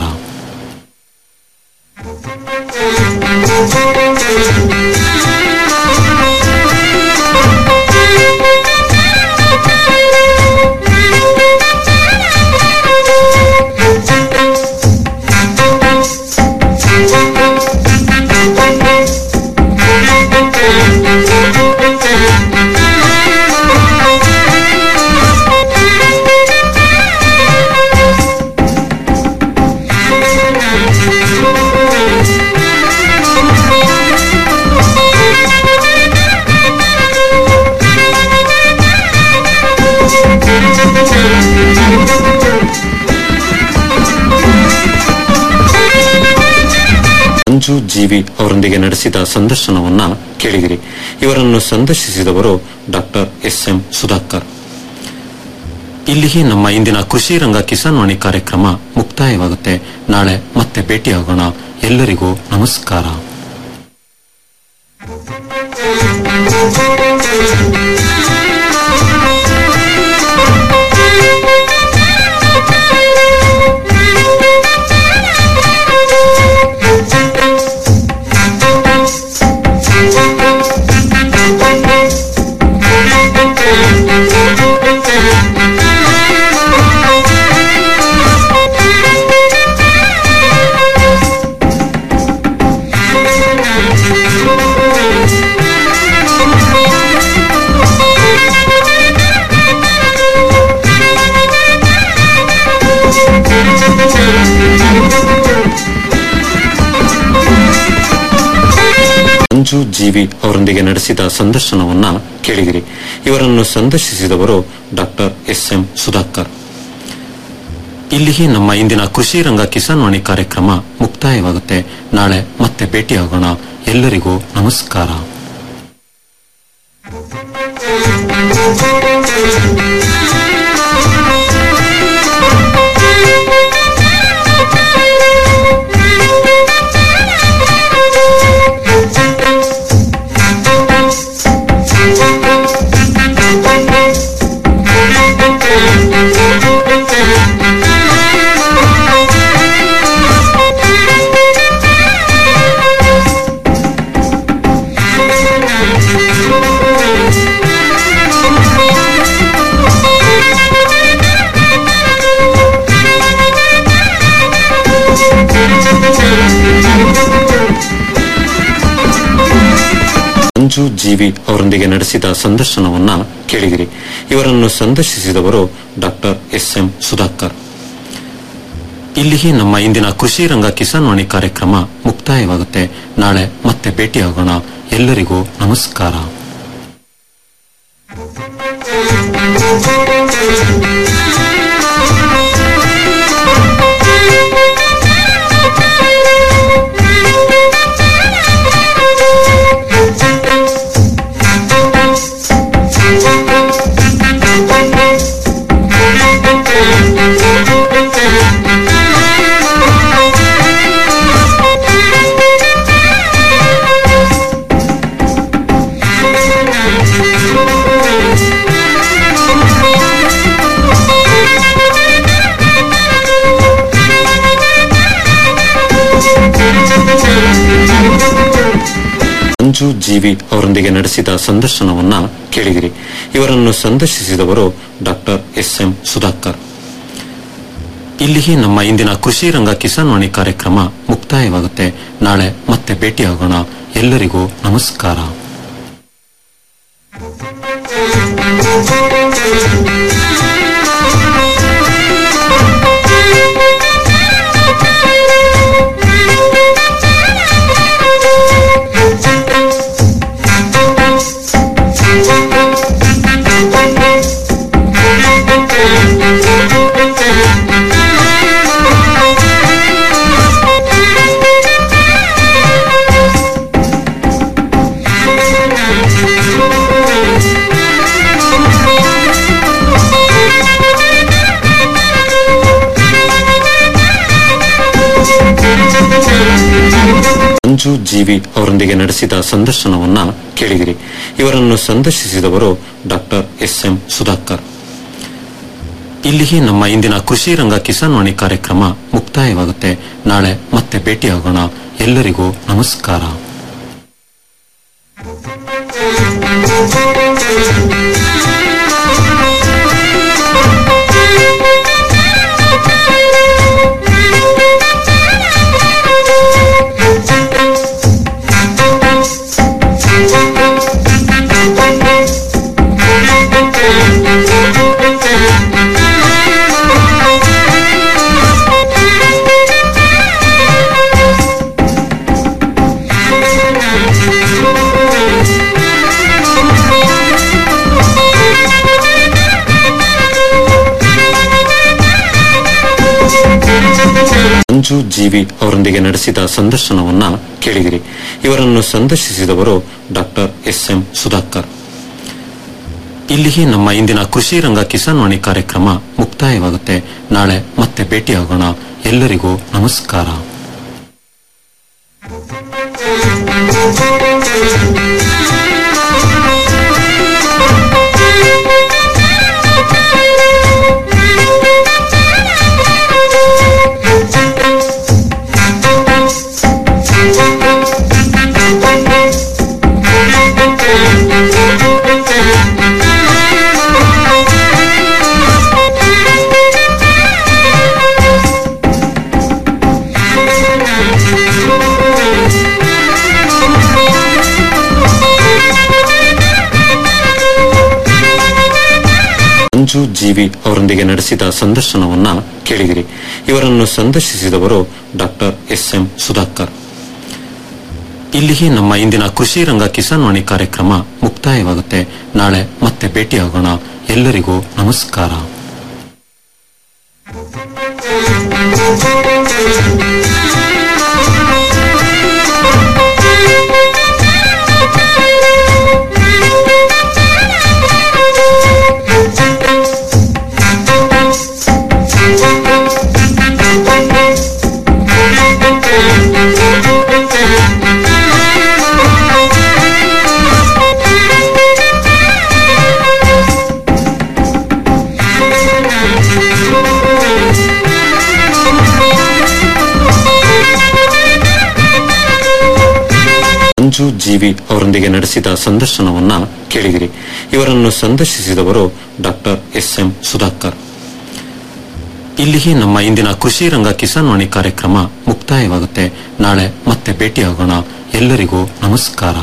ಮಂಜು ಜೀವಿ ಅವರೊಂದಿಗೆ ನಡೆಸಿದ ಸಂದರ್ಶನವನ್ನ ಕೇಳಿದಿರಿ ಇವರನ್ನು ಸಂದರ್ಶಿಸಿದವರು ಡಾಕ್ಟರ್ ಎಸ್ ಎಂ ಸುಧಾಕರ್ ಇಲ್ಲಿಗೆ ನಮ್ಮ ಇಂದಿನ ಕೃಷಿ ರಂಗ ಕಿಸಾನ್ ವಾಣಿ ಕಾರ್ಯಕ್ರಮ ಮುಕ್ತಾಯವಾಗುತ್ತೆ ನಾಳೆ ಮತ್ತೆ ಭೇಟಿಯಾಗೋಣ ಎಲ್ಲರಿಗೂ ನಮಸ್ಕಾರ ಮಂಜು ಜೀವಿ ಅವರೊಂದಿಗೆ ನಡೆಸಿದ ಸಂದರ್ಶನವನ್ನ ಕೇಳಿದಿರಿ ಇವರನ್ನು ಸಂದರ್ಶಿಸಿದವರು ಡಾಕ್ಟರ್ ಎಸ್ ಎಂ ಸುಧಾಕರ್ ಇಲ್ಲಿಗೆ ನಮ್ಮ ಇಂದಿನ ಕೃಷಿ ರಂಗ ಕಿಸಾನ್ ವಾಣಿ ಕಾರ್ಯಕ್ರಮ ಮುಕ್ತಾಯವಾಗುತ್ತೆ ನಾಳೆ ಮತ್ತೆ ಭೇಟಿಯಾಗೋಣ ಎಲ್ಲರಿಗೂ ನಮಸ್ಕಾರ ಮಂಜು ಜೀವಿ ಅವರೊಂದಿಗೆ ನಡೆಸಿದ ಸಂದರ್ಶನವನ್ನ ಕೇಳಿದಿರಿ ಇವರನ್ನು ಸಂದರ್ಶಿಸಿದವರು ಡಾಕ್ಟರ್ ಎಸ್ ಎಂ ಸುಧಾಕರ್ ಇಲ್ಲಿಗೆ ನಮ್ಮ ಇಂದಿನ ಕೃಷಿ ರಂಗ ಕಿಸಾನ್ ವಾಣಿ ಕಾರ್ಯಕ್ರಮ ಮುಕ್ತಾಯವಾಗುತ್ತೆ ನಾಳೆ ಮತ್ತೆ ಭೇಟಿಯಾಗೋಣ ಎಲ್ಲರಿಗೂ ನಮಸ್ಕಾರ Thank you. ಅಂಜು ಜೀವಿ ಅವರೊಂದಿಗೆ ನಡೆಸಿದ ಸಂದರ್ಶನವನ್ನ ಕೇಳಿದಿರಿ ಇವರನ್ನು ಸಂದರ್ಶಿಸಿದವರು ಡಾಕ್ಟರ್ ಎಸ್ ಎಂ ಸುಧಾಕರ್ ಇಲ್ಲಿಗೆ ನಮ್ಮ ಇಂದಿನ ಕೃಷಿ ರಂಗ ಕಿಸಾನ್ ವಾಣಿ ಕಾರ್ಯಕ್ರಮ ಮುಕ್ತಾಯವಾಗುತ್ತೆ ನಾಳೆ ಮತ್ತೆ ಭೇಟಿಯಾಗೋಣ ಎಲ್ಲರಿಗೂ ನಮಸ್ಕಾರ ಅಂಜು ಜೀವಿ ಅವರೊಂದಿಗೆ ನಡೆಸಿದ ಸಂದರ್ಶನವನ್ನ ಕೇಳಿದಿರಿ ಇವರನ್ನು ಸಂದರ್ಶಿಸಿದವರು ಡಾಕ್ಟರ್ ಎಸ್ ಎಂ ಸುಧಾಕರ್ ಇಲ್ಲಿಗೆ ನಮ್ಮ ಇಂದಿನ ಕೃಷಿ ರಂಗ ಕಿಸಾನ್ ವಾಣಿ ಕಾರ್ಯಕ್ರಮ ಮುಕ್ತಾಯವಾಗುತ್ತೆ ನಾಳೆ ಮತ್ತೆ ಭೇಟಿಯಾಗೋಣ ಎಲ್ಲರಿಗೂ ನಮಸ್ಕಾರ ಅಂಜು ಜೀವಿ ಅವರೊಂದಿಗೆ ನಡೆಸಿದ ಸಂದರ್ಶನವನ್ನ ಕೇಳಿದಿರಿ ಇವರನ್ನು ಸಂದರ್ಶಿಸಿದವರು ಡಾಕ್ಟರ್ ಎಸ್ ಎಂ ಸುಧಾಕರ್ ಇಲ್ಲಿಗೆ ನಮ್ಮ ಇಂದಿನ ಕೃಷಿ ರಂಗ ಕಿಸಾನ್ ವಾಣಿ ಕಾರ್ಯಕ್ರಮ ಮುಕ್ತಾಯವಾಗುತ್ತೆ ನಾಳೆ ಮತ್ತೆ ಭೇಟಿಯಾಗೋಣ ಎಲ್ಲರಿಗೂ ನಮಸ್ಕಾರ ಅಂಜು ಜೀವಿ ಅವರೊಂದಿಗೆ ನಡೆಸಿದ ಸಂದರ್ಶನವನ್ನ ಕೇಳಿದಿರಿ ಇವರನ್ನು ಸಂದರ್ಶಿಸಿದವರು ಡಾಕ್ಟರ್ ಎಸ್ ಎಂ ಸುಧಾಕರ್ ಇಲ್ಲಿಗೆ ನಮ್ಮ ಇಂದಿನ ಕೃಷಿ ರಂಗ ಕಿಸಾನ್ ವಾಣಿ ಕಾರ್ಯಕ್ರಮ ಮುಕ್ತಾಯವಾಗುತ್ತೆ ನಾಳೆ ಮತ್ತೆ ಭೇಟಿಯಾಗೋಣ ಎಲ್ಲರಿಗೂ ನಮಸ್ಕಾರ ಅಂಜು ಜೀವಿ ಅವರೊಂದಿಗೆ ನಡೆಸಿದ ಸಂದರ್ಶನವನ್ನ ಕೇಳಿದಿರಿ ಇವರನ್ನು ಸಂದರ್ಶಿಸಿದವರು ಡಾಕ್ಟರ್ ಎಸ್ ಎಂ ಸುಧಾಕರ್ ಇಲ್ಲಿಗೆ ನಮ್ಮ ಇಂದಿನ ಕೃಷಿ ರಂಗ ಕಿಸಾನ್ ವಾಣಿ ಕಾರ್ಯಕ್ರಮ ಮುಕ್ತಾಯವಾಗುತ್ತೆ ನಾಳೆ ಮತ್ತೆ ಭೇಟಿಯಾಗೋಣ ಎಲ್ಲರಿಗೂ ನಮಸ್ಕಾರ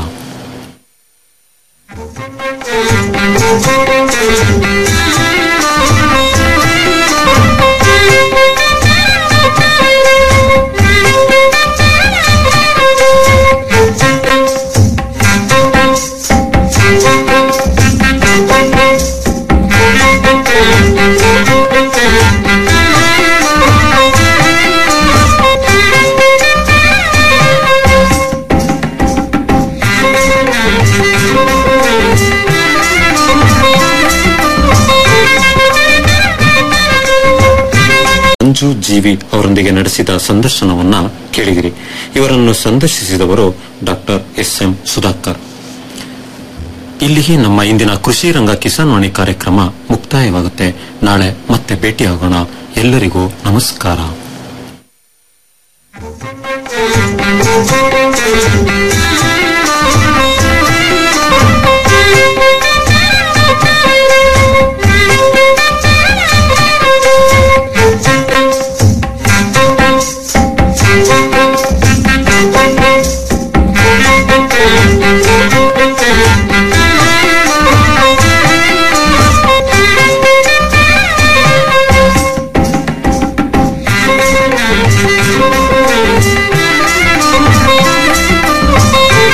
ಅಂಜು ಜೀವಿ ಅವರೊಂದಿಗೆ ನಡೆಸಿದ ಸಂದರ್ಶನವನ್ನ ಕೇಳಿದಿರಿ ಇವರನ್ನು ಸಂದರ್ಶಿಸಿದವರು ಡಾಕ್ಟರ್ ಎಸ್ ಎಂ ಸುಧಾಕರ್ ಇಲ್ಲಿಗೆ ನಮ್ಮ ಇಂದಿನ ಕೃಷಿ ರಂಗ ಕಿಸಾನ್ ವಾಣಿ ಕಾರ್ಯಕ್ರಮ ಮುಕ್ತಾಯವಾಗುತ್ತೆ ನಾಳೆ ಮತ್ತೆ ಭೇಟಿಯಾಗೋಣ ಎಲ್ಲರಿಗೂ ನಮಸ್ಕಾರ Thank you.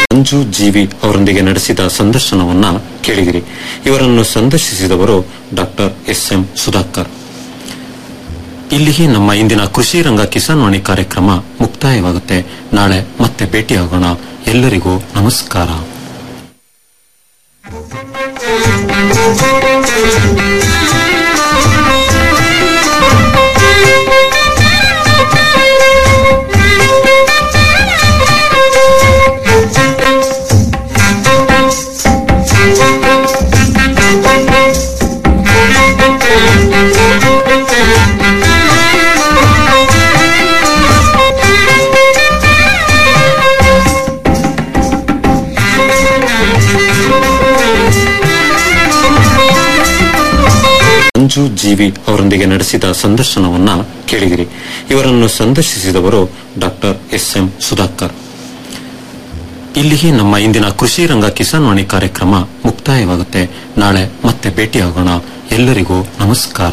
ಮಂಜು ಜೀವಿ ಅವರೊಂದಿಗೆ ನಡೆಸಿದ ಸಂದರ್ಶನವನ್ನ ಕೇಳಿದಿರಿ ಇವರನ್ನು ಸಂದರ್ಶಿಸಿದವರು ಡಾಕ್ಟರ್ ಎಸ್ ಎಂ ಸುಧಾಕರ್ ಇಲ್ಲಿಗೆ ನಮ್ಮ ಇಂದಿನ ಕೃಷಿ ರಂಗ ಕಿಸಾನ್ ವಾಣಿ ಕಾರ್ಯಕ್ರಮ ಮುಕ್ತಾಯವಾಗುತ್ತೆ ನಾಳೆ ಮತ್ತೆ ಭೇಟಿಯಾಗೋಣ ಎಲ್ಲರಿಗೂ ನಮಸ್ಕಾರ ಮಂಜು ಜೀವಿ ಅವರೊಂದಿಗೆ ನಡೆಸಿದ ಸಂದರ್ಶನವನ್ನ ಕೇಳಿದಿರಿ ಇವರನ್ನು ಸಂದರ್ಶಿಸಿದವರು ಡಾಕ್ಟರ್ ಎಸ್ ಎಂ ಸುಧಾಕರ್ ಇಲ್ಲಿಗೆ ನಮ್ಮ ಇಂದಿನ ಕೃಷಿ ರಂಗ ಕಿಸಾನ್ ವಾಣಿ ಕಾರ್ಯಕ್ರಮ ಮುಕ್ತಾಯವಾಗುತ್ತೆ ನಾಳೆ ಮತ್ತೆ ಭೇಟಿಯಾಗೋಣ ಎಲ್ಲರಿಗೂ ನಮಸ್ಕಾರ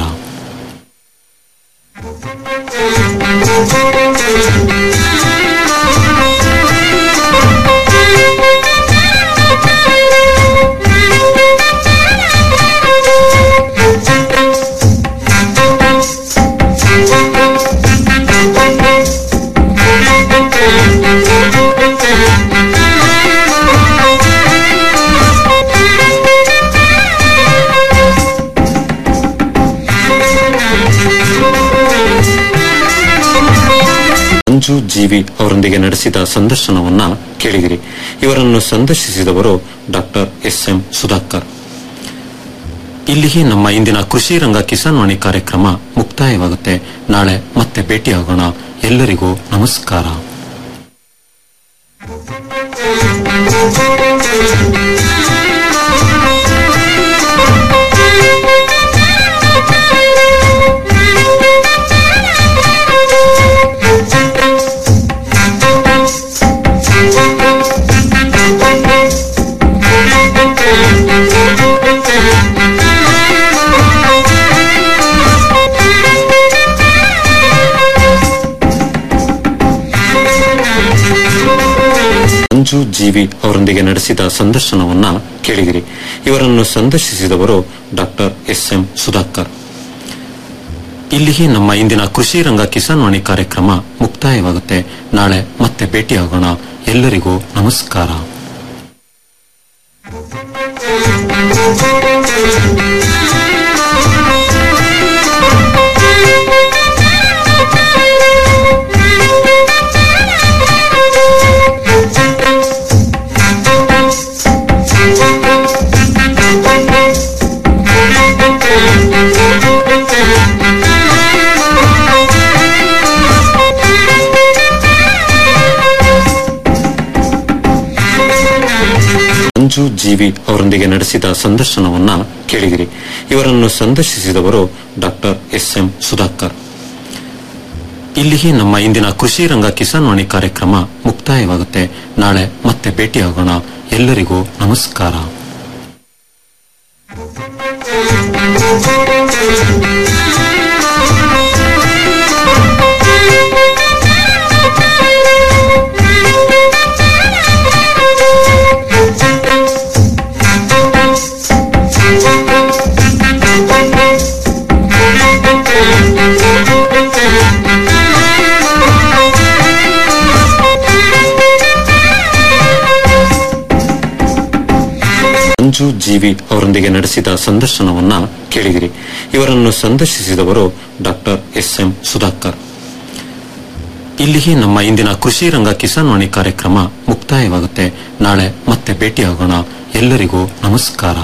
ಮಂಜು ಜೀವಿ ಅವರೊಂದಿಗೆ ನಡೆಸಿದ ಸಂದರ್ಶನವನ್ನ ಕೇಳಿದಿರಿ ಇವರನ್ನು ಸಂದರ್ಶಿಸಿದವರು ಡಾಕ್ಟರ್ ಎಸ್ ಎಂ ಸುಧಾಕರ್ ಇಲ್ಲಿಗೆ ನಮ್ಮ ಇಂದಿನ ಕೃಷಿ ರಂಗ ಕಿಸಾನ್ ವಾಣಿ ಕಾರ್ಯಕ್ರಮ ಮುಕ್ತಾಯವಾಗುತ್ತೆ ನಾಳೆ ಮತ್ತೆ ಭೇಟಿಯಾಗೋಣ ಎಲ್ಲರಿಗೂ ನಮಸ್ಕಾರ ಮಂಜು ಜೀವಿ ಅವರೊಂದಿಗೆ ನಡೆಸಿದ ಸಂದರ್ಶನವನ್ನ ಕೇಳಿದಿರಿ ಇವರನ್ನು ಸಂದರ್ಶಿಸಿದವರು ಡಾಕ್ಟರ್ ಎಸ್ ಎಂ ಸುಧಾಕರ್ ಇಲ್ಲಿಗೆ ನಮ್ಮ ಇಂದಿನ ಕೃಷಿ ರಂಗ ಕಿಸಾನ್ ವಾಣಿ ಕಾರ್ಯಕ್ರಮ ಮುಕ್ತಾಯವಾಗುತ್ತೆ ನಾಳೆ ಮತ್ತೆ ಭೇಟಿಯಾಗೋಣ ಎಲ್ಲರಿಗೂ ನಮಸ್ಕಾರ ಮಂಜು ಜೀವಿ ಅವರೊಂದಿಗೆ ನಡೆಸಿದ ಸಂದರ್ಶನವನ್ನ ಕೇಳಿದಿರಿ ಇವರನ್ನು ಸಂದರ್ಶಿಸಿದವರು ಡಾಕ್ಟರ್ ಎಸ್ ಎಂ ಸುಧಾಕರ್ ಇಲ್ಲಿಗೆ ನಮ್ಮ ಇಂದಿನ ಕೃಷಿ ರಂಗ ಕಿಸಾನ್ ವಾಣಿ ಕಾರ್ಯಕ್ರಮ ಮುಕ್ತಾಯವಾಗುತ್ತೆ ನಾಳೆ ಮತ್ತೆ ಭೇಟಿಯಾಗೋಣ ಎಲ್ಲರಿಗೂ ನಮಸ್ಕಾರ ಮಂಜು ಜೀವಿ ಅವರೊಂದಿಗೆ ನಡೆಸಿದ ಸಂದರ್ಶನವನ್ನ ಕೇಳಿದಿರಿ ಇವರನ್ನು ಸಂದರ್ಶಿಸಿದವರು ಡಾಕ್ಟರ್ ಎಸ್ ಎಂ ಸುಧಾಕರ್ ಇಲ್ಲಿಗೆ ನಮ್ಮ ಇಂದಿನ ಕೃಷಿ ರಂಗ ಕಿಸಾನ್ ವಾಣಿ ಕಾರ್ಯಕ್ರಮ ಮುಕ್ತಾಯವಾಗುತ್ತೆ ನಾಳೆ ಮತ್ತೆ ಭೇಟಿಯಾಗೋಣ ಎಲ್ಲರಿಗೂ ನಮಸ್ಕಾರ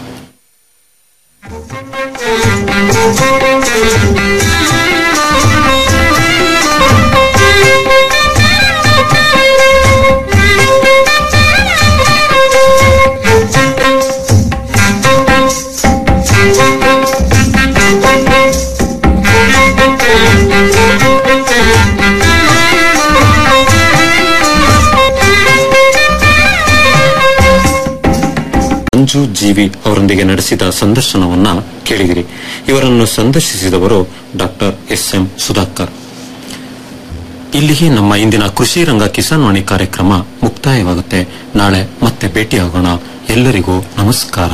ಮಂಜು ಜೀವಿ ಅವರೊಂದಿಗೆ ನಡೆಸಿದ ಸಂದರ್ಶನವನ್ನ ಕೇಳಿದಿರಿ ಇವರನ್ನು ಸಂದರ್ಶಿಸಿದವರು ಡಾಕ್ಟರ್ ಎಸ್ ಎಂ ಸುಧಾಕರ್ ಇಲ್ಲಿಗೆ ನಮ್ಮ ಇಂದಿನ ಕೃಷಿ ರಂಗ ಕಿಸಾನ್ ವಾಣಿ ಕಾರ್ಯಕ್ರಮ ಮುಕ್ತಾಯವಾಗುತ್ತೆ ನಾಳೆ ಮತ್ತೆ ಭೇಟಿಯಾಗೋಣ ಎಲ್ಲರಿಗೂ ನಮಸ್ಕಾರ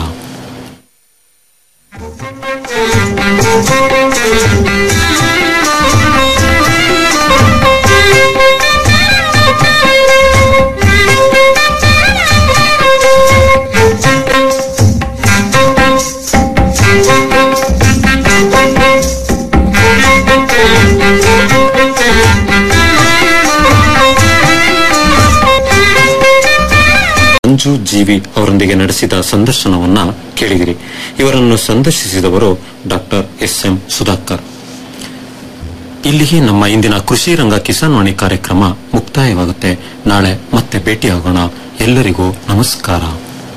ಮಂಜು ಜೀವಿ ಅವರೊಂದಿಗೆ ನಡೆಸಿದ ಸಂದರ್ಶನವನ್ನ ಕೇಳಿದಿರಿ ಇವರನ್ನು ಸಂದರ್ಶಿಸಿದವರು ಡಾಕ್ಟರ್ ಎಸ್ ಎಂ ಸುಧಾಕರ್ ಇಲ್ಲಿಗೆ ನಮ್ಮ ಇಂದಿನ ಕೃಷಿ ರಂಗ ಕಿಸಾನ್ ವಾಣಿ ಕಾರ್ಯಕ್ರಮ ಮುಕ್ತಾಯವಾಗುತ್ತೆ ನಾಳೆ ಮತ್ತೆ ಭೇಟಿಯಾಗೋಣ ಎಲ್ಲರಿಗೂ ನಮಸ್ಕಾರ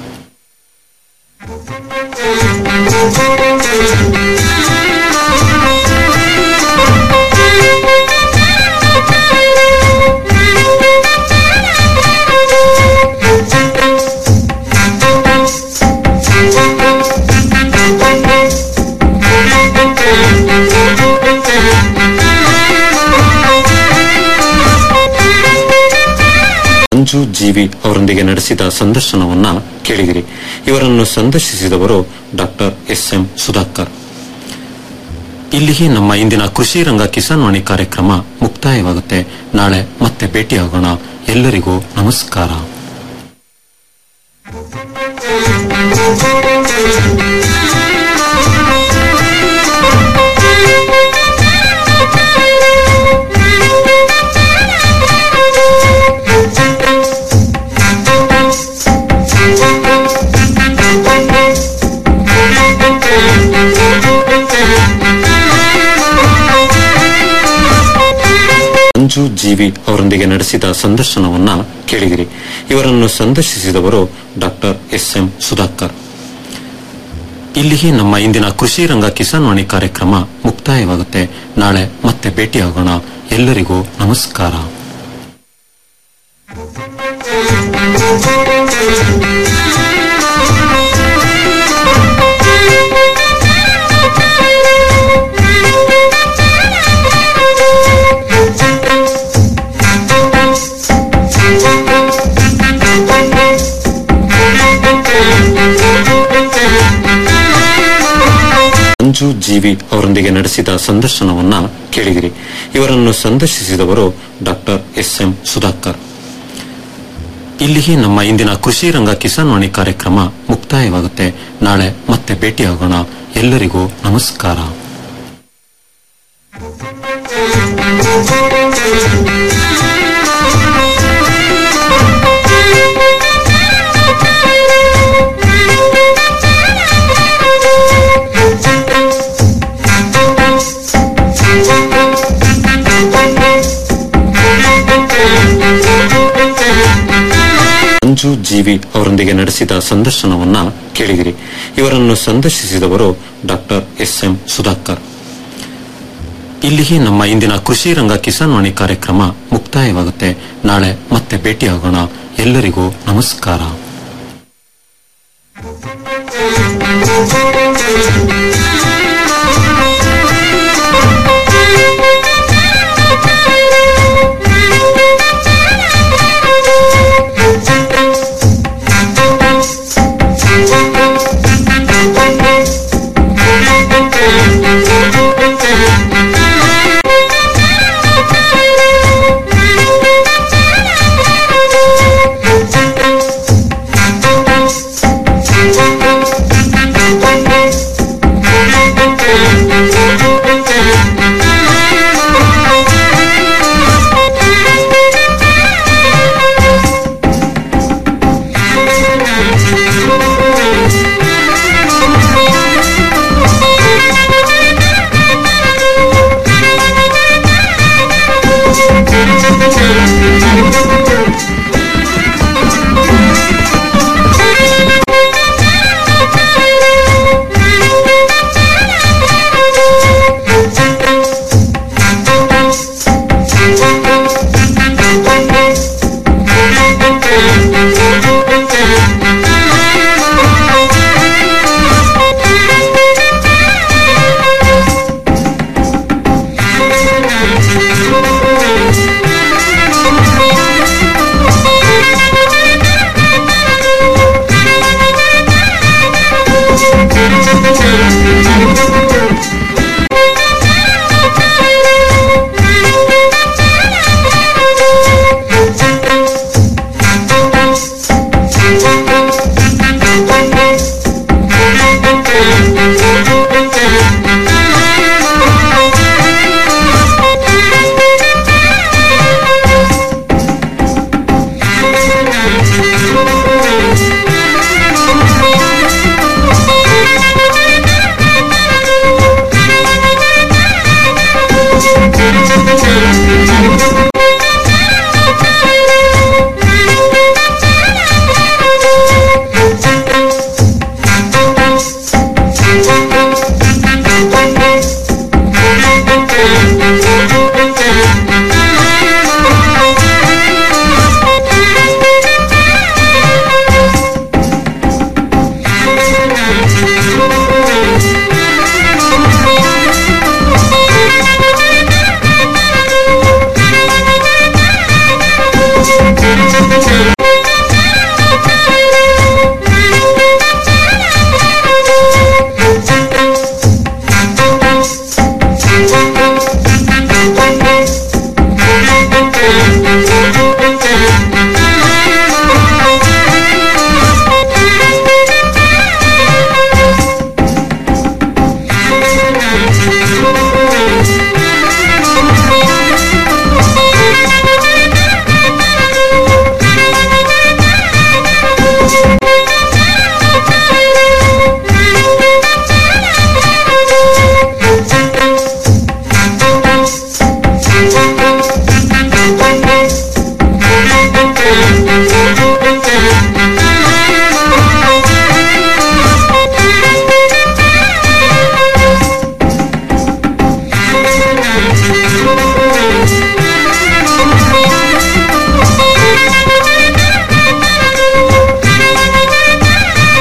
ಮಂಜು ಜೀವಿ ಅವರೊಂದಿಗೆ ನಡೆಸಿದ ಸಂದರ್ಶನವನ್ನ ಕೇಳಿದಿರಿ ಇವರನ್ನು ಸಂದರ್ಶಿಸಿದವರು ಡಾಕ್ಟರ್ ಎಸ್ ಎಂ ಸುಧಾಕರ್ ಇಲ್ಲಿಗೆ ನಮ್ಮ ಇಂದಿನ ಕೃಷಿ ರಂಗ ಕಿಸಾನ್ ವಾಣಿ ಕಾರ್ಯಕ್ರಮ ಮುಕ್ತಾಯವಾಗುತ್ತೆ ನಾಳೆ ಮತ್ತೆ ಭೇಟಿಯಾಗೋಣ ಎಲ್ಲರಿಗೂ ನಮಸ್ಕಾರ ಮಂಜು ಜೀವಿ ಅವರೊಂದಿಗೆ ನಡೆಸಿದ ಸಂದರ್ಶನವನ್ನ ಕೇಳಿದಿರಿ ಇವರನ್ನು ಸಂದರ್ಶಿಸಿದವರು ಡಾಕ್ಟರ್ ಎಸ್ ಎಂ ಸುಧಾಕರ್ ಇಲ್ಲಿಗೆ ನಮ್ಮ ಇಂದಿನ ಕೃಷಿ ರಂಗ ಕಿಸಾನ್ ವಾಣಿ ಕಾರ್ಯಕ್ರಮ ಮುಕ್ತಾಯವಾಗುತ್ತೆ ನಾಳೆ ಮತ್ತೆ ಭೇಟಿಯಾಗೋಣ ಎಲ್ಲರಿಗೂ ನಮಸ್ಕಾರ ಮಂಜು ಜೀವಿ ಅವರೊಂದಿಗೆ ನಡೆಸಿದ ಸಂದರ್ಶನವನ್ನ ಕೇಳಿದಿರಿ ಇವರನ್ನು ಸಂದರ್ಶಿಸಿದವರು ಡಾಕ್ಟರ್ ಎಸ್ ಎಂ ಸುಧಾಕರ್ ಇಲ್ಲಿಗೆ ನಮ್ಮ ಇಂದಿನ ಕೃಷಿ ರಂಗ ಕಿಸಾನ್ ವಾಣಿ ಕಾರ್ಯಕ್ರಮ ಮುಕ್ತಾಯವಾಗುತ್ತೆ ನಾಳೆ ಮತ್ತೆ ಭೇಟಿಯಾಗೋಣ ಎಲ್ಲರಿಗೂ ನಮಸ್ಕಾರ ಮಂಜು ಜೀವಿ ಅವರೊಂದಿಗೆ ನಡೆಸಿದ ಸಂದರ್ಶನವನ್ನ ಕೇಳಿದಿರಿ ಇವರನ್ನು ಸಂದರ್ಶಿಸಿದವರು ಡಾಕ್ಟರ್ ಎಸ್ ಎಂ ಸುಧಾಕರ್ ಇಲ್ಲಿಗೆ ನಮ್ಮ ಇಂದಿನ ಕೃಷಿ ರಂಗ ಕಿಸಾನ್ ವಾಣಿ ಕಾರ್ಯಕ್ರಮ ಮುಕ್ತಾಯವಾಗುತ್ತೆ ನಾಳೆ ಮತ್ತೆ ಭೇಟಿಯಾಗೋಣ ಎಲ್ಲರಿಗೂ ನಮಸ್ಕಾರ ಿ